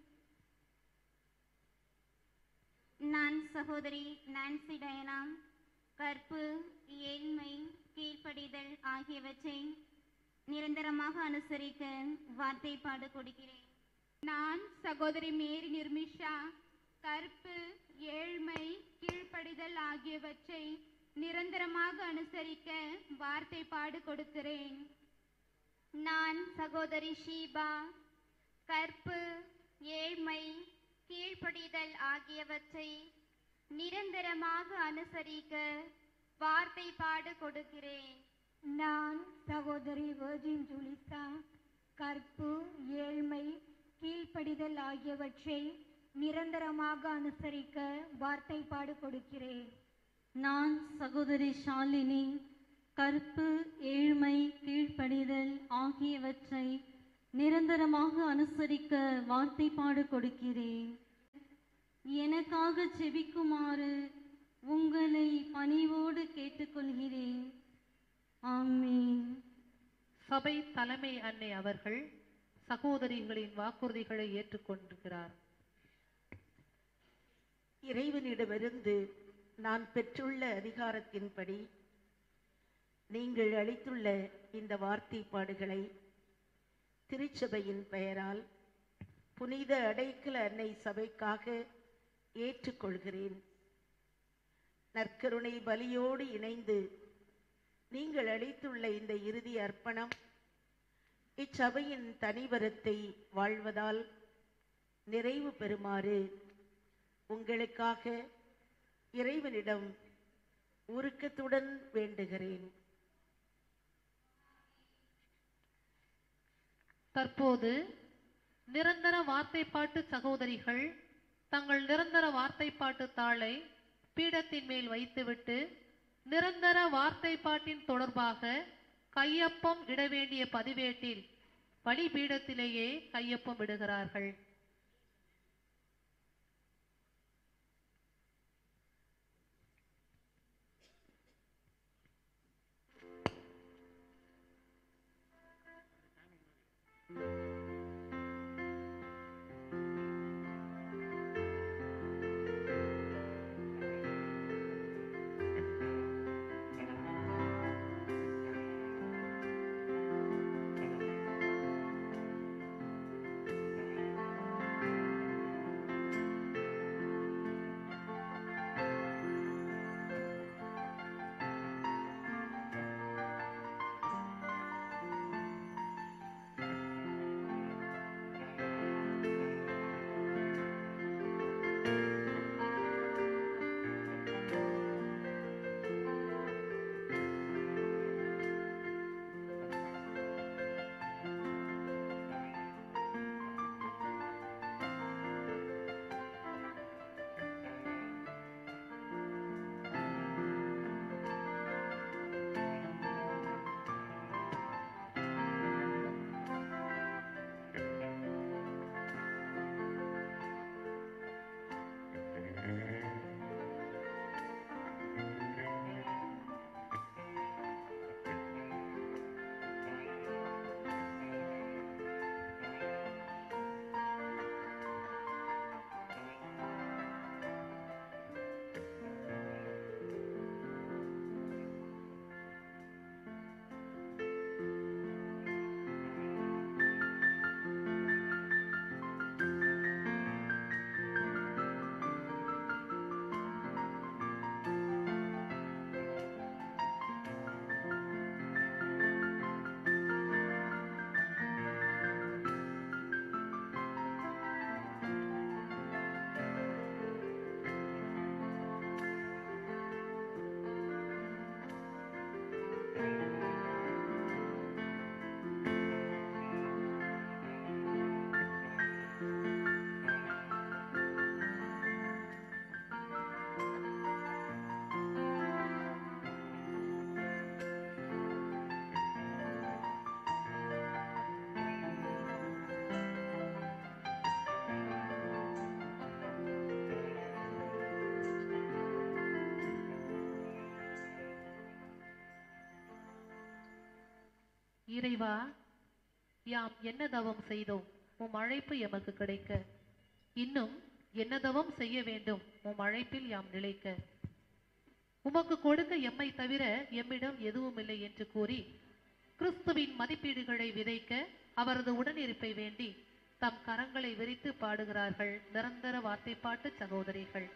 நான் சகோதரி நான்சி டயனா கற்பு ஏழ்மை கீழ்ப்படிதல் ஆகியவற்றை நிரந்தரமாக அனுசரிக்க வார்த்தைப்பாடு கொடுக்கிறேன் நான் சகோதரி மேரி நிர்மிஷா கற்பு ஏழ்மை கீழ்ப்படிதல் ஆகியவற்றை நிரந்தரமாக அனுசரிக்க வார்த்தைப்பாடு கொடுக்கிறேன் நான் சகோதரி ஷீபா கற்பு ஏழ்மை கீழ்ப்படிதல் ஆகியவற்றை நிரந்தரமாக அனுசரிக்க வார்த்தைப்பாடு கொடுக்கிறேன் நான் சகோதரி வெர்ஜின் ஜூலிசா கற்பு ஏழ்மை கீழ்ப்படிதல் ஆகியவற்றை நிரந்தரமாக அனுசரிக்க வார்த்தைப்பாடு கொடுக்கிறேன் நான் சகோதரி ஷாலினி கற்பு ஏழ்மை கீழ்ப்படிதல் ஆகியவற்றை நிரந்தரமாக அனுசரிக்க வார்த்தைப்பாடு கொடுக்கிறேன் எனக்காக செபிக்குமாறு உங்களை பணிவோடு கேட்டுக்கொள்கிறேன் ஆமென் சபை தலைமை அன்னை அவர்கள் சகோதரிகளின் வாக்குறுதிகளை ஏற்றுக்கொண்டிருக்கிறார் இறைவனிடமிருந்து நான் பெற்றுள்ள அதிகாரத்தின்படி நீங்கள் அளித்துள்ள இந்த வார்த்தைப்பாடுகளை திருச்சபையின் பெயரால் புனித அடைக்கல அன்னை சபைக்காக ஏற்றுக்கொள்கிறேன் நற்கருணை பலியோடு இணைந்து நீங்கள் அளித்துள்ள இந்த இறுதி அர்ப்பணம் இச்சபையின் தனிவரத்தை வாழ்வதால் நிறைவு பெறுமாறு உங்களுக்காக இறைவனிடம் உருக்கத்துடன் வேண்டுகிறேன் தற்போது நிரந்தர வார்த்தைப்பாட்டு சகோதரிகள் தங்கள் நிரந்தர வார்த்தைப்பாட்டு தாளை பீடத்தின் மேல் வைத்துவிட்டு நிரந்தர வார்த்தைப்பாட்டின் தொடர்பாக கையொப்பம் இட வேண்டிய பதிவேட்டில் பலிபீடத்திலேயே கையொப்பம் இடுகிறார்கள் இறைவா யாம் என்ன தவம் செய்தோம் உம் அழைப்பு எமக்கு கிடைக்க இன்னும் என்ன தவம் செய்ய வேண்டும் உம் அழைப்பில் யாம் நிலைக்க உமக்கு கொடுக்க எம்மை தவிர எம்மிடம் எதுவும் இல்லை என்று கூறி கிறிஸ்துவின் மதிப்பீடுகளை விதைக்க அவரது உடனிருப்பை வேண்டி தம் கரங்களை விரித்து பாடுகிறார்கள் நிரந்தர வார்த்தைப்பாட்டு சகோதரிகள்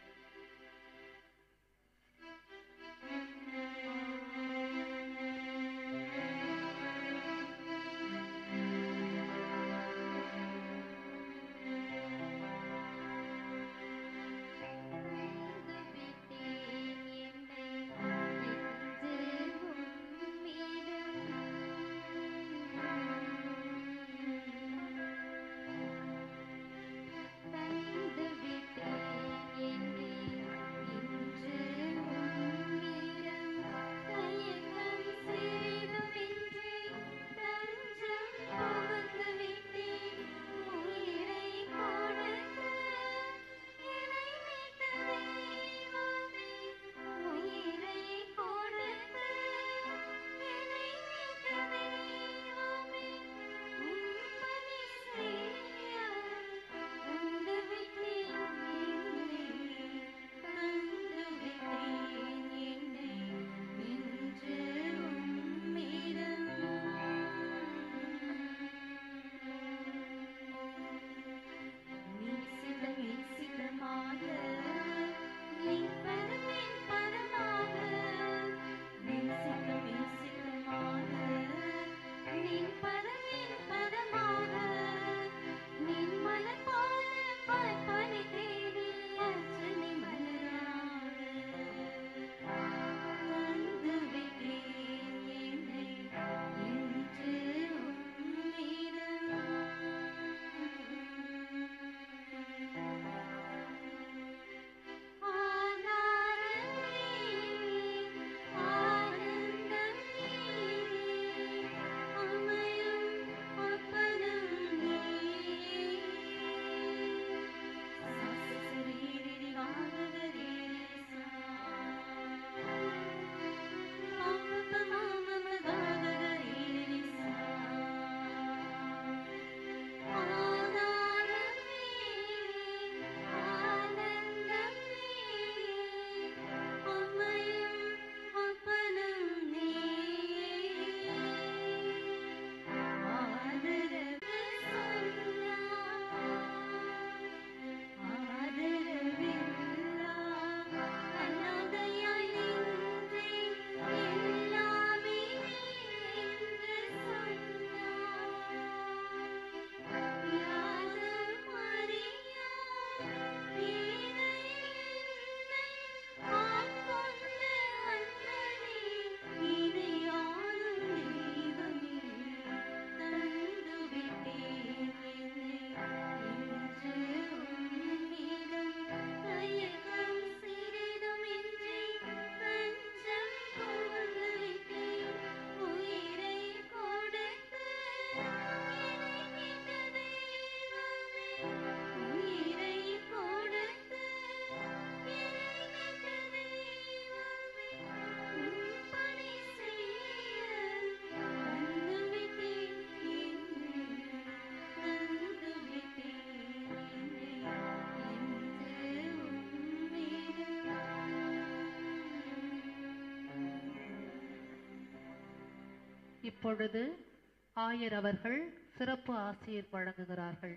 இப்பொழுது ஆயர் அவர்கள் சிறப்பு ஆசிரியர் வழங்குகிறார்கள்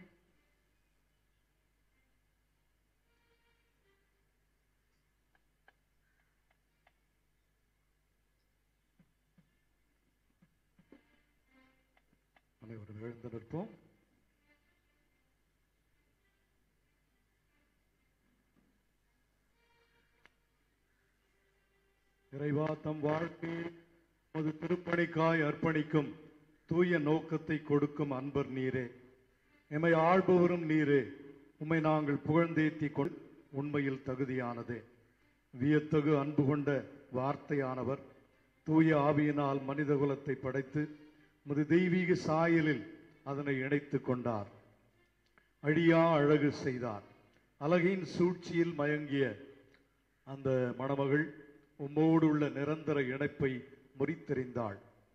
அனைவரும் எழுந்து நிற்போம் இறைவா தம் வாழ்க்கையை உமது திருப்பணிக்காய் அர்ப்பணிக்கும் தூய நோக்கத்தை கொடுக்கும் அன்பர் நீரே எம்மை ஆள்பவரும் நீரே உம்மை நாங்கள் புகழ்ந்தேத்தி கொள் உண்மையில் தகுதியானதே வியத்தகு அன்பு கொண்ட வார்த்தையானவர் தூய ஆவியினால் மனித குலத்தை படைத்து முது தெய்வீக சாயலில் அதனை இணைத்துக் கொண்டார் அழியா அழகு செய்தார் அழகின் சூழ்ச்சியில் மயங்கிய அந்த மணமகள் உம்மோடு உள்ள நிரந்தர இணைப்பை முறித்தெறிந்தாள்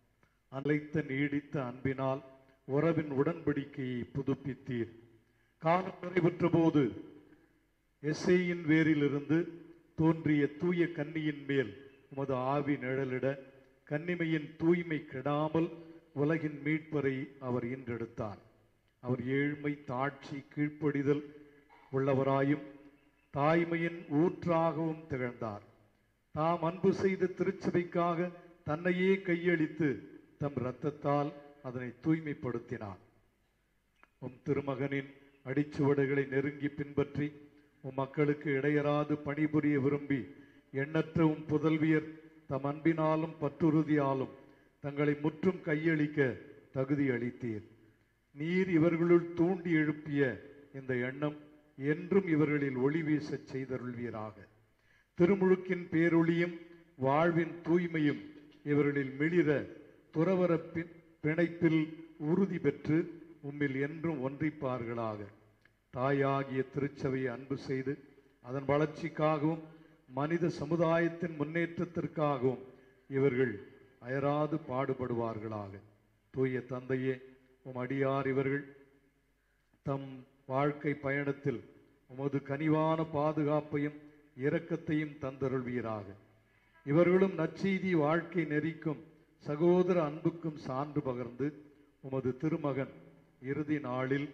அலைத்த நீடித்த அன்பினால் உறவின் உடன்படிக்கையை புதுப்பித்தீர் காலம் நிறைவுற்ற போது எஸ்ஐயின் வேரிலிருந்து தோன்றிய தூய கன்னியின் மேல் உமது ஆவி நிழலிட கன்னிமையின் தூய்மை கெடாமல் உலகின் மீட்பரை அவர் ஈன்றெடுத்தார் அவர் ஏழ்மை தாட்சி கீழ்ப்படிதல் உள்ளவராயும் தாய்மையின் ஊற்றாகவும் திகழ்ந்தார் தாம் அன்பு செய்த திருச்சபைக்காக தன்னையே கையளித்து தம் இரத்தத்தால் அதனை தூய்மைப்படுத்தினார் உம் திருமகனின் அடிச்சுவடுகளை நெருங்கி பின்பற்றி உம் மக்களுக்கு இடையராது பணிபுரிய விரும்பி எண்ணற்ற உம் புதல்வியர் தம் அன்பினாலும் பற்றுறுதியாலும் தங்களை முற்றும் கையளிக்க தகுதி அளித்தீர் நீர் இவர்களுள் தூண்டி எழுப்பிய இந்த எண்ணம் என்றும் இவர்களில் ஒளி வீசச் செய்தருள்வீராக திருமுழுக்கின் பேரொளியும் வாழ்வின் தூய்மையும் இவர்களில் மிளிர துறவர பி- பிணைப்பில் உறுதி பெற்று உம்மில் என்றும் ஒன்றிப்பார்களாக தாயாகிய திருச்சபையை அன்பு செய்து அதன் வளர்ச்சிக்காகவும் மனித சமுதாயத்தின் முன்னேற்றத்திற்காகவும் இவர்கள் அயராது பாடுபடுவார்களாக தூய தந்தையே உம் அடியார் இவர்கள் தம் வாழ்க்கை பயணத்தில் உமது கனிவான பாதுகாப்பையும் இரக்கத்தையும் தந்தருள்வீராக இவர்களும் நற்செய்தி வாழ்க்கை நெறிக்கும் சகோதர அன்புக்கும் சான்று பகர்ந்து உமது திருமகன் இறுதி நாளில்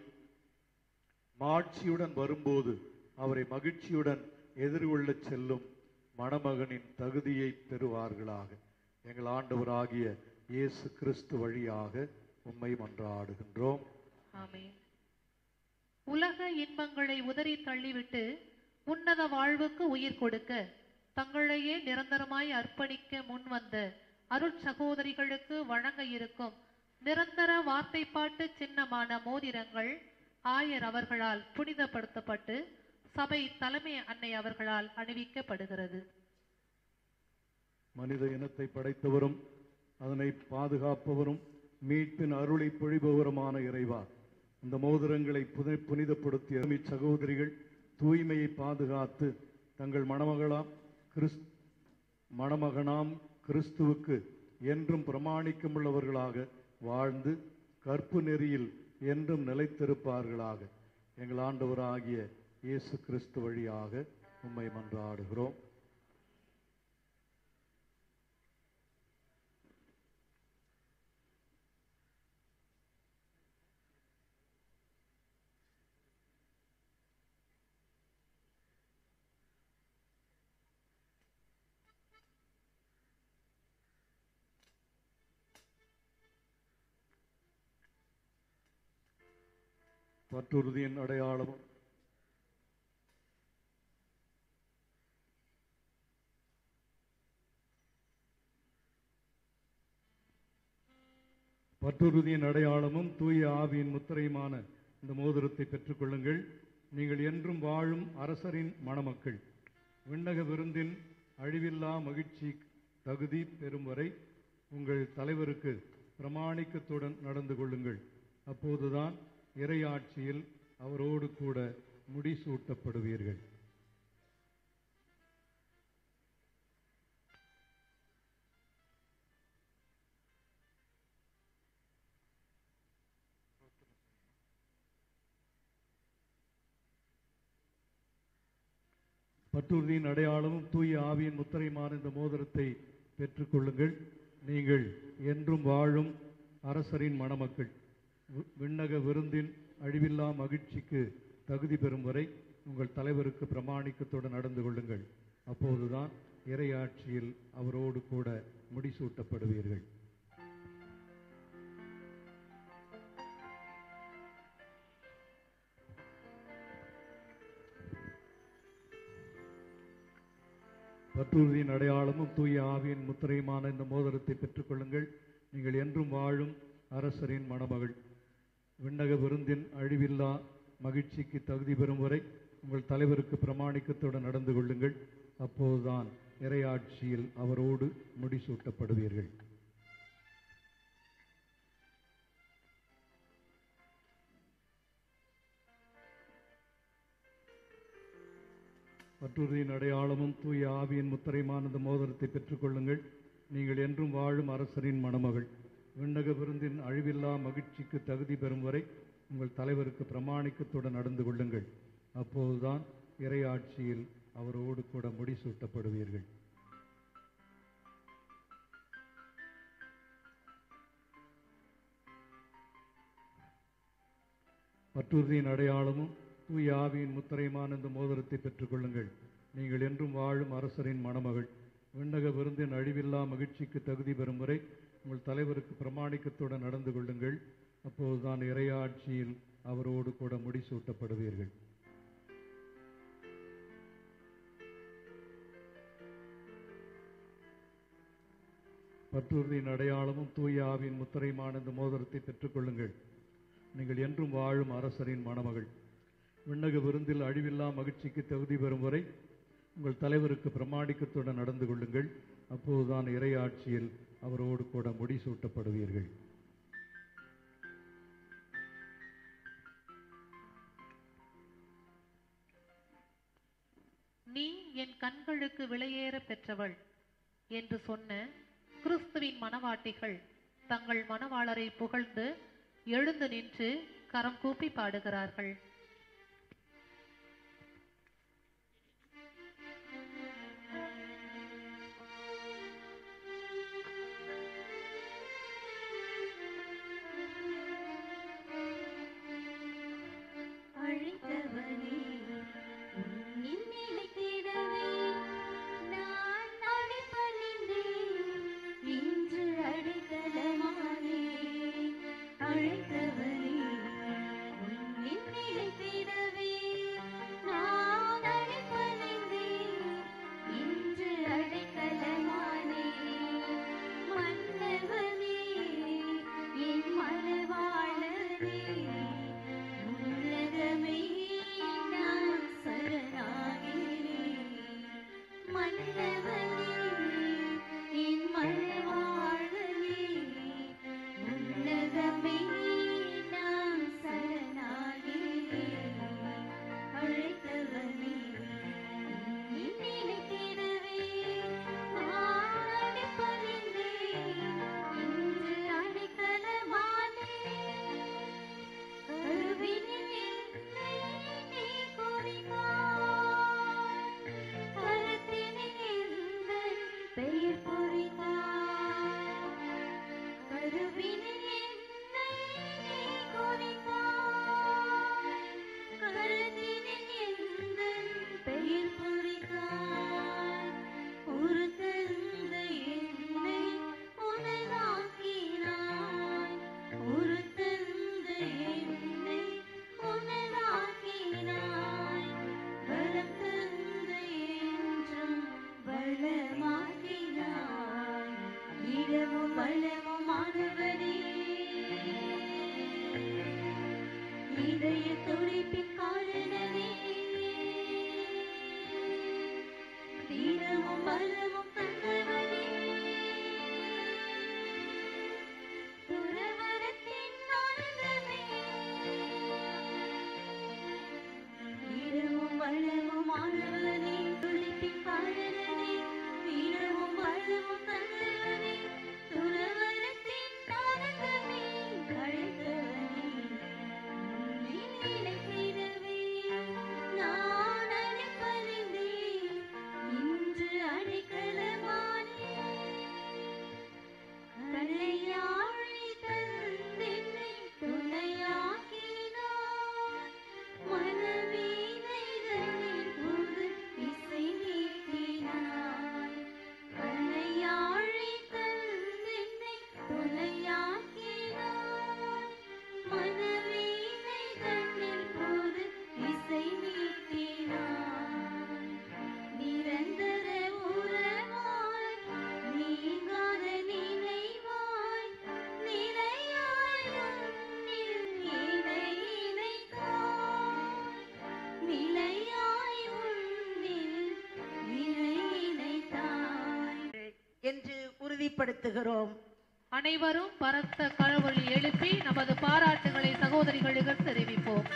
மாட்சியுடன் வரும்போது அவரை மகிழ்ச்சியுடன் எதிர்கொள்ளச் செல்லும் மணமகனின் தகுதியை பெறுவார்களாக எங்கள் ஆண்டவராகிய இயேசு கிறிஸ்து வழியாக உம்மை மன்றாடுகின்றோம் ஆமென் உலக இன்பங்களை உதறி தள்ளிவிட்டு உன்னத வாழ்வுக்கு உயிர் கொடுக்க தங்களையே நிரந்தரமாய் அர்ப்பணிக்க முன்வந்த அருட் சகோதரிகளுக்கு வழங்க இருக்கும் நிரந்தர வார்த்தைப்பாட்டு சின்னமான மோதிரங்கள் ஆயர் அவர்களால் புனிதப்படுத்தப்பட்டு சபை தலைமை அன்னை அவர்களால் அணிவிக்கப்படுகிறது மனித இனத்தை படைத்தவரும் அதனை பாதுகாப்பவரும் மீட்பின் அருளை பொழிபவருமான இறைவா இந்த மோதிரங்களை புத- புனிதப்படுத்திய சகோதரிகள் தூய்மையை பாதுகாத்து தங்கள் மணமகளாம் கிறிஸ் மணமகனாம் கிறிஸ்துவுக்கு என்றும் பிரமாணிக்கமுள்ளவர்களாக வாழ்ந்து கற்பு நெறியில் என்றும் நிலைத்திருப்பார்களாக எங்கள் ஆண்டவராகிய இயேசு கிறிஸ்து வழியாக உம்மை மன்றாடுகிறோம் பற்றுறுதியின் அடையாளமும் பற்றுறுதியின் அடையாளமும் தூய ஆவியின் முத்திரையுமான இந்த மோதிரத்தை பெற்றுக்கொள்ளுங்கள் நீங்கள் என்றும் வாழும் அரசரின் மணமக்கள் விண்ணக விருந்தின் அழிவில்லா மகிழ்ச்சி தகுதி பெறும் வரை உங்கள் தலைவருக்கு பிரமாணிக்கத்துடன் நடந்து கொள்ளுங்கள் அப்போதுதான் இறையாட்சியில் அவரோடு கூட முடிசூட்டப்படுவீர்கள் பற்றுறுதியின் அடையாளமும் தூய ஆவியின் முத்திரையுமான இந்த மோதிரத்தை பெற்றுக்கொள்ளுங்கள் நீங்கள் என்றும் வாழும் அரசரின் மணமக்கள் வி- விண்ணக விருந்தின் அழிவில்லா மகிழ்ச்சிக்கு தகுதி பெறும் வரை உங்கள் தலைவருக்கு பிரமாணிக்கத்துடன் நடந்து கொள்ளுங்கள் அப்போதுதான் இறையாட்சியில் அவரோடு கூட முடிசூட்டப்படுவீர்கள் பற்றுறுதியின் அடையாளமும் தூய ஆவியின் முத்திரையுமான இந்த மோதிரத்தை பெற்றுக்கொள்ளுங்கள் நீங்கள் என்றும் வாழும் அரசரின் மணமகள் விண்ணக விருந்தின் அழிவில்லா மகிழ்ச்சிக்கு தகுதி பெறும் வரை உங்கள் தலைவருக்கு பிரமாணிக்கத்துடன் நடந்து கொள்ளுங்கள் அப்போதுதான் இறையாட்சியில் அவரோடு முடிசூட்டப்படுவீர்கள் பற்றுறுதியின் அடையாளமும் தூய ஆவியின் முத்திரையுமான இந்த மோதிரத்தை பெற்றுக்கொள்ளுங்கள் நீங்கள் என்றும் வாழும் அரசரின் மணமகள் விண்ணக விருந்தின் அழிவில்லா மகிழ்ச்சிக்கு தகுதி பெறும் வரை உங்கள் தலைவருக்கு பிரமாணிக்கத்துடன் நடந்து கொள்ளுங்கள் அப்போதுதான் இறையாட்சியில் அவரோடு கூட முடிசூட்டப்படுவீர்கள் பற்றுறுதியின் அடையாளமும் தூய ஆவியின் முத்திரையுமான இந்த மோதிரத்தை பெற்றுக்கொள்ளுங்கள் நீங்கள் என்றும் வாழும் அரசரின் மணமகள் விண்ணக விருந்தின் அழிவில்லா மகிழ்ச்சிக்கு தகுதி பெறும் வரை உங்கள் தலைவருக்கு பிரமாணிக்கத்துடன் நடந்து கொள்ளுங்கள் அப்போதுதான் இறையாட்சியில் அவரோடு கூட முடிசூட்டப்படுவீர்கள் பற்றுறுதியின் அடையாளமும் தூய ஆவியின் முத்திரையுமான இந்த மோதிரத்தை பெற்றுக்கொள்ளுங்கள் நீங்கள் என்றும் வாழும் அரசரின் மணமகள் விண்ணக விருந்தில் அழிவில்லா மகிழ்ச்சிக்கு தகுதி பெறும் வரை உங்கள் தலைவருக்கு பிரமாணிக்கத்துடன் நடந்து கொள்ளுங்கள் அப்போதுதான் இறையாட்சியில் அவரோடு கூட முடிசூட்டப்படுவீர்கள் நீ என் கண்களுக்கு விலையேற பெற்றவள் என்று சொன்ன கிறிஸ்துவின் மணவாட்டிகள் தங்கள் மணவாளரை புகழ்ந்து எழுந்து நின்று கரம் கூப்பி பாடுகிறார்கள் அழைத்தவனே உன்னின் நிலைத்திடவே நான் அழைப்பணிந்தேன் இன்று அடைக்கலமானே அழைத்தவனே உன்னின் நிலைத்திடவே நான் அழைப்பணிந்தேன் இன்று அடைக்கலமானே மன்னவனே என் மனவாளனே உலகமே நான் சரணாகிறேன் மன்னவனே என் மனவாழ்வனே உலகமே நான் சரணாகிறேன் அழைத்தவனே உன்னின் நிலைத்திடவே நான் அழைப்பறிந்தேன் இன்று அடைக்கலமானே கருவினில் என்னை நீ குறித்தாய். கரத்தினில் எந்தன் பெயர் பொறித்தாய். கருவினில் என்னை நீ குறித்தாய். கரத்தினில் எந்தன் பெயர் பொறித்தாய். ஒரு தந்தை என்னை உனதாக்கினாய். ஒரு தந்தை என்னை உனதாக்கினாய். வரம் தந்தை என்றும் வளமாக்கினாய். இடமும் வளமும் ஆனவனே இதய துடிப்பின் காரணமே தினமும் பலமும் தந்தவனே துறவரத்தின் ஆனந்தமே இடமும் வளமும் ஆனவனே துடிப்பின் காரணமே தினமும் பலமும் தந்தவனே துறவரத்தின் ஆனந்தமே அழைத்தவனே உன்னில் நிலைத்திடவே நான் அழைப்பறிந்தேன் இன்று அழைக்கலமானே கலையாழி தந்தென்னை துணையாக்கினார் மனவீணைகளில் புது இசை நீட்டினார் கலையாழி தந்தென்னை துணையாக்கினார் மனவீணைகளில் புது இசை நீட்டினார் நிரந்தர உறவாய் நீங்காத நினைவாய் நிலையாய் உன்னில் என்னை இணைத்தாய் நிலையாய் உன்னில் என்னை இணைத்தாய் என்று உறுதிப்படுத்துகிறோம் அனைவரும் பரத்த கரவொலி எழுப்பி நமது பாராட்டுகளை சகோதரிகளுக்கு தெரிவிப்போம்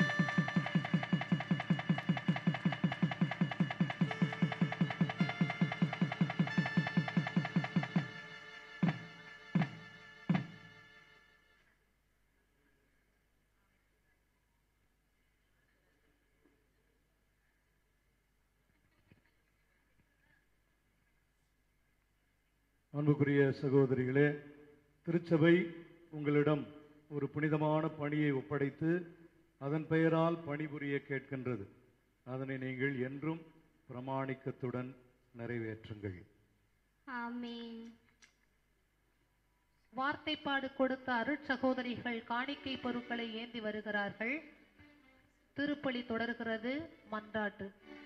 அன்புக்குரிய சகோதரிகளே திருச்சபை உங்களிடம் ஒரு புனிதமான பணியை ஒப்படைத்து அதன் பெயரால் பணிபுரிய கேட்கின்றது அதனை நீங்கள் என்றும் பிரமாணிக்கத்துடன் நிறைவேற்றுங்கள் ஆமென் வார்த்தைப்பாடு கொடுத்த அருட்சகோதரிகள் காணிக்கை பொருட்களை ஏந்தி வருகிறார்கள் திருப்பலி தொடர்கிறது மன்றாட்டு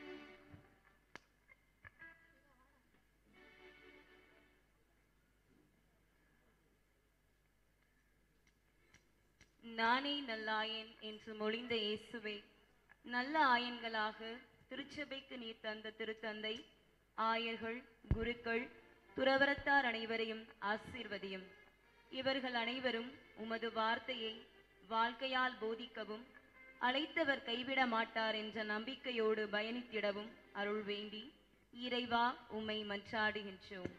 நானே நல்லாயன் என்று மொழிந்த இயேசுவே நல்ல ஆயன்களாக திருச்சபைக்கு நீர் தந்த திருத்தந்தை ஆயர்கள் குருக்கள் துறவரத்தார் அனைவரையும் ஆசீர்வதியும் இவர்கள் அனைவரும் உமது வார்த்தையை வாழ்க்கையால் போதிக்கவும் அழைத்தவர் கைவிட மாட்டார் என்ற நம்பிக்கையோடு பயணித்திடவும் அருள் வேண்டி இறைவா உம்மை மன்றாடுகின்றோம்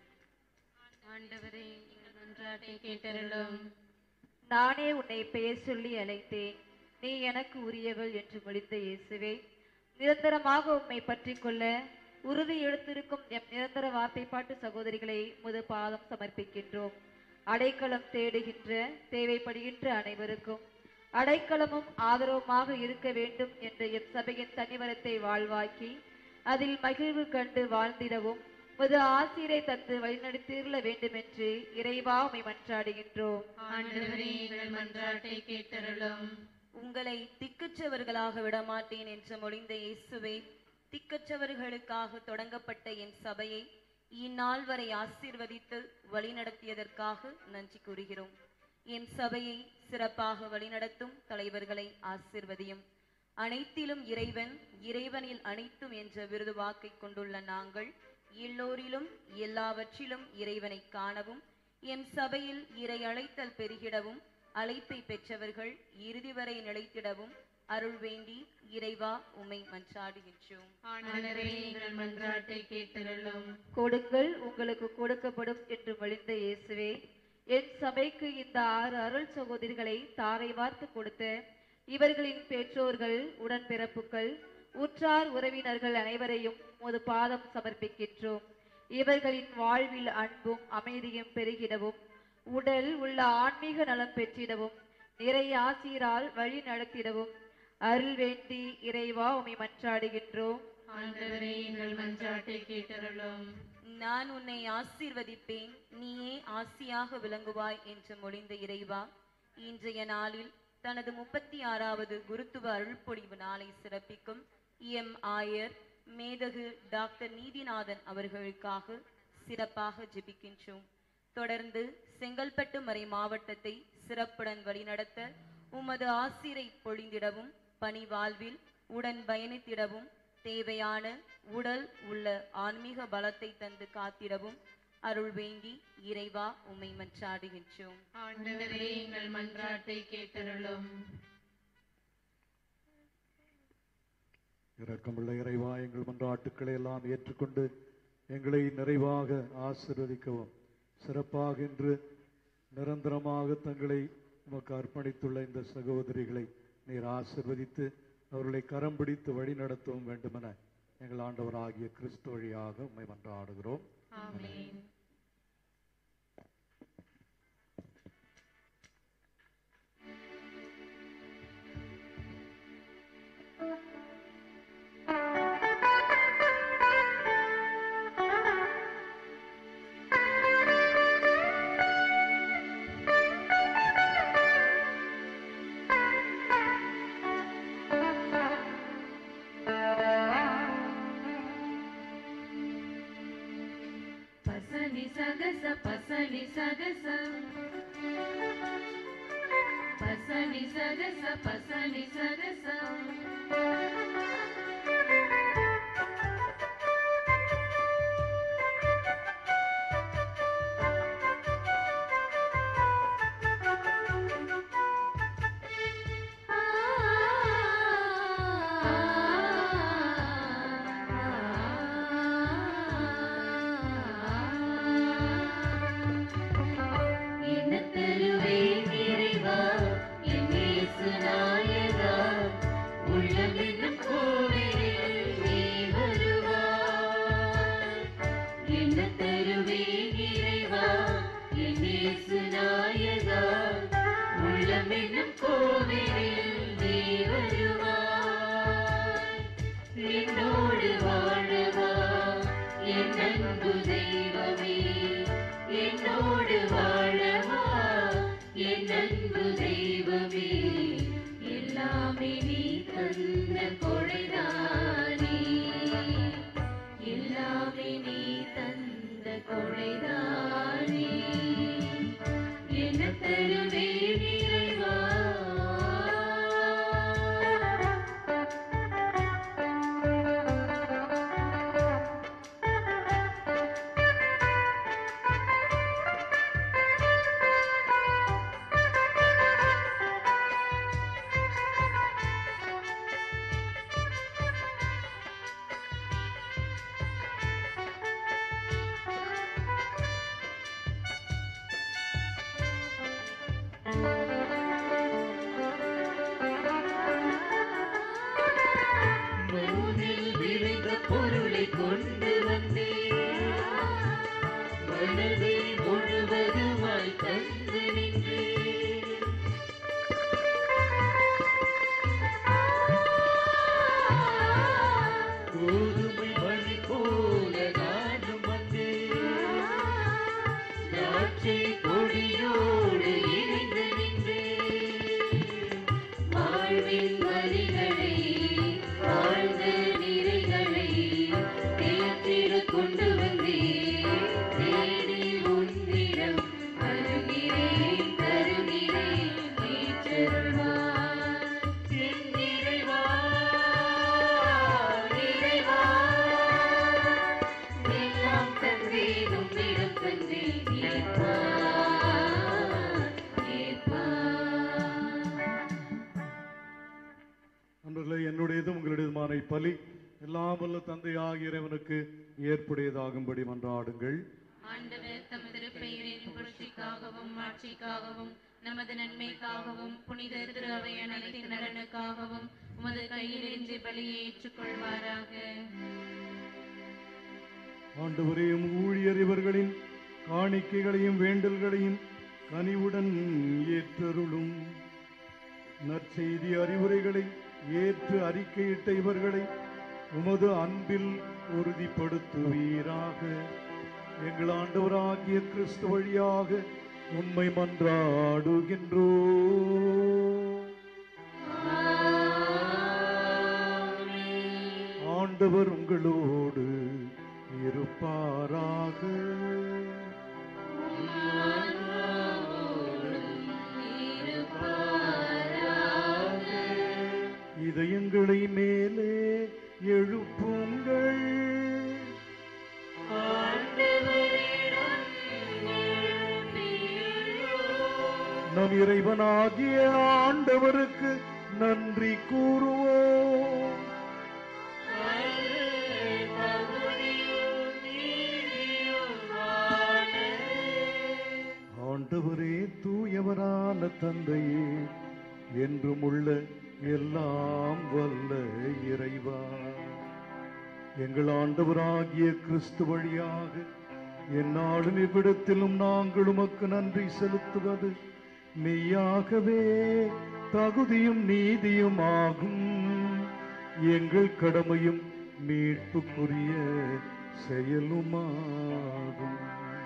ஆண்டவரே எங்கள் மன்றாட்டை கேட்டருளும் நானே உன்னை பெயர் சொல்லி அழைத்தேன் நீ எனக்கு உரியவள் என்று மொழிந்த இயேசுவே நிரந்தரமாக உம்மை பற்றிக் கொள்ள உறுதி எடுத்திருக்கும் எம் நிரந்தர வார்த்தைப்பாட்டு சகோதரிகளை முது பாதம் சமர்ப்பிக்கின்றோம் அடைக்கலம் தேடுகின்ற தேவைப்படுகின்ற அனைவருக்கும் அடைக்கலமும் ஆதரவுமாக இருக்க வேண்டும் என்ற எம் சபையின் தனிவரத்தை வாழ்வாக்கி அதில் மகிழ்வு கண்டு வாழ்ந்திடவும் முது ஆசிரை தந்து வழிநடத்தியுள்ள வேண்டும் என்று இறைவா உம்மை மன்றாடுகின்றோம் ஆண்டவரே எங்கள் மன்றாட்டை கேட்டருளும் உங்களை திக்கற்றவர்களாக விடமாட்டேன் என்று மொழிந்த இயேசுவே திக்கற்றவர்களுக்காக தொடங்கப்பட்ட என் சபையை இந்நாள் வரை ஆசீர்வதித்து வழிநடத்தியதற்காக நன்றி கூறுகிறோம் என் சபையை சிறப்பாக வழிநடத்தும் தலைவர்களை ஆசீர்வதியும் அனைத்திலும் இறைவன் இறைவனில் அனைத்தும் என்ற விருது வாக்கை கொண்டுள்ள நாங்கள் எல்லோரிலும் எல்லாவற்றிலும் இறைவனை காணவும் எம் சபையில் இறை அழைத்தல் பெருகிடவும் அழைப்பை பெற்றவர்கள் இறுதி வரை நிலைத்திடவும் அருள் வேண்டி இறைவா உம்மை மன்றாடுகின்றோம் ஆண்டவரே எங்கள் மன்றாட்டை கேட்டருளும் கொடுங்கள் உங்களுக்கு கொடுக்கப்படும் என்று மொழிந்த இயேசுவே என் சபைக்கு இந்த ஆறு அருள் சகோதரிகளை தாரை வார்த்து கொடுத்த இவர்களின் பெற்றோர்கள் உடன்பிறப்புகள் உற்றார் உறவினர்கள் அனைவரையும் உமது பாதம் சமர்ப்பிக்கின்றோம் இவர்களின் வாழ்வில் அன்பும் அமைதியும் பெருகிடவும் உடல் உள்ள ஆன்மீக நலம் பெற்றிடவும் நிறை ஆசீரால் வழி நடத்திடவும் அருள் வேண்டி இறைவா உம்மை மன்றாடுகின்றோம் ஆண்டவரே எங்கள் மன்றாட்டை கேட்டருளும் நான் உன்னை ஆசீர்வதிப்பேன் நீயே ஆசியாக விளங்குவாய் என்று மொழிந்த இறைவா இன்றைய நாளில் தனது முப்பத்தி ஆறாவது குருத்துவ அருள்பொழிவு நாளை சிறப்பிக்கும் எம் ஆயர் மேதகு டாக்டர் நீதிநாதன் அவர்களுக்காக சிறப்பாக ஜெபிக்கின்றோம் தொடர்ந்து செங்கல்பட்டு மறை மாவட்டத்தை சிறப்புடன் வழிநடத்த உமது ஆசிரை பொழிந்திடவும் பணி வாழ்வில் உடன் பயணித்திடவும் தேவையான உடல் உள்ள ஆன்மீக பலத்தை தந்து காத்திடவும் அருள் வேண்டி இறைவா உம்மை மன்றாடுகின்றோம் ஆண்டவரே எங்கள் மன்றாட்டை கேட்டருளும் இரக்கமுள்ள இறைவா எங்கள் மன்றாட்டுக்களை எல்லாம் ஏற்றுக்கொண்டு எங்களை நிறைவாக ஆசீர்வதிக்கவும் சிறப்பாக இன்று நிரந்தரமாக தங்களை உமக்கு அர்ப்பணித்துள்ள இந்த சகோதரிகளை நீர் ஆசிர்வதித்து அவர்களை கரம் பிடித்து வழி நடத்தவும் வேண்டுமென எங்கள் ஆண்டவராகிய கிறிஸ்து வழியாக உம்மை மன்றாடுகிறோம் ஆமென் பசனி சகச பசனி சகச பசனி சகச பசனி சகச என்ன தருவேன் இறைவா என் இயேசு நாயகா உள்ளம் என்னும் கோயில் உள்ளமென்னும் கோவிலில் நீ வருவாய் என்னோடு வாழவா என் அன்பு தெய்வமே என்னோடு வாழவா என் அன்பு தெய்வமே எல்லாமே நீ தந்த கொடைதானே எல்லாமே நீ தந்த கொடைதானே என்ன தருவேன் இறைவா மண்ணில் விழுந்த பொருளை கொண்டு வந்தேன் மனதை முழுவதுமாய் தந்து நின்றேன் கோதுமை மணி போல நானும் வந்தேன் திராட்சை கொடியோடு இணைந்து நின்றேன் வாழ்வின் வழிகளை வாழ்ந்த நிறைகளை தேற்றிட கொண்டு வந்தேன் தேடி உன்னிடம் வருகிறேன் தருகிறேன் ஏற்றருள்வாய் என் நிறைவா நிறைவா எல்லாம் தந்தேன் உன்னிடம் தந்தேன் ஏற்பார் ஏற்பார் நண்பர்களே என்னுடையதும் உங்களுடையதுமான இப்பலி எல்லாம் வல்ல தந்தையாகிய இறைவனுக்கு ஏற்புடையதாகும்படி மன்றாடுங்கள் ஆண்டவர் தமது திருப்பெயரின் புரட்சிக்காகவும் ஆட்சிக்காகவும் நமது நன்மைக்காகவும் புனித திரு அவை அனைத்தின் நலனுக்காகவும் உமது கையில் இன்றி பலியை ஏற்றுக்கொள்வாராக ஆண்டவரையும் ஊழியர் இவர்களின் காணிக்கைகளையும் வேண்டல்களையும் கனிவுடன் ஏற்றருளும் நற்செய்தி அறிவுரைகளை ஏற்று அறிக்கையிட்ட இவர்களை உமது அன்பில் உறுதிப்படுத்துவீராக எங்கள் ஆண்டவராகிய கிறிஸ்து வழியாக உம்மை மன்றாடுகின்றோ ஆண்டவர் உங்களோடு இருப்பாராக இதயங்களை மேலே எழுப்புங்கள் நம் இறைவனாகிய ஆண்டவருக்கு நன்றி கூறுவோம் ஆண்டவரே தூயவரான தந்தையே என்றும் உள்ள எல்லாம் வல்ல இறைவா எங்கள் ஆண்டவராகிய கிறிஸ்து வழியாக எந்நாளும் இவ்விடத்திலும் நாங்கள் உமக்கு நன்றி செலுத்துவது மெய்யாகவே தகுதியும் நீதியும் ஆகும் எங்கள் கடமையும் மீட்புக்குரிய செயலுமாகும்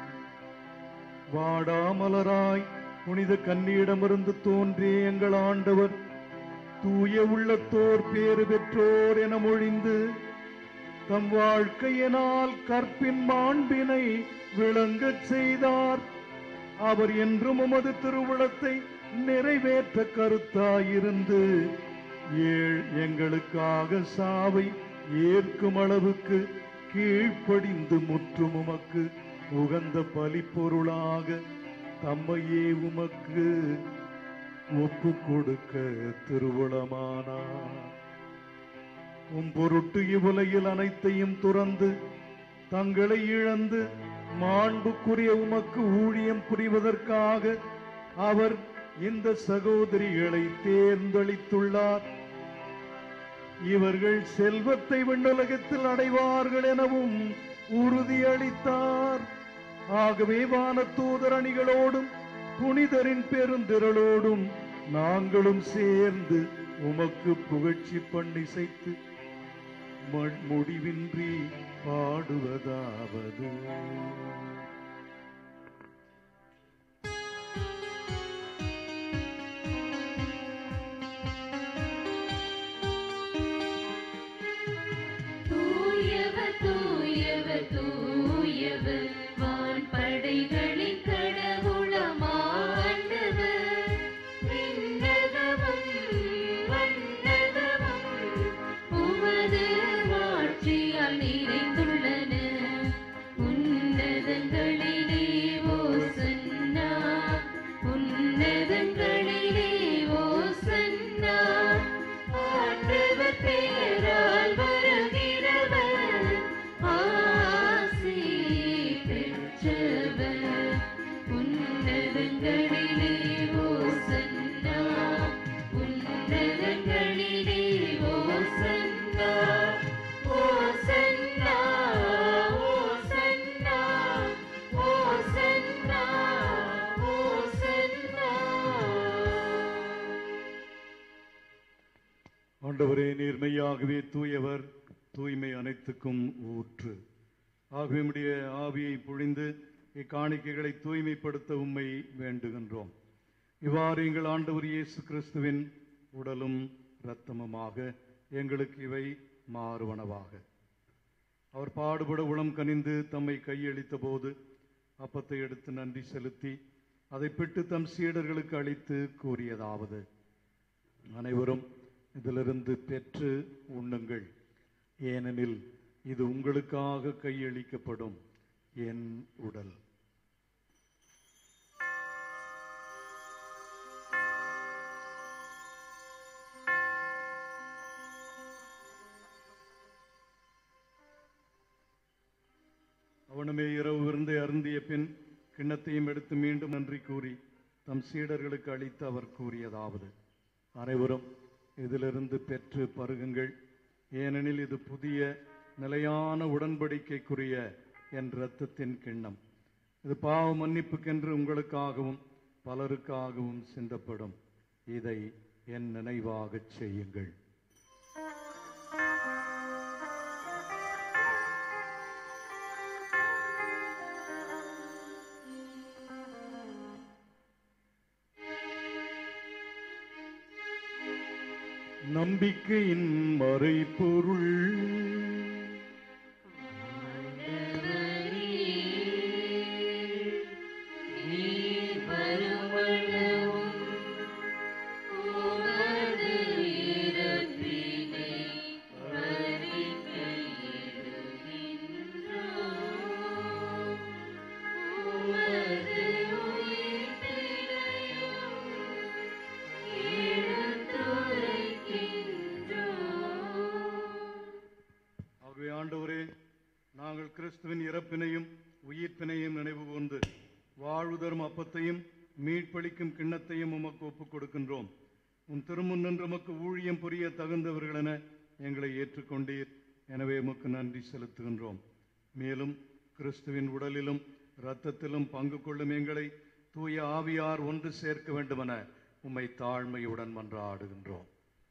வாடாமலராய் புனித கன்னியிடமிருந்து தோன்றிய எங்கள் ஆண்டவர் தூய உள்ளத்தோர் பேறு பெற்றோர் என மொழிந்து தம் வாழ்க்கையினால் கற்பின் மாண்பினை விளங்கச் செய்தார் அவர் என்றும் உமது திருவுளத்தை நிறைவேற்ற கருத்தாயிருந்து ஏழ் எங்களுக்காக சாவை ஏற்கும் அளவுக்கு கீழ்ப்படிந்து முற்றும் உமக்கு உகந்த பலிப்பொருளாக தம்மையே உமக்கு ஒப்பு கொடுக்க திருவுளமானார் உம் பொருட்டு இவ்வுலகில் அனைத்தையும் துறந்து தங்களை இழந்து மாண்புக்குரிய உமக்கு ஊழியம் புரிவதற்காக அவர் இந்த சகோதரிகளை தேர்ந்தளித்துள்ளார் இவர்கள் செல்வத்தை விண்ணுலகத்தில் அடைவார்கள் எனவும் உறுதியளித்தார் ஆகவே வானத்தூதர் அணிகளோடும் புனிதரின் பெருந்திரளோடும் நாங்களும் சேர்ந்து உமக்கு புகழ்ச்சி பண்ணிசைத்து ம- முடிவின்றி பாடுவதாவது தூயவர் தூயவர் தூயவர் வான்படைகளின் கடவுளமாண்டவர் விண்ணகமும் வண்ணகமும் உமது மாட்சியால் நிறைந்துள்ளன உன்னதங்களிலே ஓசன்னா உன்னதங்களிலே ஓசன்னா ஆண்டவர் பெயரால் வருகிறவர் ஆசி பெற்றவர் உன்னதங்களிலே ஓசன்னா உன்னதங்களிலே ஓசன்னா ஓசன்னா ஓசன்னா ஓசன்னா ஓசன்னா ஆண்டவரே நீர்மையாகவே தூயவர் தூய்மை அனைத்துக்கும் ஊற்று ஆகவே உம்முடைய ஆவியை பொழிந்து இக்காணிக்கைகளை தூய்மைப்படுத்த உம்மை வேண்டுகின்றோம் இவ்வாறு எங்கள் ஆண்டவர் இயேசு கிறிஸ்துவின் உடலும் இரத்தமுமாக எங்களுக்கு இவை மாறுவனவாக அவர் பாடுபட உளம் கனிந்து தம்மை கையளித்த போது அப்பத்தை எடுத்து நன்றி செலுத்தி அதை பிட்டு தம் சீடர்களுக்கு அளித்து கூறியதாவது அனைவரும் இதிலிருந்து பெற்று உண்ணுங்கள் ஏனெனில் இது உங்களுக்காக கையளிக்கப்படும் என் உடல் அவனுமே இரவு விருந்தை அருந்திய பின் கிண்ணத்தையும் எடுத்து மீண்டும் நன்றி கூறி தம் சீடர்களுக்கு அளித்து அவர் கூறியதாவது அனைவரும் இதிலிருந்து பெற்று பருகுங்கள் ஏனெனில் இது புதிய நிலையான உடன்படிக்கைக்குரிய என் இரத்தத்தின் கிண்ணம் இது பாவ மன்னிப்புக்கென்று உங்களுக்காகவும் பலருக்காகவும் சிந்தப்படும் இதை என் நினைவாகச் செய்யுங்கள் நம்பிக்கையின் மறைபொருள் ஆகவே ஆண்டவரே நாங்கள் கிறிஸ்துவின் இறப்பினையும் உயிர்ப்பினையும் நினைவு கூர்ந்து வாழ்வு தரும் அப்பத்தையும் மீட்பளிக்கும் கிண்ணத்தையும் உமக்கு ஒப்புக் கொடுக்கின்றோம் உன் திருமுன் நின்று உமக்கு ஊழியம் புரிய தகுந்தவர்கள் என எங்களை ஏற்றுக்கொண்டீர் எனவே உமக்கு நன்றி செலுத்துகின்றோம் மேலும் கிறிஸ்துவின் உடலிலும் இரத்தத்திலும் பங்கு கொள்ளும் எங்களை தூய ஆவியார் ஒன்று சேர்க்க வேண்டுமென உம்மை தாழ்மையுடன் மன்றாடுகின்றோம்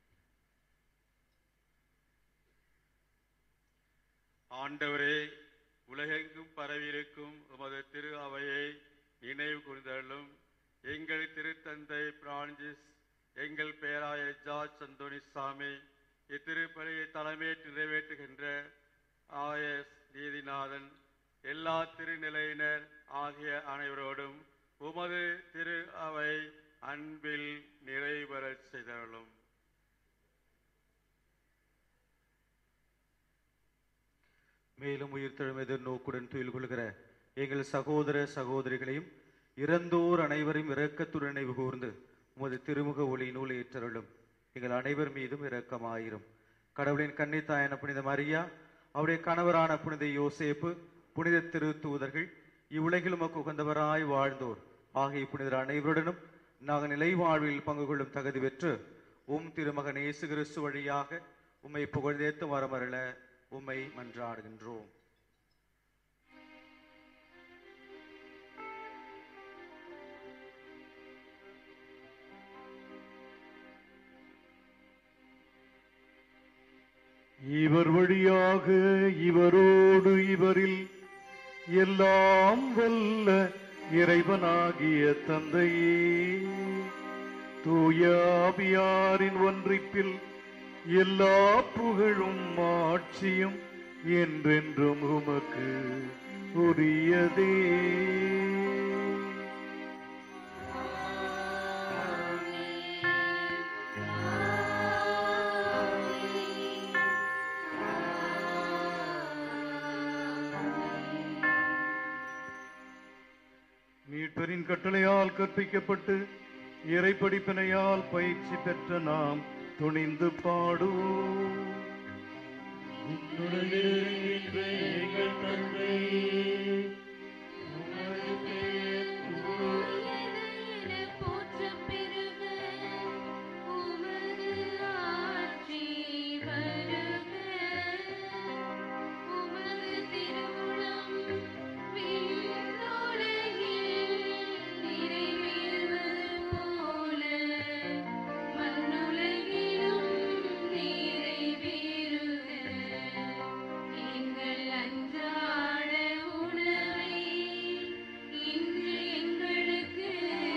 ஆண்டவரே உலகெங்கும் பரவியிருக்கும் உமது திரு அவையை நினைவு கூர்ந்தள்ளும் எங்கள் திருத்தந்தை பிரான்சிஸ் எங்கள் பேராய ஜார்ஜ் அந்தோனி சாமி இத்திருப்பலியை தலைமையேற்று நிறைவேற்றுகின்ற ஆயஸ் நீதிநாதன் எல்லா திருநிலையினர் ஆகிய அனைவரோடும் உமது திரு அவை அன்பில் நிறைவரச் செய்தருளும் மேலும் உயிர்த்தெழும் எதிர்நோக்குடன் துயில் கொள்கிற எங்கள் சகோதர சகோதரிகளையும் இறந்தோர் அனைவரையும் இரக்கத்துடன் நினைவு கூர்ந்து உமது திருமுக ஒளி நூல் ஏற்றருளும் எங்கள் அனைவர் மீதும் இரக்கமாயிரும் கடவுளின் கன்னித்தாயன புனித மரியா அவருடைய கணவரான புனித யோசேப்பு புனித திரு தூதர்கள் இவ்வுலகில் உமக்கு உகந்தவராய் வாழ்ந்தோர் ஆகிய புனிதர் அனைவருடனும் நாங்கள் நிலை வாழ்வில் பங்கு கொள்ளும் தகுதி பெற்று உம் திருமகன் இயேசு கிறிஸ்து வழியாக உம்மை புகழ்ந்தேத்து வரமருள உம்மை மன்றாடுகின்றோம் இவர் வழியாக இவரோடு இவரில் எல்லாம் வல்ல இறைவனாகிய தந்தையே தூயாபியாரின் ஒன்றிப்பில் எல்லா புகழும் ஆட்சியும் என்றென்றும் உமக்கு உரியதே மீட்பரின் கட்டளையால் கற்பிக்கப்பட்டு இறைப்படிப்பினையால் பயிற்சி பெற்ற நாம் துணிந்து பாடுவோம் எங்கள் தந்தை போற்றப் பெறுக உமது ஆட்சி வருக உமது திருவுளம் விண்ணுலகில் நிறைவேறுவது போல மண்ணுலகிலும் நிறைவேறுக எங்கள் அன்றாட உணவை இன்று எங்களுக்கு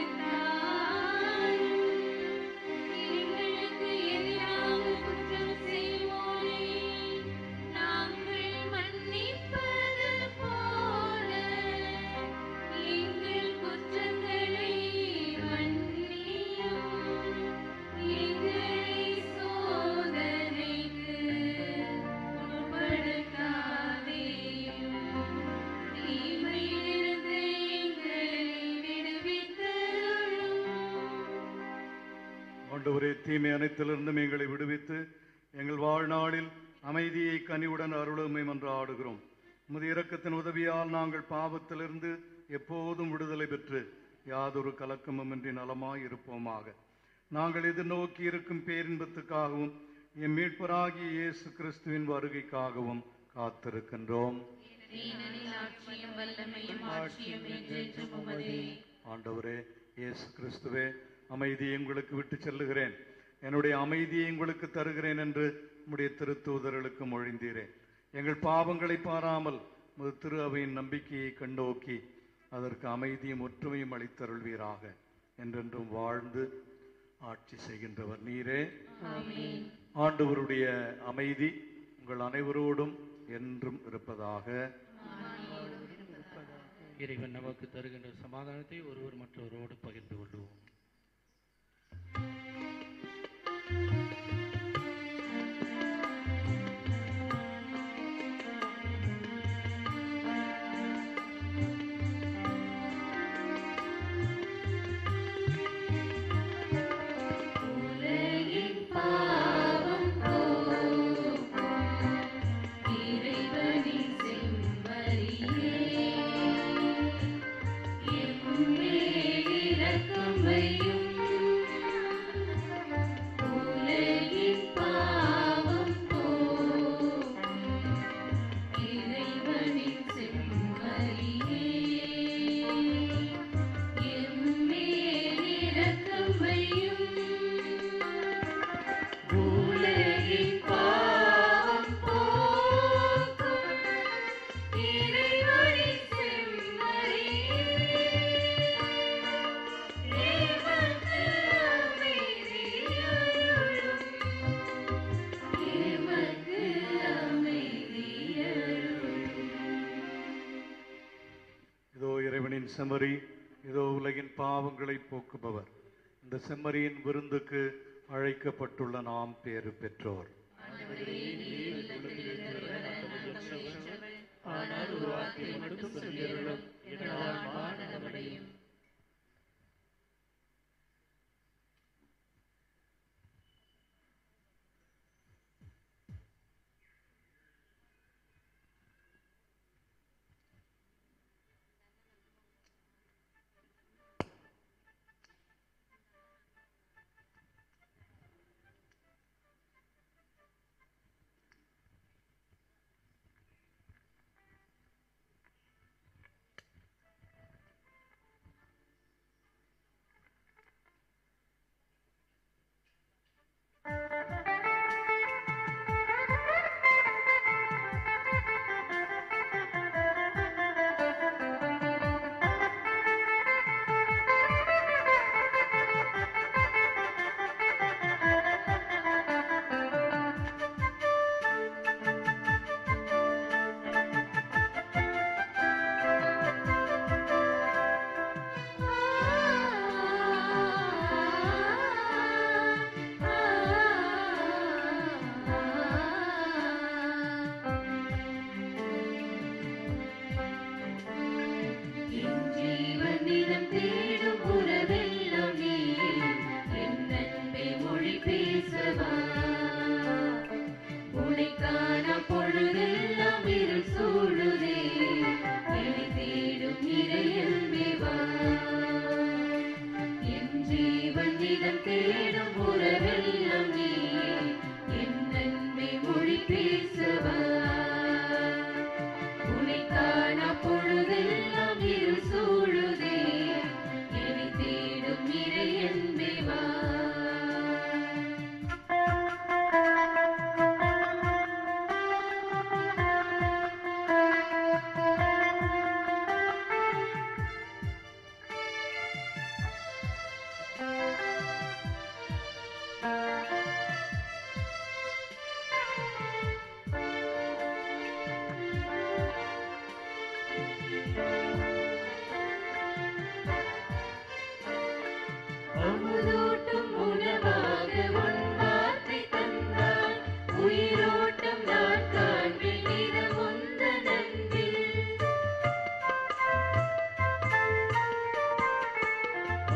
தாரும் எங்களுக்கு எதிராக குற்றம் செய்வோரை நாங்கள் மன்னிப்பது போல எங்கள் குற்றங்களை மன்னியும் எங்களை சோதனைக்கு உட்படுத்தாதேயும் தீமையிலிருந்து எங்களை விடுவித்தருளும் ஆண்டவரே தீமை அனைத்திலிருந்தும் எங்களை விடுவித்து எங்கள் வாழ்நாளில் அமைதியை கனிவுடன் அருளுமை என்று ஆடுகிறோம் உமது இரக்கத்தின் உதவியால் நாங்கள் பாவத்திலிருந்து எப்போதும் விடுதலை பெற்று யாதொரு கலக்கமுமின்றி நலமாய் இருப்போமாக நாங்கள் எதிர்நோக்கி இருக்கும் பேரின்பத்துக்காகவும் எம் மீட்பராகிய இயேசு கிறிஸ்துவின் வருகைக்காகவும் காத்திருக்கின்றோம் ஏனெனில் ஆட்சியும் வல்லமையும் ஆட்சியும் என்றென்றும் உமதே ஆண்டவரே இயேசு கிறிஸ்துவே அமைதியை உங்களுக்கு விட்டு செல்லுகிறேன் என்னுடைய அமைதியை உங்களுக்கு தருகிறேன் என்று உம்முடைய திருத்தூதர்களுக்கு மொழிந்தீரேன் எங்கள் பாவங்களை பாராமல் உமது திரு அவையின் நம்பிக்கையை கண்டோக்கி அதற்கு அமைதியும் ஒற்றுமையும் அளித்தருள்வீராக என்றென்றும் வாழ்ந்து ஆட்சி செய்கின்றவர் நீரே ஆமென். ஆண்டவருடைய அமைதி உங்கள் அனைவரோடும் என்றும் இருப்பதாக இறைவன் நமக்கு தருகின்ற சமாதானத்தை ஒருவர் மற்றவரோடு பகிர்ந்து கொள்வோம் உலகின் பாவம் போக்கும் இறைவனின் செம்மறியே எம்மேல் இரக்கம் வையும் உலகின் பாவம் போக்கும் இறைவனின் செம்மறியே எம்மேல் இரக்கம் வையும் உலகின் பாவம் போக்கும் இறைவனின் செம்மறியே எமக்கு அமைதியருளும் எமக்கு அமைதியருளும் இதோ இறைவனின் செம்மறி இதோ உலகின் பாவங்களை போக்குபவர் இந்த செம்மறியின் விருந்துக்கு அழைக்கப்பட்டுள்ள நாம் பேறு பெற்றோர் ஆனால் ஒரு வார்த்தை மட்டும் சொல்லியருளும் என்னால் மானமடையும்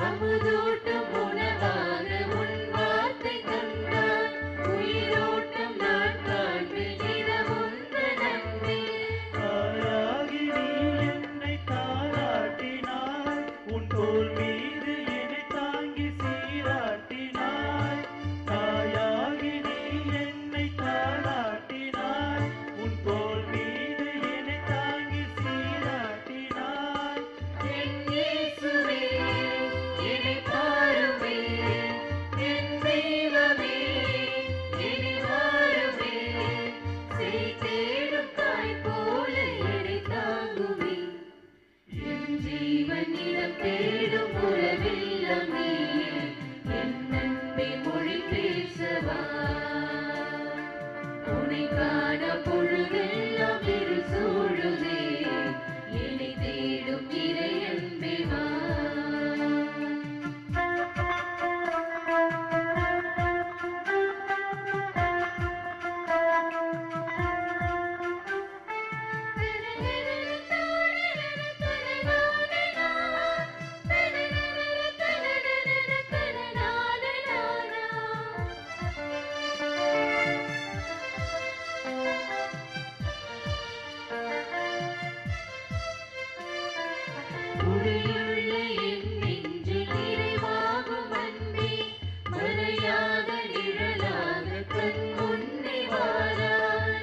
அமுதூட்டும் உணவாக உன் வார்த்தை தந்தாய் உயிரோட்டம் நான் காண்பேன் இரவுன்ற நன்மை தாயாகி நீ என்னை தாளாட்டினாய் உன் தோள் மீது என்னை தாங்கி சீராட்டினாய் தாயாகி நீ என்னை தாளாட்டினாய் உன் தோள் மீது என்னை தாங்கி சீராட்டினாய் என் இயேசுவே என்னை பாருமே என் தெய்வமே என்னை வாருமே செய் தேடும் தாய் போல என்னை தாங்குமே என் ஜீவனிடம் தேடும் உறவில்லமே என் அன்பை மொழி பேசவா உன்னை காண பொழுதெல்லாம் இரு சூழுதே என்னை தேடும் இறை அன்பே வா உரையுள்ள என் நெஞ்சில் நிறைவாகும் அன்பே மறையாத நிழலாக கண் முன்னே வாராய்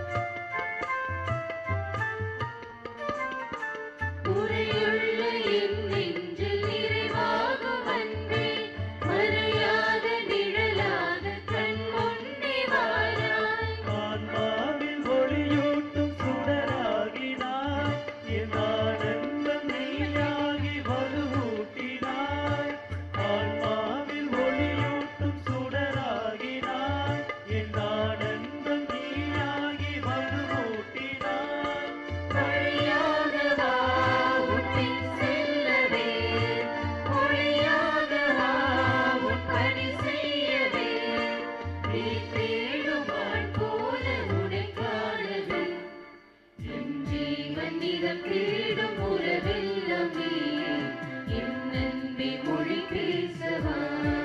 உரையுள்ள என் நெஞ்சில் நிறைவாகும் அன்பே மறையாத நிழலாக கண் முன்னே வாராய் ஆன்மாவில் ஒளியூட்டும் சுடராகினாய் என் ஆனந்தம் நீயாகி வலுவூட்டினாய் ஆன்மாவில் ஒளியூட்டும் சுடராகினாய் என் ஆனந்தம் நீயாகி வலுவூட்டினாய் வழியாக வா உன் பின் செல்லவே ஒளியாக வா உன் பணி செய்யவே நீ தேடும் ஆள் போல உன்னை காணவே என் ஜீவன் நிறம் தேடும் உறவெல்லாமே என் அன்பே மொழி பேசவா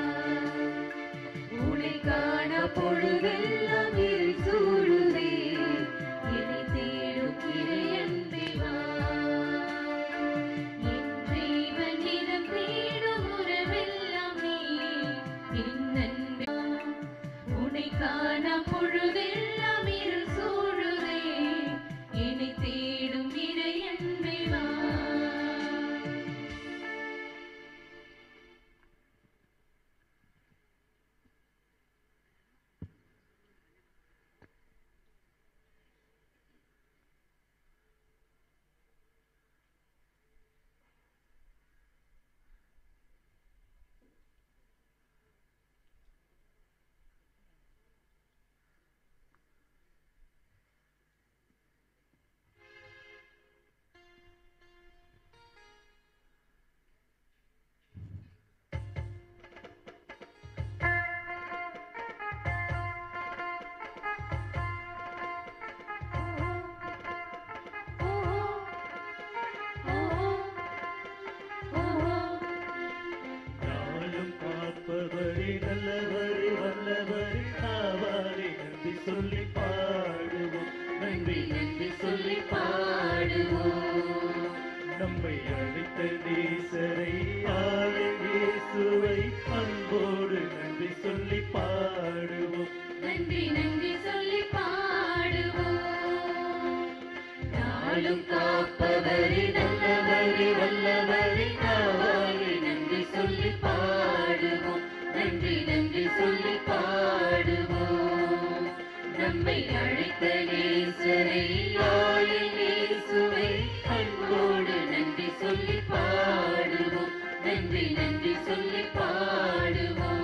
உன்னை காண பொழுதெல்லாம் இரு சூழுதே என்னை தேடும் இறை அன்பே வா என் ஜீவன் நிறம் தேடும் உறவெல்லாமே என் அன்பே வா. உன்னை காண பொழுதெல்லாம் இரு சூழுதே என்னை தேடும் இறை அன்பே வா நாளும் காப்பவரே நல்லவரே வல்லவரே ஆவாரே நன்றி சொல்லி பாடுவோம் நன்றி நன்றி சொல்லி பாடுவோம் நம்மை அழைத்த நேசரை ஆளும் இயேசுவை அன்போடு நன்றி சொல்லி பாடுவோம் நன்றி நன்றி சொல்லி பாடுவோம் நாளும் காப்பவரே நல்லவரே வல்லவரே காவாரே நன்றி சொல்லி பாடுவோம் நன்றி நன்றி சொல்லி பாடுவோம் நம்மை அழைத்த நேசரை ஆளில் இயேசுவை அன்போடு நன்றி சொல்லி பாடுவோம் நன்றி நன்றி சொல்லி பாடுவோம்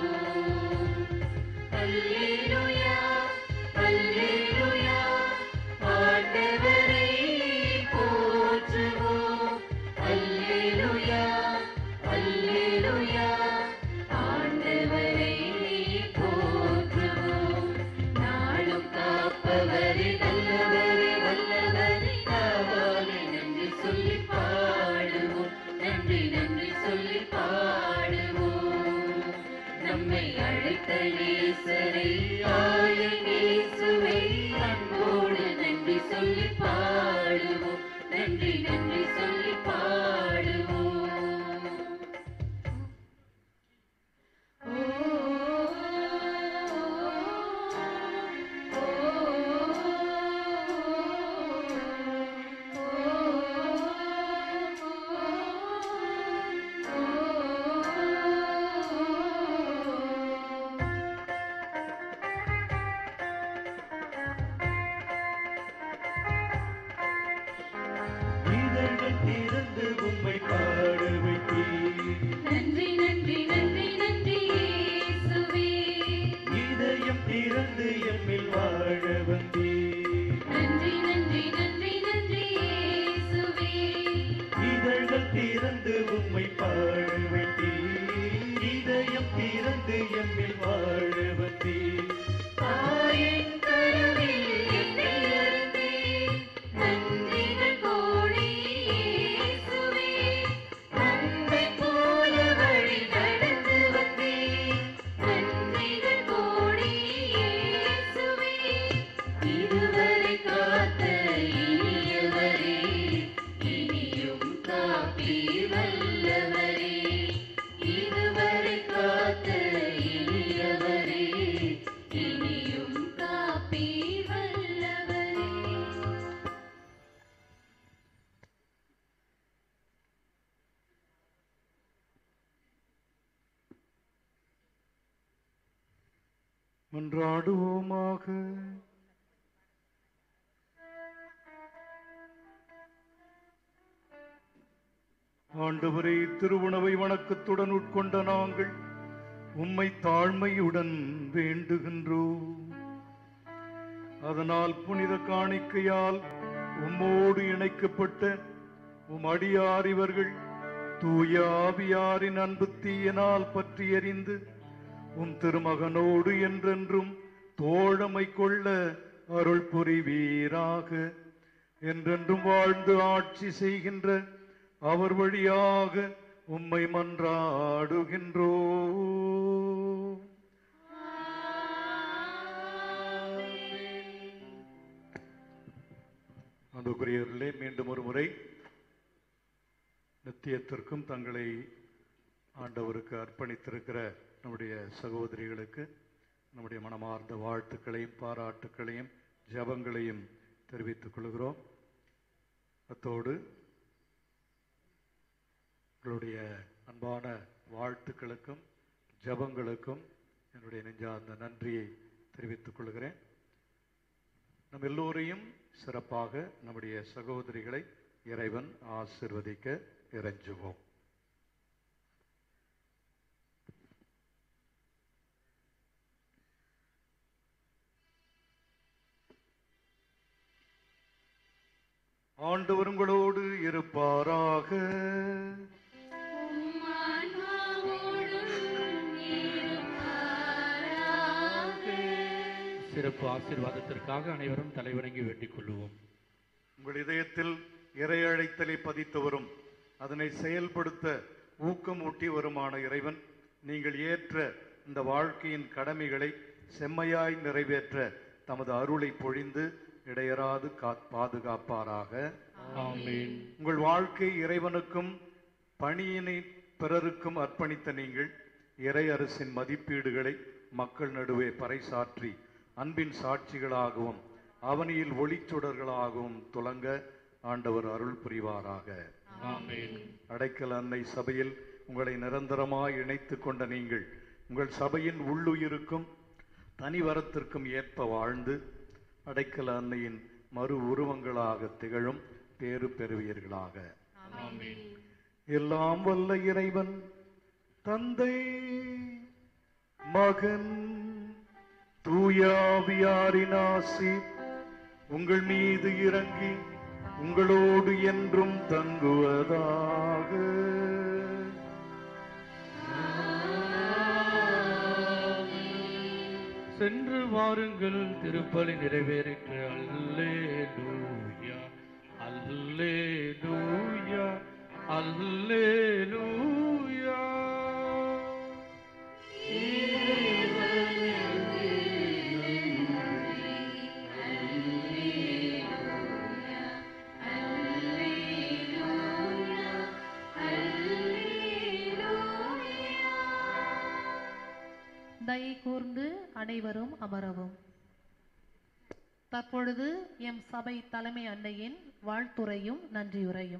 அல்லேலூயா அல்லேலூயா ஆண்டவரை போற்றுவோம் அல்லேலூயா அல்லேலூயா ஆண்டவரை போற்றுவோம் நாளும் காப்பவரே நல்லவரே வல்லவரே காவாலே நன்றி சொல்லி பாடுவோம் நன்றி நன்றி சொல்லி பாடுவோம் அழைத்த நேசரை ஆய நேசுவை அன்போடு நன்றி சொல்லி பாடுவோம் நன்றி நன்றி சொல்லி பாடுவோம் இதழ்கள் திறந்து உம்மை பாட வைத்தீர் நன்றி நன்றி நன்றி நன்றி இயேசுவே இதயம் திறந்து எம்மில் வாழ வந்தீர் நன்றி நன்றி நன்றி நன்றி இயேசுவே இதழ்கள் திறந்து உம்மை பாட வைத்தீர் இதயம் திறந்து எம்மில் வாழ வந்தீர் தாயின் கருவில் என்னை அறிந்தீர் நன்றிகள் கோடி இயேசுவே அன்பை போல வழி நடந்து வந்தீர் நன்றிகள் கோடி இயேசுவே இதுவரை காத்த இனியவரே இனியும் காப்பீர் வல்லவரே இதுவரை காத்த இனியவரே இனியும் காப்பீர் வல்லவரே மன்றாடுவோமாக ஆண்டவரே திருவுணவை வணக்கத்துடன் உட்கொண்ட நாங்கள் உம்மை தாழ்மையுடன் வேண்டுகின்றோம் அதனால் புனித காணிக்கையால் உம்மோடு இணைக்கப்பட்ட உம் அடியார் இவர்கள் தூய ஆவியாரின் அன்பு தீயனால் பற்றி எறிந்து உம் திருமகனோடு என்றென்றும் தோழமை கொள்ள அருள் புரிவீராக என்றென்றும் வாழ்ந்து ஆட்சி செய்கின்ற அவர் வழியாக உம்மை மன்றாடுகின்றோ அன்புக்குரியவர்களே மீண்டும் ஒரு முறை நித்தியத்திற்கும் தங்களை ஆண்டவருக்கு அர்ப்பணித்திருக்கிற நம்முடைய சகோதரிகளுக்கு நம்முடைய மனமார்ந்த வாழ்த்துக்களையும் பாராட்டுக்களையும் ஜெபங்களையும் தெரிவித்துக் கொள்கிறோம் அத்தோடு உங்களுடைய அன்பான வாழ்த்துக்களுக்கும் ஜெபங்களுக்கும் என்னுடைய நெஞ்சார்ந்த நன்றியை தெரிவித்துக் கொள்கிறேன் நம் எல்லோரையும் சிறப்பாக நம்முடைய சகோதரிகளை இறைவன் ஆசிர்வதிக்க இறைஞ்சுவோம் ஆண்டவர் உங்களோடு இருப்பாராக சிறப்பு ஆசீர்வாதத்திற்காக அனைவரும் தலைவணங்கி வேண்டிக் கொள்வோம் உங்கள் இதயத்தில் இறை அழைத்தலை பதித்து வரும் அதனை செயல்படுத்த ஊக்கமூட்டி வருமான இறைவன் நீங்கள் ஏற்ற இந்த வாழ்க்கையின் கடமைகளை செம்மையாய் நிறைவேற்ற தமது அருளை பொழிந்து இடையராது கா- பாதுகாப்பாராக ஆமென். உங்கள் வாழ்க்கை இறைவனுக்கும் பணியினை பிறருக்கும் அர்ப்பணித்த நீங்கள் இறை அரசின் மதிப்பீடுகளை மக்கள் நடுவே பறைசாற்றி அன்பின் சாட்சிகளாகவும் அவனியில் ஒளிச்சுடர்களாகவும் துலங்க ஆண்டவர் அருள் புரிவாராக ஆமென். அடைக்கல் அன்னை சபையில் உங்களை நிரந்தரமாய் இணைத்துக் கொண்ட நீங்கள் உங்கள் சபையின் உள்ளுயிருக்கும் தனிவரத்திற்கும் ஏற்ப வாழ்ந்து அடைக்கல அன்னையின் மறு உருவங்களாக திகழும் பேறு பெறுவீர்களாக ஆமென். எல்லாம் வல்ல இறைவன் தந்தை மகன் தூயாவியாரின் ஆசி உங்கள் மீது இறங்கி உங்களோடு என்றும் தங்குவதாக சென்று வாருங்கள் திருப்பலி நிறைவேறிற்று அல்லேலூயா அல்லேலூயா அல்லேலூயா இறைவா தயை கூர்ந்து அனைவரும் அமரவும் தற்பொழுது எம் சபை தலைமை அன்னையின் வாழ்த்துரையும் நன்றியுரையும்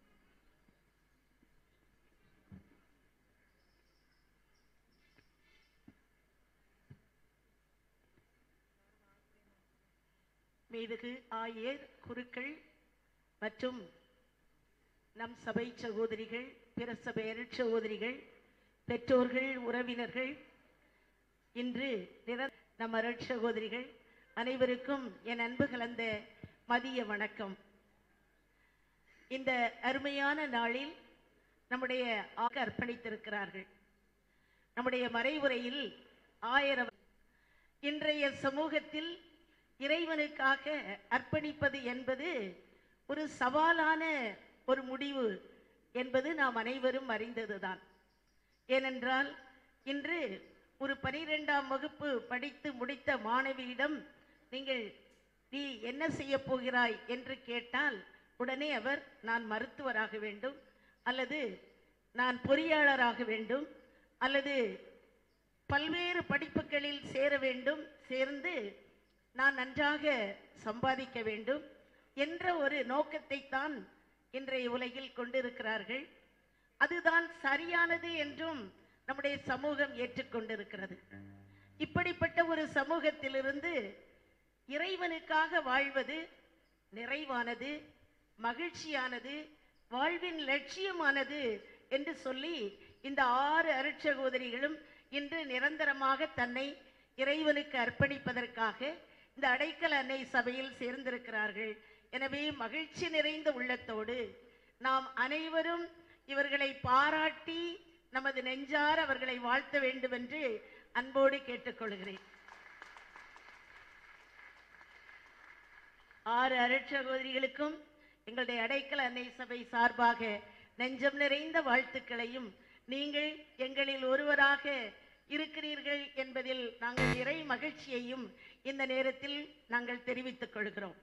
மீதுகு ஆயர் குருக்கள் மற்றும் நம் சபை சகோதரிகள் பிற சபை அருட்சகோதரிகள் பெற்றோர்கள் உறவினர்கள் இன்று நிர நம் அருட்சகோதரிகள் அனைவருக்கும் என் அன்பு கலந்த மதிய வணக்கம் இந்த அருமையான நாளில் நம்முடைய ஆக அர்ப்பணித்திருக்கிறார்கள் நம்முடைய மறைவுரையில் ஆயிரம் இன்றைய சமூகத்தில் இறைவனுக்காக அர்ப்பணிப்பது என்பது ஒரு சவாலான ஒரு முடிவு என்பது நாம் அனைவரும் அறிந்ததுதான் ஏனென்றால் இன்று ஒரு பனிரெண்டாம் வகுப்பு படித்து முடித்த மாணவியிடம் நீங்கள் நீ என்ன செய்ய போகிறாய் என்று கேட்டால் உடனே அவர் நான் மருத்துவராக வேண்டும் அல்லது நான் பொறியாளராக வேண்டும் அல்லது பல்வேறு படிப்புகளில் சேர வேண்டும் சேர்ந்து நான் நன்றாக சம்பாதிக்க வேண்டும் என்ற ஒரு நோக்கத்தை தான் இன்றைய உலகில் கொண்டிருக்கிறார்கள் அதுதான் சரியானது என்றும் நம்முடைய சமூகம் ஏற்றுக்கொண்டிருக்கிறது இப்படிப்பட்ட ஒரு சமூகத்திலிருந்து இறைவனுக்காக வாழ்வது நிறைவானது மகிழ்ச்சியானது வாழ்வின் லட்சியமானது என்று சொல்லி இந்த ஆறு அருட்சகோதரிகளும் இன்று நிரந்தரமாக தன்னை இறைவனுக்கு அர்ப்பணிப்பதற்காக இந்த அடைக்கல அன்னை சபையில் சேர்ந்திருக்கிறார்கள் எனவே மகிழ்ச்சி நிறைந்த உள்ளத்தோடு நாம் அனைவரும் இவர்களை பாராட்டி நமது நெஞ்சார அவர்களை வாழ்த்த வேண்டும் என்று அன்போடு கேட்டுக்கொள்கிறேன் ஆறு அருட்சகோதரிகளுக்கும் எங்களுடைய அடைக்கல அன்னை சபை சார்பாக நெஞ்சம் நிறைந்த வாழ்த்துக்களையும் நீங்கள் எங்களில் ஒருவராக இருக்கிறீர்கள் என்பதில் நாங்கள் இறை மகிழ்ச்சியையும் இந்த நேரத்தில் நாங்கள் தெரிவித்துக் கொள்கிறோம்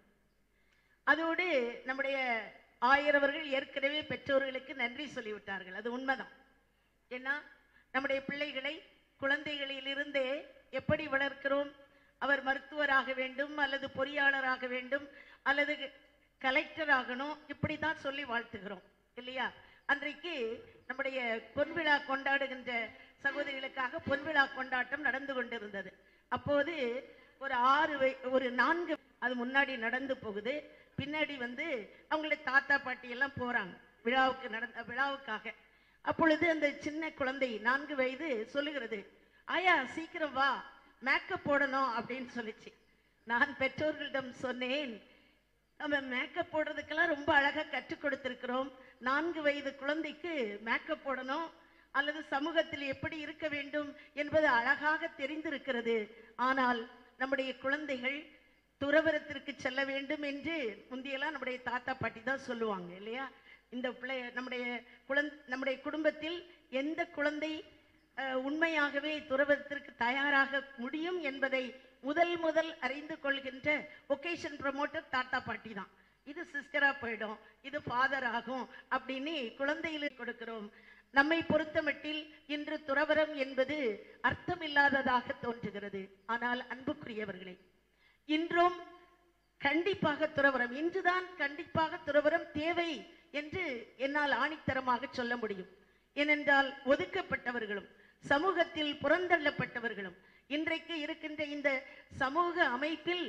அதோடு நம்முடைய ஆயிரவர்கள் ஏற்கனவே பெற்றோர்களுக்கு நன்றி சொல்லிவிட்டார்கள் அது உண்மைதான் ஏன்னா நம்முடைய பிள்ளைகளை குழந்தைகளிலிருந்தே எப்படி வளர்க்கிறோம் அவர் மருத்துவராக வேண்டும் அல்லது பொறியாளராக வேண்டும் அல்லது கலெக்டர் ஆகணும் இப்படி தான் சொல்லி வாழ்த்துகிறோம் இல்லையா அன்றைக்கு நம்முடைய பொன்விழா கொண்டாடுகின்ற சகோதரிகளுக்காக பொன்விழா கொண்டாட்டம் நடந்து கொண்டிருந்தது அப்போது ஒரு ஆறு வய- ஒரு நான்கு அது முன்னாடி நடந்து போகுது பின்னாடி வந்து அவங்களுடைய தாத்தா பாட்டி எல்லாம் போறாங்க விழாவுக்கு நடந்த விழாவுக்காக அப்பொழுது அந்த சின்ன குழந்தை நான்கு வயது சொல்லுகிறது ஆயா சீக்கிரம் வா மேக்கப் போடணும் அப்படின்னு சொல்லிச்சு நான் பெற்றோர்களிடம் சொன்னேன் நம்ம மேக்கப் போடுறதுக்கெல்லாம் ரொம்ப அழகா கற்றுக் கொடுத்திருக்கிறோம் நான்கு வயது குழந்தைக்கு மேக்கப் போடணும் அல்லது சமூகத்தில் எப்படி இருக்க வேண்டும் என்பது அழகாக தெரிந்திருக்கிறது ஆனால் நம்முடைய குழந்தைகள் துறவரத்திற்கு செல்ல வேண்டும் என்று முந்தியெல்லாம் நம்முடைய தாத்தா பாட்டி தான் சொல்லுவாங்க இல்லையா இந்த பிள்ளை நம்முடைய குழந் நம்முடைய குடும்பத்தில் எந்த குழந்தை அஹ், உண்மையாகவே துறவரத்திற்கு தயாராக முடியும் என்பதை முதல் முதல் அறிந்து கொள்கின்ற ஒகேஷன் ப்ரமோட்டர் தாத்தா பாட்டி தான் இது சிஸ்டரா போயிடும் இது ஃபாதர் ஆகும் அப்படின்னு குழந்தையில் கொடுக்கிறோம் நம்மை பொறுத்தமட்டில் இன்று துறவரம் என்பது அர்த்தமில்லாததாக தோன்றுகிறது ஆனால் அன்புக்குரியவர்களே இன்றும் கண்டிப்பாக துறவரம் இன்றுதான் கண்டிப்பாக துறவரம் தேவை என்று என்னால் ஆணித்தரமாக சொல்ல முடியும் ஏனென்றால் ஒதுக்கப்பட்டவர்களும் சமூகத்தில் புறந்தள்ளப்பட்டவர்களும் இன்றைக்கு இருக்கின்ற இந்த சமூக அமைப்பில்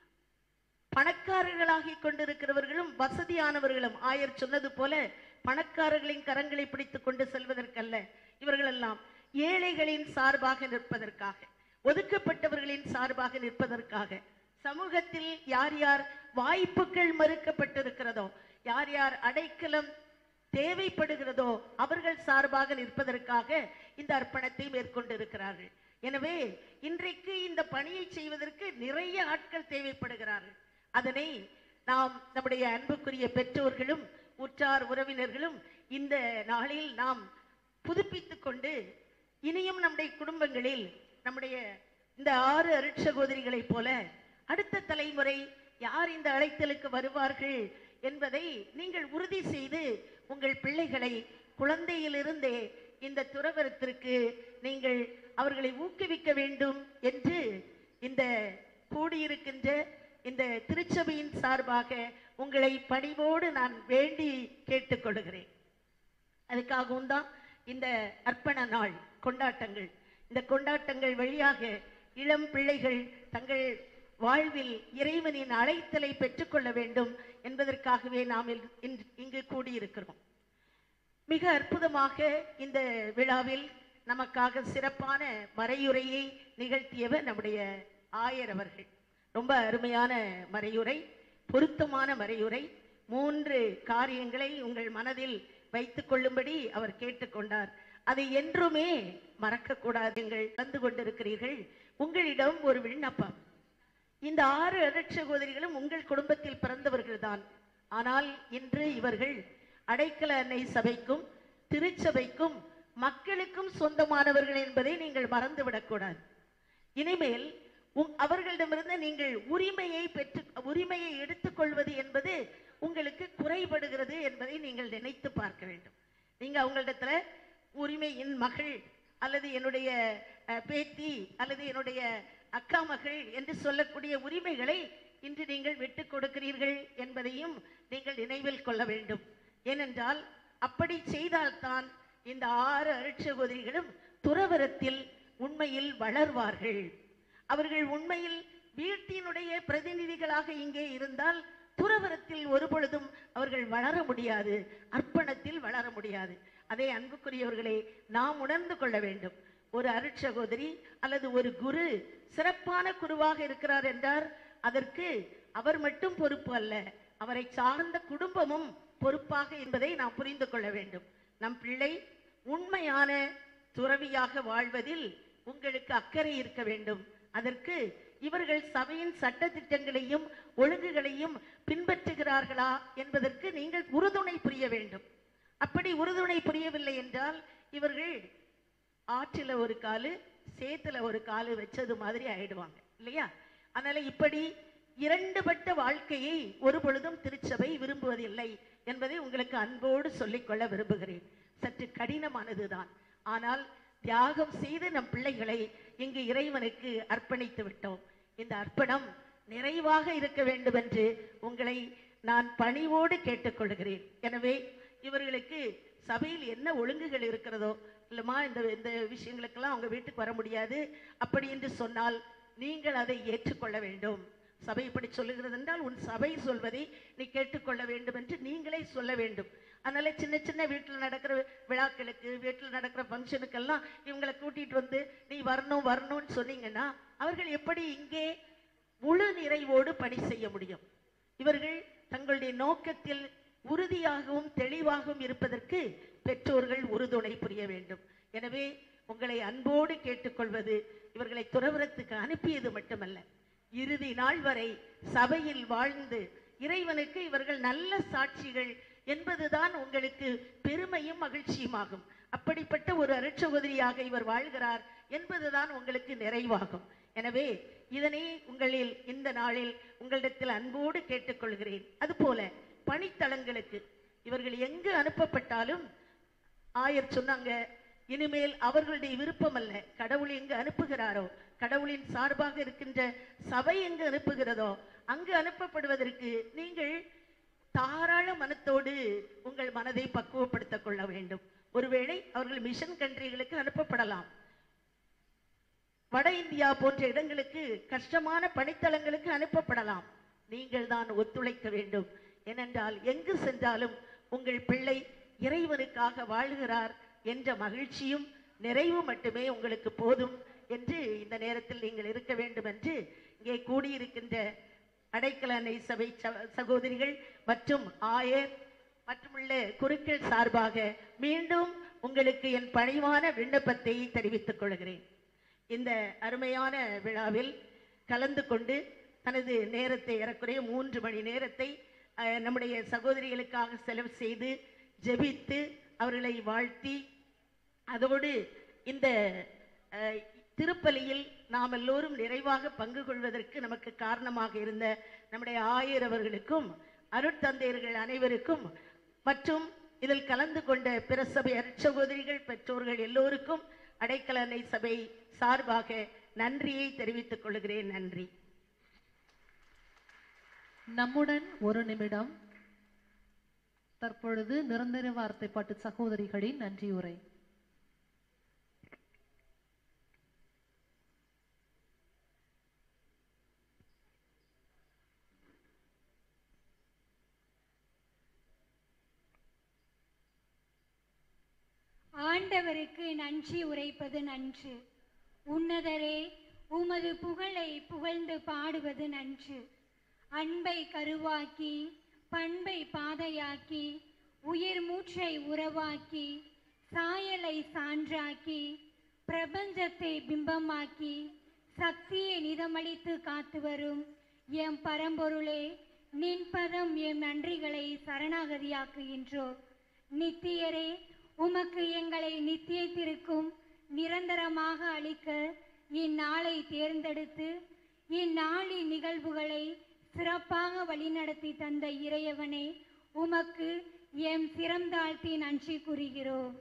பணக்காரர்களாகிக் கொண்டிருக்கிறவர்களும் வசதியானவர்களும் ஆயர் சொன்னது போல பணக்காரர்களின் கரங்களை பிடித்துக் கொண்டு செல்வதற்கல்ல இவர்களெல்லாம் ஏழைகளின் சார்பாக நிற்பதற்காக ஒதுக்கப்பட்டவர்களின் சார்பாக நிற்பதற்காக சமூகத்தில் யார் யார் வாய்ப்புகள் மறுக்கப்பட்டிருக்கிறதோ யார் யார் அடைக்கலம் தேவைப்படுகிறதோ அவர்கள் சார்பாக நிற்பதற்காக இந்த அர்ப்பணத்தை மேற்கொண்டிருக்கிறார்கள் எனவே இன்றைக்கு இந்த பணியை செய்வதற்கு நிறைய ஆட்கள் தேவைப்படுகிறார்கள் அதனை நாம் நம்முடைய அன்புக்குரிய பெற்றோர்களும் உற்றார் உறவினர்களும் இந்த நாளில் நாம் புதுப்பித்துக் கொண்டு இனியும் நம்முடைய குடும்பங்களில் நம்முடைய இந்த ஆறு அருட்சகோதரிகளைப் போல அடுத்த தலைமுறை யார் இந்த அழைத்தலுக்கு வருவார்கள் என்பதை நீங்கள் உறுதி செய்து உங்கள் பிள்ளைகளை குழந்தையிலிருந்தே இந்த துறவரத்திற்கு நீங்கள் அவர்களை ஊக்குவிக்க வேண்டும் என்று இந்த கூடியிருக்கின்ற இந்த திருச்சபையின் சார்பாக உங்களை பணிவோடு நான் வேண்டி கேட்டுக்கொள்கிறேன் அதுக்காகவும் தான் இந்த அர்ப்பண நாள் கொண்டாட்டங்கள் இந்த கொண்டாட்டங்கள் வழியாக இளம் பிள்ளைகள் தங்கள் வாழ்வில் இறைவனின் அழைத்தலை பெற்றுக்கொள்ள வேண்டும் என்பதற்காகவே நாம் இல்- இன்று- இங்கு கூடியிருக்கிறோம் மிக அற்புதமாக இந்த விழாவில் நமக்காக சிறப்பான மறையுரையை நிகழ்த்தியவர் நம்முடைய ஆயர் அவர்கள் ரொம்ப அருமையான மறையுரை பொருத்தமான மறையுரை மூன்று காரியங்களை உங்கள் மனதில் வைத்துக் கொள்ளும்படி அவர் கேட்டுக்கொண்டார் அதை என்றுமே மறக்கக்கூடாது நீங்கள் வந்து கொண்டிருக்கிறீர்கள் உங்களிடம் ஒரு விண்ணப்பம் இந்த ஆறு அருட்சகோதரிகளும் உங்கள் குடும்பத்தில் பிறந்தவர்கள்தான் ஆனால் இன்று இவர்கள் அடைக்கல அன்னை சபைக்கும் திருச்சபைக்கும் மக்களுக்கும் சொந்தமானவர்கள் என்பதை நீங்கள் மறந்துவிடக்கூடாது இனிமேல் உங்- அவர்களிடமிருந்து நீங்கள் உரிமையை பெற்று உரிமையை எடுத்துக்கொள்வது என்பது உங்களுக்கு குறைபடுகிறது என்பதை நீங்கள் நினைத்து பார்க்க வேண்டும் நீங்க அவங்களிடத்துல உரிமையின் மகள் அல்லது என்னுடைய அஹ், பேத்தி அல்லது என்னுடைய அக்கா மகள் என்று சொல்லக்கூடிய உரிமைகளை இன்று நீங்கள் விட்டுக் கொடுக்கிறீர்கள் என்பதையும் நீங்கள் நினைவில் கொள்ள வேண்டும் ஏனென்றால் அப்படி செய்தால்தான் இந்த ஆறு அருட்சகோதரிகளும் துறவரத்தில் உண்மையில் வளர்வார்கள் அவர்கள் உண்மையில் வீட்டினுடைய பிரதிநிதிகளாக இங்கே இருந்தால் துறவரத்தில் ஒரு பொழுதும் அவர்கள் வளர முடியாது அர்ப்பணத்தில் வளர முடியாது அதை அன்புக்குரியவர்களே நாம் உணர்ந்து கொள்ள வேண்டும் ஒரு அருட்சகோதரி அல்லது ஒரு குரு சிறப்பான குருவாக இருக்கிறார் என்றார் அதற்கு அவர் மட்டும் பொறுப்பு அல்ல அவரை சார்ந்த குடும்பமும் பொறுப்பாக என்பதை நாம் புரிந்து கொள்ள வேண்டும் நம் பிள்ளை உண்மையான துறவியாக வாழ்வதில் உங்களுக்கு அக்கறை இருக்க வேண்டும் அதற்கு இவர்கள் சபையின் சட்ட திட்டங்களையும் ஒழுங்குகளையும் பின்பற்றுகிறார்களா என்பதற்கு நீங்கள் உறுதுணை புரிய வேண்டும் அப்படி உறுதுணை புரியவில்லை என்றால் இவர்கள் ஆற்றில ஒரு காலு சேத்துல ஒரு காலு வச்சது மாதிரி ஆயிடுவாங்க இல்லையா அதனால இப்படி இரண்டுபட்ட வாழ்க்கையை ஒரு பொழுதும் திருச்சபை விரும்புவதில்லை என்பதை உங்களுக்கு அன்போடு சொல்லிக்கொள்ள விரும்புகிறேன் சற்று கடினமானதுதான் ஆனால் தியாகம் செய்து நம் பிள்ளைகளை இங்கு இறைவனுக்கு அர்ப்பணித்து விட்டோம் இந்த அர்ப்பணம் நிறைவாக இருக்க வேண்டும் என்று உங்களை நான் பணிவோடு கேட்டுக்கொள்கிறேன் எனவே இவர்களுக்கு சபையில் என்ன ஒழுங்குகள் இருக்கிறதோ இல்லைம்மா இந்த இந்த விஷயங்களுக்கெல்லாம் அவங்க வீட்டுக்கு வர முடியாது அப்படி என்று சொன்னால் நீங்கள் அதை ஏற்றுக்கொள்ள வேண்டும் சபை இப்படி சொல்லுகிறது என்றால் உன் சபை சொல்வதை நீ கேட்டுக்கொள்ள வேண்டும் என்று நீங்களே சொல்ல வேண்டும் அதனால சின்ன சின்ன வீட்டில் நடக்கிற விழாக்களுக்கு வீட்டில் நடக்கிற ஃபங்க்ஷனுக்கெல்லாம் இவங்களை கூட்டிட்டு வந்து நீ வரணும் வரணும்னு சொன்னீங்கன்னா அவர்கள் எப்படி இங்கே முழு நிறைவோடு பணி செய்ய முடியும் இவர்கள் தங்களுடைய நோக்கத்தில் உறுதியாகவும் தெளிவாகவும் இருப்பதற்கு பெற்றோர்கள் உறுதுணை புரிய வேண்டும் எனவே உங்களை அன்போடு கேட்டுக்கொள்வது இவர்களை துறவரத்துக்கு அனுப்பியது மட்டுமல்ல இறுதி நாள் வரை சபையில் வாழ்ந்து இறைவனுக்கு இவர்கள் நல்ல சாட்சிகள் என்பதுதான் உங்களுக்கு பெருமையும் மகிழ்ச்சியுமாகும் அப்படிப்பட்ட ஒரு அருட்சகோதரியாக இவர் வாழ்கிறார் என்பதுதான் உங்களுக்கு நிறைவாகும் எனவே இதனை உங்களில் இந்த நாளில் உங்களிடத்தில் அன்போடு கேட்டுக்கொள்கிறேன் அதுபோல பணித்தளங்களுக்கு இவர்கள் எங்கு அனுப்பப்பட்டாலும் ஆயர் சொன்னாங்க இனிமேல் அவர்களுடைய விருப்பம் அல்ல கடவுள் எங்கு அனுப்புகிறாரோ கடவுளின் சார்பாக இருக்கின்ற சபை எங்கு அனுப்புகிறதோ அங்கு அனுப்பப்படுவதற்கு நீங்கள் தாராள மனத்தோடு உங்கள் மனதை பக்குவப்படுத்திக் கொள்ள வேண்டும் ஒருவேளை அவர்கள் மிஷன் கண்ட்ரிகளுக்கு அனுப்பப்படலாம் வட இந்தியா போன்ற இடங்களுக்கு கஷ்டமான பணித்தளங்களுக்கு அனுப்பப்படலாம் நீங்கள் தான் ஒத்துழைக்க வேண்டும் ஏனென்றால் எங்கு சென்றாலும் உங்கள் பிள்ளை இறைவனுக்காக வாழ்கிறார் என்ற மகிழ்ச்சியும் நிறைவு மட்டுமே உங்களுக்கு போதும் என்று இந்த நேரத்தில் நீங்கள் இருக்க வேண்டும் என்று இங்கே கூடியிருக்கின்ற அடைக்கல அன்னை சபை ச- சகோதரிகள் மற்றும் ஆயர் மற்றுமுள்ள குருக்கள் சார்பாக மீண்டும் உங்களுக்கு என் பணிவான விண்ணப்பத்தை தெரிவித்துக் கொள்கிறேன் இந்த அருமையான விழாவில் கலந்து கொண்டு தனது நேரத்தை ஏறக்குறைய மூன்று மணி நேரத்தை அஹ், நம்முடைய சகோதரிகளுக்காக செலவு செய்து ஜெபித்து அவர்களை வாழ்த்தி அதோடு இந்த அஹ், திருப்பலியில் நாம் எல்லோரும் நிறைவாக பங்கு கொள்வதற்கு நமக்கு காரணமாக இருந்த நம்முடைய ஆயர் அவர்களுக்கும் அருட்தந்தையர்கள் அனைவருக்கும் மற்றும் இதில் கலந்து கொண்ட பிற சபை அருட்சகோதரிகள் பெற்றோர்கள் எல்லோருக்கும் அடைக்கல அன்னை சபை சார்பாக நன்றியை தெரிவித்துக் கொள்கிறேன் நன்றி நம்முடன் ஒரு நிமிடம் தற்பொழுது நிரந்தர வார்த்தை பாட்டு சகோதரிகளின் நன்றியுரை ஆண்டவருக்கு நன்றி உரைப்பது நன்று உன்னதரே உமது புகழை புகழ்ந்து பாடுவது நன்று அன்பை கருவாக்கி பண்பை பாதையாக்கி உயிர் மூச்சை உறவாக்கி சாயலை சான்றாக்கி பிரபஞ்சத்தை பிம்பமாக்கி சக்தியை நிதமளித்து காத்து வரும் எம் பரம்பொருளே நின் பதம் எம் நன்றிகளை சரணாகதியாக்குகின்றோம் நித்தியரே உமக்கு எங்களை நித்தியத்திற்கும் நிரந்தரமாக அளிக்க இந்நாளை தேர்ந்தெடுத்து இந்நாளின் நிகழ்வுகளை சிறப்பாக வழிநடத்தி தந்த இறையவனே உமக்கு எம் சிறந்தாழ்த்தி நன்றி கூறுகிறோம்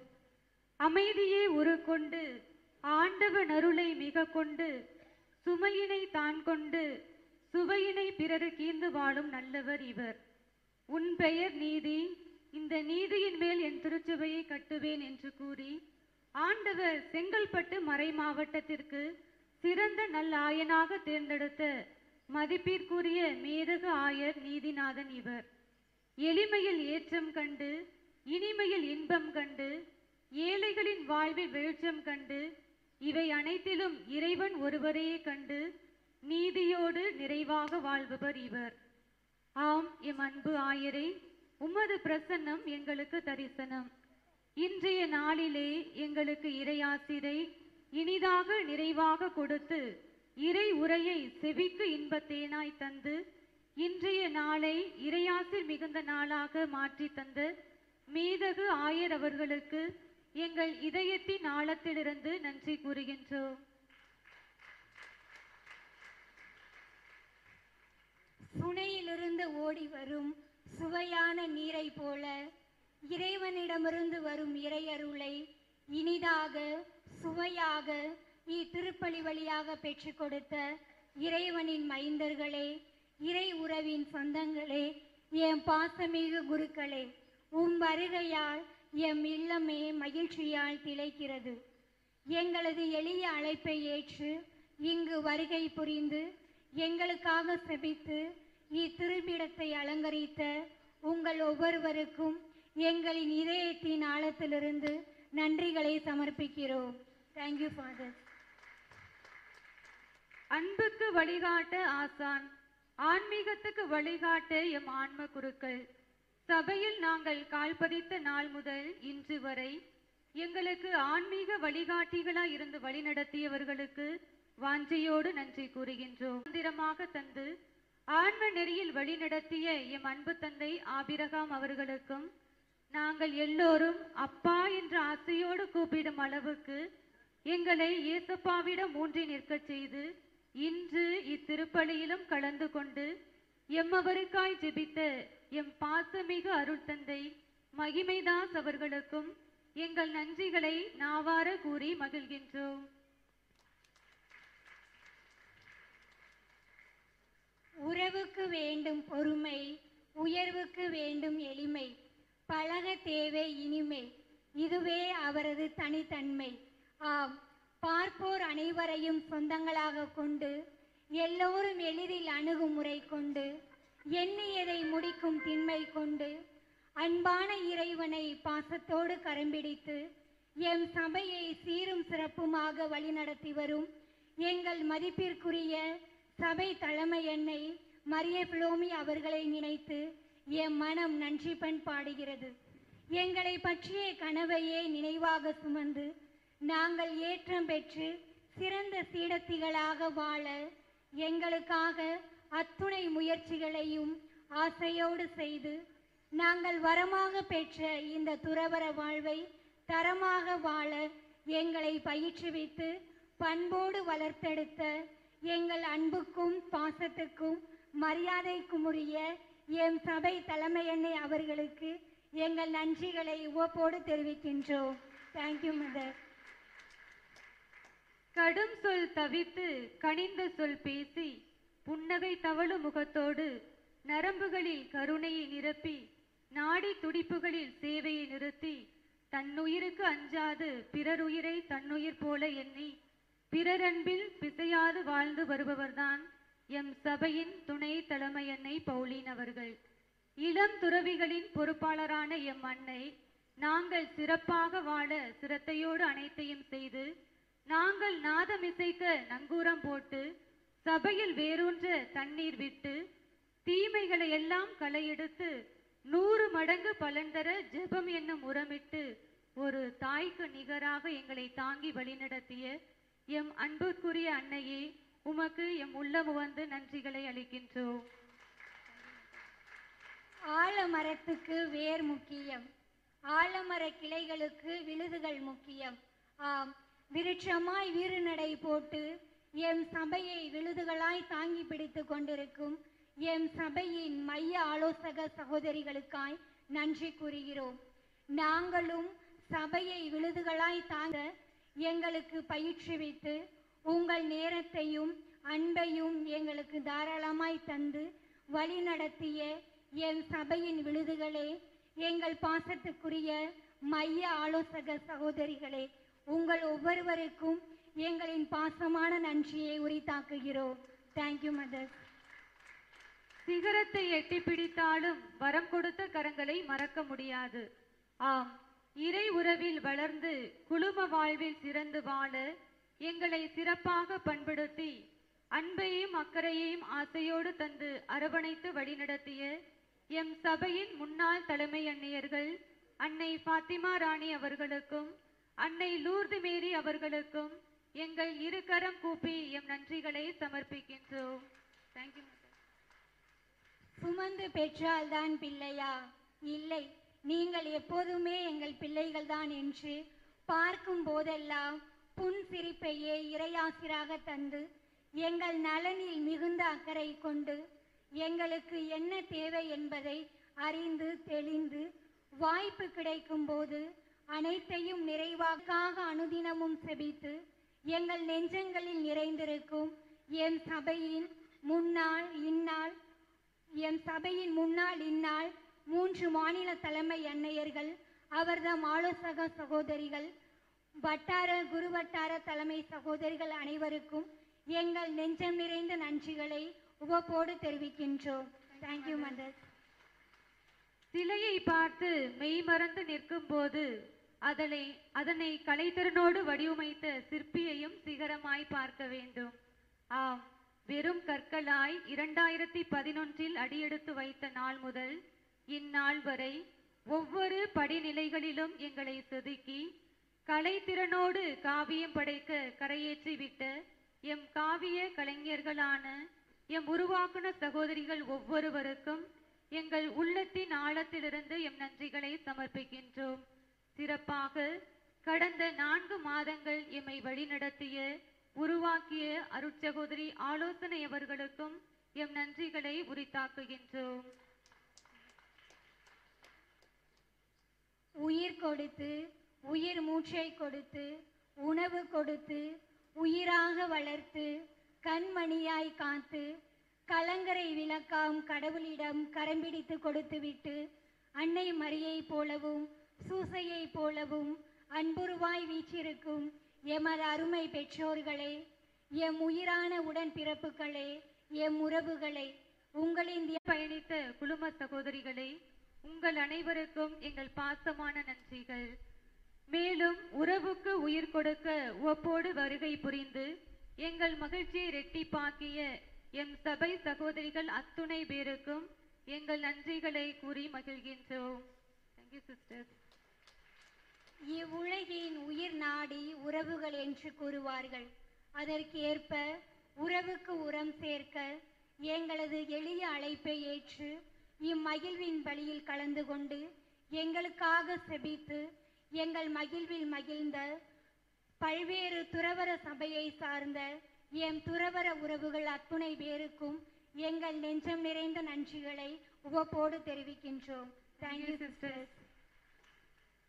அமைதியே உருக்கொண்டு ஆண்டவன் அருளை மிக கொண்டு சுமையினை தான் கொண்டு சுவையினை பிறரு கீர்ந்து வாழும் நல்லவர் இவர் உன் பெயர் நீதி இந்த நீதியின் மேல் என் திருச்சபையை கட்டுவேன் என்று கூறி ஆண்டவர் செங்கல்பட்டு மறை மாவட்டத்திற்கு சிறந்த நல்ல ஆயனாக தேர்ந்தெடுத்த மதிப்பிற்குரிய மேதகு ஆயர் நீதிநாதன் இவர் எளிமையில் ஏற்றம் கண்டு இனிமையில் இன்பம் கண்டு ஏழைகளின் வாழ்வில் வெளிச்சம் கண்டு இவை அனைத்திலும் இறைவன் ஒருவரையே கண்டு நீதியோடு நிறைவாக வாழ்பவர் இவர் ஆம் எம் அன்பு ஆயரே உமது பிரசன்னம் எங்களுக்கு தரிசனம் இன்றைய நாளிலே எங்களுக்கு இறையாசிரை இனிதாக நிறைவாக கொடுத்து இறை உரையை செவிக்கு இன்பத்தேனாய் தந்து இன்றைய நாளை இறையாசிர் மிகுந்த நாளாக மாற்றி தந்த மேதகு ஆயர் அவர்களுக்கு எங்கள் இதயத்தின் ஆழத்திலிருந்து நன்றி கூறுகின்றோம் சுனையிலிருந்து ஓடி வரும் சுவையான நீரை போல இறைவனிடமிருந்து வரும் இறையருளை இனிதாக சுவையாக இத்திருப்பலி வழியாக பெற்றுக் கொடுத்த இறைவனின் மைந்தர்களே இறை உறவின் சொந்தங்களே என் பாசமிகு குருக்களே உம் வருகையால் எம் இல்லமே மகிழ்ச்சியால் திளைக்கிறது எங்களது எளிய அழைப்பை ஏற்று இங்கு வருகை புரிந்து எங்களுக்காக செபித்து இத்திருப்பிடத்தை அலங்கரித்த உங்கள் ஒவ்வொருவருக்கும் எங்களின் இதயத்தின் ஆழத்திலிருந்து நன்றிகளை சமர்ப்பிக்கிறோம் தேங்க்யூ ஃபாதர் அன்புக்கு வழிகாட்ட ஆசான் ஆன்மீகத்துக்கு வழிகாட்ட எம் ஆன்ம குருக்கள் சபையில் நாங்கள் கால் பதித்த நாள் முதல் இன்று வரை எங்களுக்கு ஆன்மீக வழிகாட்டிகளாய் இருந்து வழிநடத்தியவர்களுக்கு வாஞ்சையோடு நன்றி கூறுகின்றோம் மந்திரமாக தந்து ஆன்ம நெறியில் வழிநடத்திய எம் அன்பு தந்தை ஆபிரகாம் அவர்களுக்கும் நாங்கள் எல்லோரும் அப்பா என்ற ஆசையோடு கூப்பிடும் அளவுக்கு எங்களை இயேசப்பாவிடம் ஊன்றி நிற்கச் செய்து இன்று இத்திருப்பலியிலும் கலந்து கொண்டு எம்மவருக்காய் ஜெபித்த எம் பாசமிகு அருள் தந்தை மகிமைதாஸ் அவர்களுக்கும் எங்கள் நன்றிகளை நாவார கூறி மகிழ்கின்றோம் உறவுக்கு வேண்டும் பொறுமை உயர்வுக்கு வேண்டும் எளிமை பழக தேவை இனிமை இதுவே அவரது தனித்தன்மை ஆம் பார்ப்போர் அனைவரையும் சொந்தங்களாக கொண்டு எல்லோரும் எளிதில் அணுகுமுறை கொண்டு எண்ணியதை முடிக்கும் திண்மை கொண்டு அன்பான இறைவனை பாசத்தோடு கரம்பிடித்து எம் சபையை சீரும் சிறப்புமாக வழிநடத்தி வரும் எங்கள் மதிப்பிற்குரிய சபை தலைமை எண்ணை மரிய பிளோமி அவர்களை நினைத்து என் மனம் நன்றி பண் பாடுகிறது எங்களை பற்றிய கனவையே நினைவாக சுமந்து நாங்கள் ஏற்றம் பெற்று சிறந்த சீடத்திகளாக வாழ எங்களுக்காக அத்துணை முயற்சிகளையும் ஆசையோடு செய்து நாங்கள் வரமாக பெற்ற இந்த துறவர வாழ்வை தரமாக வாழ எங்களை பயிற்றுவித்து பண்போடு வளர்த்தெடுத்த எங்கள் அன்புக்கும் பாசத்துக்கும் மரியாதைக்கும் உரிய எம் சபை தலைமையன்னை அவர்களுக்கு எங்கள் நன்றிகளை உவப்போடு தெரிவிக்கின்றோம் தேங்க்யூ மதர் கடும் சொல் தவித்து கனிந்த சொல் பேசி புன்னகை தவழும் முகத்தோடு நரம்புகளில் கருணையை நிரப்பி நாடி துடிப்புகளில் சேவையை நிறுத்தி தன்னுயிருக்கு அஞ்சாது பிறருயிரை தன்னுயிர் போல எண்ணி பிறரன்பில் பிசையாது வாழ்ந்து வருபவர்தான் எம் சபையின் துணை தலைமையன்னை பவுலின் அவர்கள் இளம் துறவிகளின் பொறுப்பாளரான எம் அன்னை நாங்கள் சிறப்பாக வாழ சிரத்தையோடு அனைத்தையும் செய்து நாங்கள் நாதமிசைக்க நங்கூரம் போட்டு சபையில் வேரூன்ற தண்ணீர் விட்டு தீமைகளை எல்லாம் களையெடுத்து நூறு மடங்கு பலன் தர ஜெபம் என்னும் உரமிட்டு ஒரு தாய்க்கு நிகராக எங்களை தாங்கி வழிநடத்திய எம் அன்புக்குரிய அன்னையே உமக்கு எம் உள்ளம் வந்து நன்றிகளை அளிக்கின்றோம் ஆலமரத்துக்கு வேர் முக்கியம் ஆலமர கிளைகளுக்கு விழுதுகள் முக்கியம் ஆம் விருட்சமாய் வீறுநடை போட்டு எம் சபையை விழுதுகளாய் தாங்கி பிடித்துக் கொண்டிருக்கும் எம் சபையின் மைய ஆலோசக சகோதரிகளுக்காய் நன்றி கூறுகிறோம் நாங்களும் சபையை விழுதுகளாய் தாங்க எங்களுக்கு பயிற்றுவித்து உங்கள் நேரத்தையும் அன்பையும் எங்களுக்கு தாராளமாய் தந்து வழி நடத்திய என் சபையின் விழுதுகளே எங்கள் பாசத்துக்குரிய மைய ஆலோசக சகோதரிகளே உங்கள் ஒவ்வொருவருக்கும் எங்களின் பாசமான நன்றியை உரித்தாக்குகிறோம் தேங்க்யூ மதர் சிகரத்தை எட்டி பிடித்தாலும் வரம் கொடுத்த கரங்களை மறக்க முடியாது ஆம் இறை உறவில் வளர்ந்து குழும வாழ்வில் சிறந்து வாழ எங்களை சிறப்பாக பண்படுத்தி அன்பையும் அக்கறையையும் ஆசையோடு தந்து அரவணைத்து வழிநடத்திய எம் சபையின் முன்னாள் தலைமை அன்னையர்கள் அன்னை பாத்திமா ராணி அவர்களுக்கும் அன்னை லூர்து மேரி அவர்களுக்கும் எங்கள் இரு கரம் கூப்பி எம் நன்றிகளை சமர்ப்பிக்கின்றோம் தேங்க்யூ சுமந்து பெற்றால்தான் பிள்ளையா இல்லை நீங்கள் எப்போதுமே எங்கள் பிள்ளைகள்தான் என்று பார்க்கும் போதெல்லாம் புன் சிரிப்பையே இறையாசிராக தந்து எங்கள் நலனில் மிகுந்த அக்கறை கொண்டு எங்களுக்கு என்ன தேவை என்பதை அறிந்து தெளிந்து வாய்ப்பு கிடைக்கும் போது அனைத்தையும் நிறைவாக்காக அனுதினமும் செபித்து எங்கள் நெஞ்சங்களில் நிறைந்திருக்கும் என் சபையின் முன்னாள் இந்நாள் என் சபையின் முன்னாள் இந்நாள் மூன்று மாநில தலைமை அன்னையர்கள் அவர்தம் ஆலோசக சகோதரிகள் வட்டார குரு வட்டார தலைமை சகோதரிகள் அனைவருக்கும் எங்கள் நெஞ்சம் நிறைந்த நன்றிகளை உவப்போடு தெரிவிக்கின்றோம் தேங்க்யூ மதர் சிலையை பார்த்து மெய்மறந்து நிற்கும் போது அதனை அதனை கலைத்திறனோடு வடிவமைத்த சிற்பியையும் சிகரமாய் பார்க்க வேண்டும் ஆம் வெறும் கற்களாய் இரண்டாயிரத்தி பதினொன்றில் அடியெடுத்து வைத்த நாள் முதல் இந்நாள் வரை ஒவ்வொரு படிநிலைகளிலும் எங்களை செதுக்கி கலைத்திறனோடு காவியம் படைக்க கரையேற்றி விட்ட எம் காவிய கலைஞர்களான எம் உருவாக்குன சகோதரிகள் ஒவ்வொருவருக்கும் எங்கள் உள்ளத்தின் ஆழத்திலிருந்து எம் நன்றிகளை சமர்ப்பிக்கின்றோம் சிறப்பாக கடந்த நான்கு மாதங்கள் எம்மை வழிநடத்திய உருவாக்கிய அருட்சகோதரி ஆலோசனை அவர்களுக்கும் எம் நன்றிகளை உரித்தாக்குகின்றோம் உயிர் கொடுத்து உயிர் மூச்சை கொடுத்து உணவு கொடுத்து உயிராக வளர்த்து கண்மணியாய் காத்து கலங்கரை விளக்காம் கடவுளிடம் கரம்பிடித்து கொடுத்துவிட்டு அன்னை மரியை போலவும் சூசையை போலவும் அன்புருவாய் வீற்றிருக்கும் எமது அருமை பெற்றோர்களே எம் உயிரான உடன்பிறப்புகளே எம் உறவுகளே உங்களின் பயணித்த குழும சகோதரிகளே உங்கள் அனைவருக்கும் எங்கள் பாசமான நன்றிகள் மேலும் உறவுக்கு உயிர் கொடுக்க உவப்போடு வருகை புரிந்து எங்கள் மகிழ்ச்சியை ரெட்டிப்பாக்கிய எம் சபை சகோதரிகள் அத்துணை பேருக்கும் எங்கள் நன்றிகளை கூறி மகிழ்கின்றோம் தேங்க்யூ சிஸ்டர்ஸ் இவ்வுலகின் உயிர் நாடி உறவுகள் என்று கூறுவார்கள் அதற்கு ஏற்ப உறவுக்கு உரம் சேர்க்க எங்களது எளிய அழைப்பை ஏற்று இம்மகிழ்வின் பலியில் கலந்து கொண்டு எங்களுக்காக செபித்து எங்கள் மகிழ்வில் மகிழ்ந்த பல்வேறு துறவர சபையை சார்ந்த எம் துறவர உறவுகள் அத்துணை பேருக்கும் எங்கள் நெஞ்சம் நிறைந்த நன்றிகளை உவப்போடு தெரிவிக்கின்றோம் தேங்க்யூ சிஸ்டர்ஸ்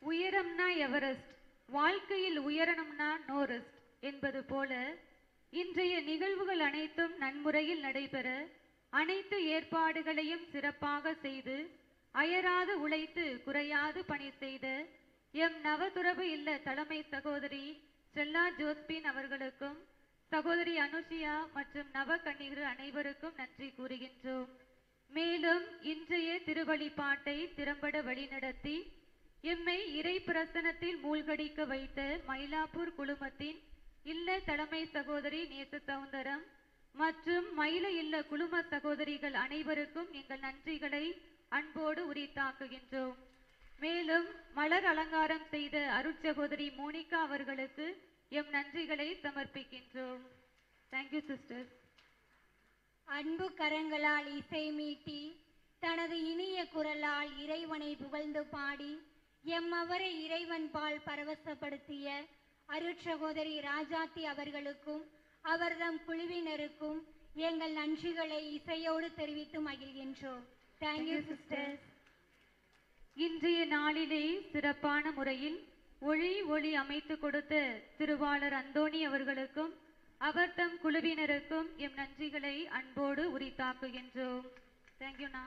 உயரம்னா எவரெஸ்ட் வாழ்க்கையில் உயரணும்னா நோ ரெஸ்ட் என்பது போல இன்றைய நிகழ்வுகள் அனைத்தும் நன்முறையில் நடைபெற அனைத்து ஏற்பாடுகளையும் சிறப்பாக செய்து அயராது உழைத்து குறையாது பணி செய்த எம் நவதுறவு இல்ல தலைமை சகோதரி ஸ்டெல்லா ஜோஸ்பின் அவர்களுக்கும் சகோதரி அனுஷியா மற்றும் நவ கன்னிகர் அனைவருக்கும் நன்றி கூறுகின்றோம் மேலும் இன்றைய திருவழிபாட்டை திறம்பட வழிநடத்தி எம்மை இறை பிரசனத்தில் மூழ்கடிக்க வைத்த மயிலாப்பூர் குழுமத்தின் இல்ல தலைமை சகோதரி நேச சௌந்தரம் மற்றும் மயில இல்ல குழும சகோதரிகள் அனைவருக்கும் எங்கள் நன்றிகளை அன்போடு உரித்தாக்குகின்றோம் மேலும் மலர் அலங்காரம் செய்த அருட்சகோதரி மோனிகா அவர்களுக்கு எம் நன்றிகளை சமர்ப்பிக்கின்றோம் தேங்க்யூ சிஸ்டர்ஸ் அன்பு கரங்களால் இசை மீட்டி தனது இனிய குரலால் இறைவனை புகழ்ந்து பாடி எம்மவரை இறைவன் பால் பரவசப்படுத்திய அருட்சகோதரி ராஜாத்தி அவர்களுக்கும் அவர்தம் குழுவினருக்கும் எங்கள் நன்றிகளை இசையோடு தெரிவித்து மகிழ்கின்றோம் தேங்க்யூ சிஸ்டர்ஸ் இன்றைய நாளிலே சிறப்பான முறையில் ஒளி ஒளி அமைத்து கொடுத்த திருவாளர் அந்தோணி அவர்களுக்கும் அவர் தம் குழுவினருக்கும் எம் நன்றிகளை அன்போடு உரித்தாக்குகின்றோம் தேங்க்யூண்ணா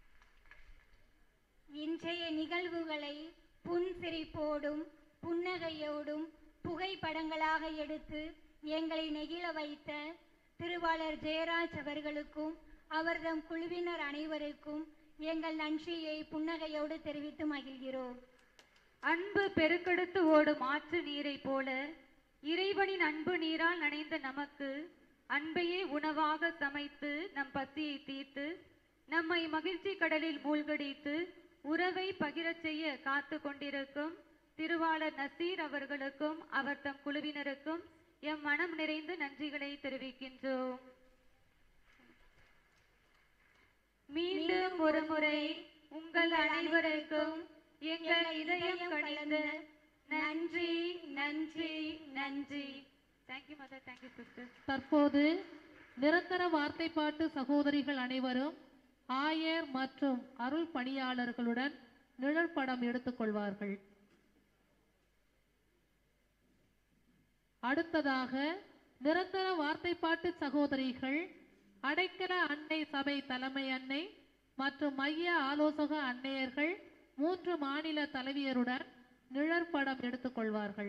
இன்றைய நிகழ்வுகளை புன்சிரிப்போடும் புன்னகையோடும் புகைப்படங்களாக எடுத்து எங்களை நெகிழ வைத்த திருவாளர் ஜெயராஜ் அவர்களுக்கும் அவர்தம் குழுவினர் அனைவருக்கும் எங்கள் நன்றியை புன்னகையோடு தெரிவித்து மகிழ்கிறோம் அன்பு பெருக்கெடுத்து ஓடும் ஆற்று நீரைப் போல இறைவனின் அன்பு நீரால் நனைந்த நமக்கு அன்பையே உணவாக சமைத்து நம் பசியை தீர்த்து நம்மை மகிழ்ச்சி கடலில் மூழ்கடித்து உறவை பகிரச் செய்ய காத்து கொண்டிருக்கும் திருவாளர் நசீர் அவர்களுக்கும் அவர் தம் குழுவினருக்கும் எம் மனம் நிறைந்து நன்றிகளை தெரிவிக்கின்றோம் மீண்டும் ஒரு முறை உங்கள் அனைவருக்கும் எங்கள் இதயம் கணிந்த நன்றி நன்றி நன்றி தேங்க்யூ மதர் தேங்க்யூ சிஸ்டர் தற்போது நிரந்தர வார்த்தைப்பாட்டு சகோதரிகள் அனைவரும் ஆயர் மற்றும் அருள் பணியாளர்களுடன் நிழற்படம் எடுத்துக்கொள்வார்கள் அடுத்ததாக நிரந்தர வார்த்தைப்பாட்டு சகோதரிகள் அடைக்கல அன்னை சபை தலைமை அன்னை மற்றும் மைய ஆலோசக அன்னையர்கள் மூன்று மாநில தலைவியருடன் நிழற்படம் எடுத்துக்கொள்வார்கள்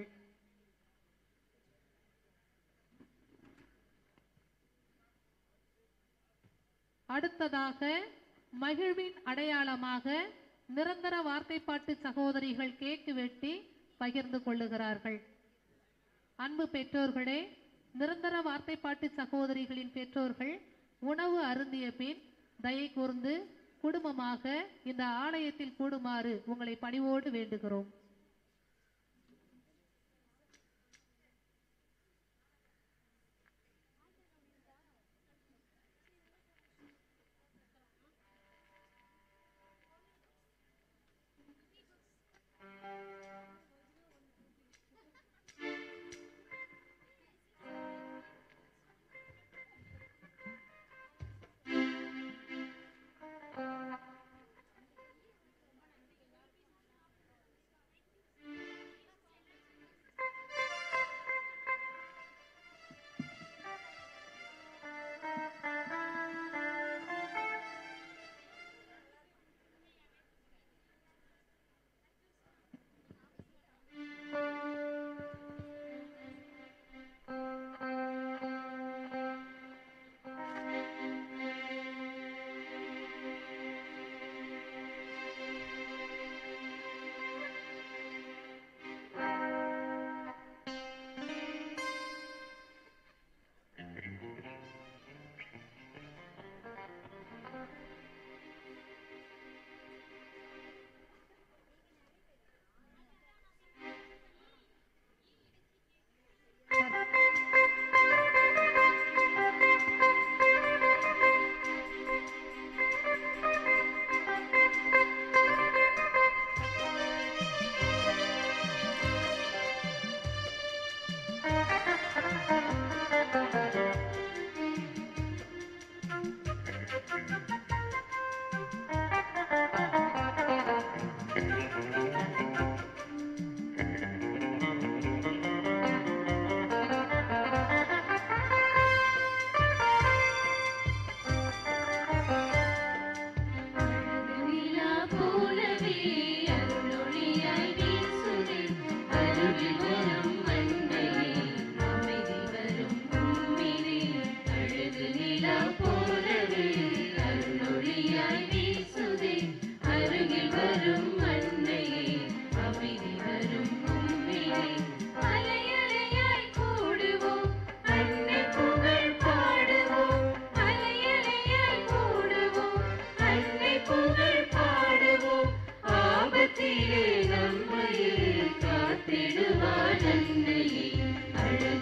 அடுத்ததாக மகிழ்வின் அடையாளமாக நிரந்தர வார்த்தைப்பாட்டு சகோதரிகள் கேக்கு வெட்டி பகிர்ந்து கொள்ளுகிறார்கள் அன்பு பெற்றோர்களே நிரந்தர வார்த்தைப்பாட்டு சகோதரிகளின் பெற்றோர்கள் உணவு அருந்திய பின் தயை கூர்ந்து குடும்பமாக இந்த ஆலயத்தில் கூடுமாறு உங்களை பணிவோடு வேண்டுகிறோம்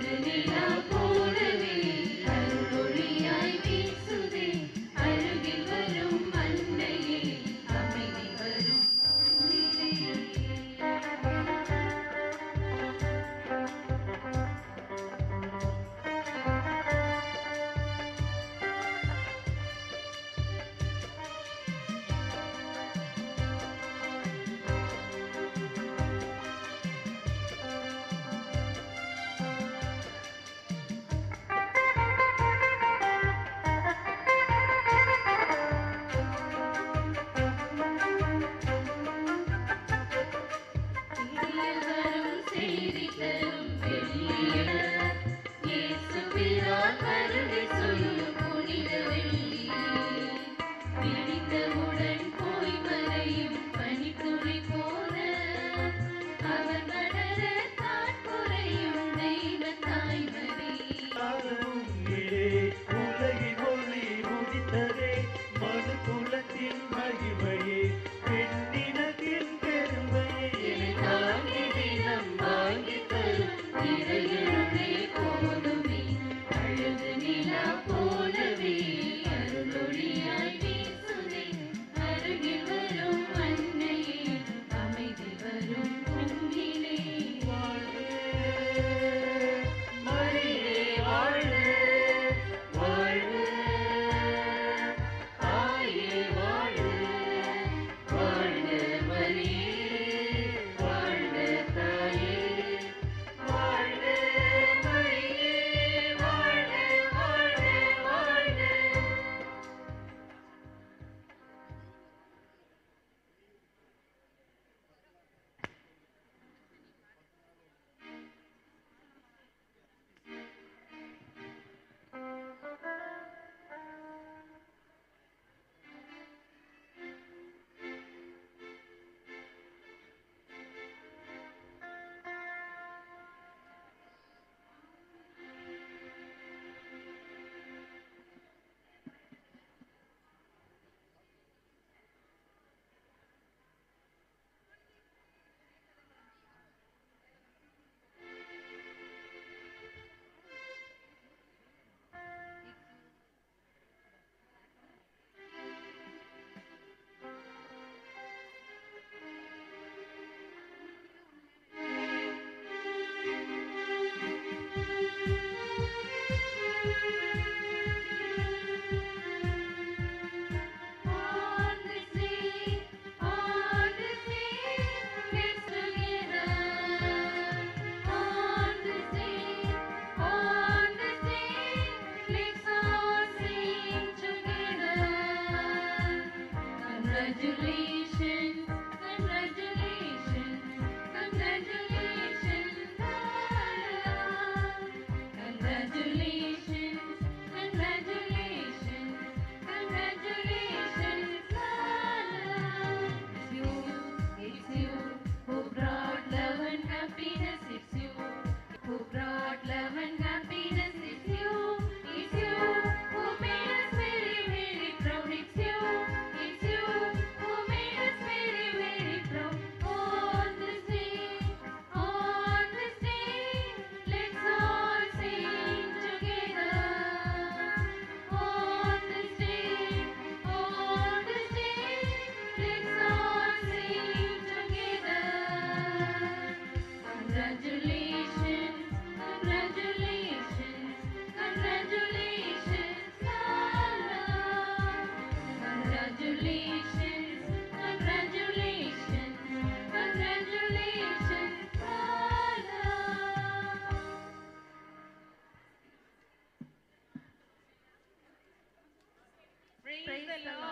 அழகு நிலா போலவே அருளொளியாய் வீசுதே அருகில் வரும் அன்னையே அமைதி வரும் விடியல் வரும் செய்தி தரும் வெள்ளிய இயேசுவினால் வருகை சொல்லும் புனித வெள்ளி விடிந்தவுடன் போய் மறையும் பனித்துளி போல அவர் வளர தான் குறையும் தெய்வ தாய்மறி உயிரே, உலகின் ஒளி உதித்ததே மனு குலத்தின் மகிமையே பெண்ணினத்தின் பெருமையே தாங்கி தினம் வாங்கி தரும் இறையருளே போதுமே அழகு நிலா போலவே அருளொளியாய் வீசுதே அருகில் வரும் அன்னையே அமைதி வரும் பொன்னிலே மரியே வாழ்க வாழ்க தாயே வாழ்க வாழ்க மரியே வாழ்க தாயே வாழ்க மரியே வாழ்க வாழ்க வாழ்க On the sea, on the sea, let's together. On the sea, on the sea, let's all sing together. Congratulations, congratulations, congratulations, Allah. Congratulations, congratulations, congratulations, Allah. It's you, it's you who brought love and happiness. It's you who brought love and happiness. It's you, it's you who made us very, very proud. It's you, it's you who made us very, very proud. On the sea, on the sea, let's all sing together. On the sea, on the sea, let's all sing together. Congratulations, congratulations, congratulations, Allah. Congratulations, congratulations, congratulations, Allah. Praise the Lord.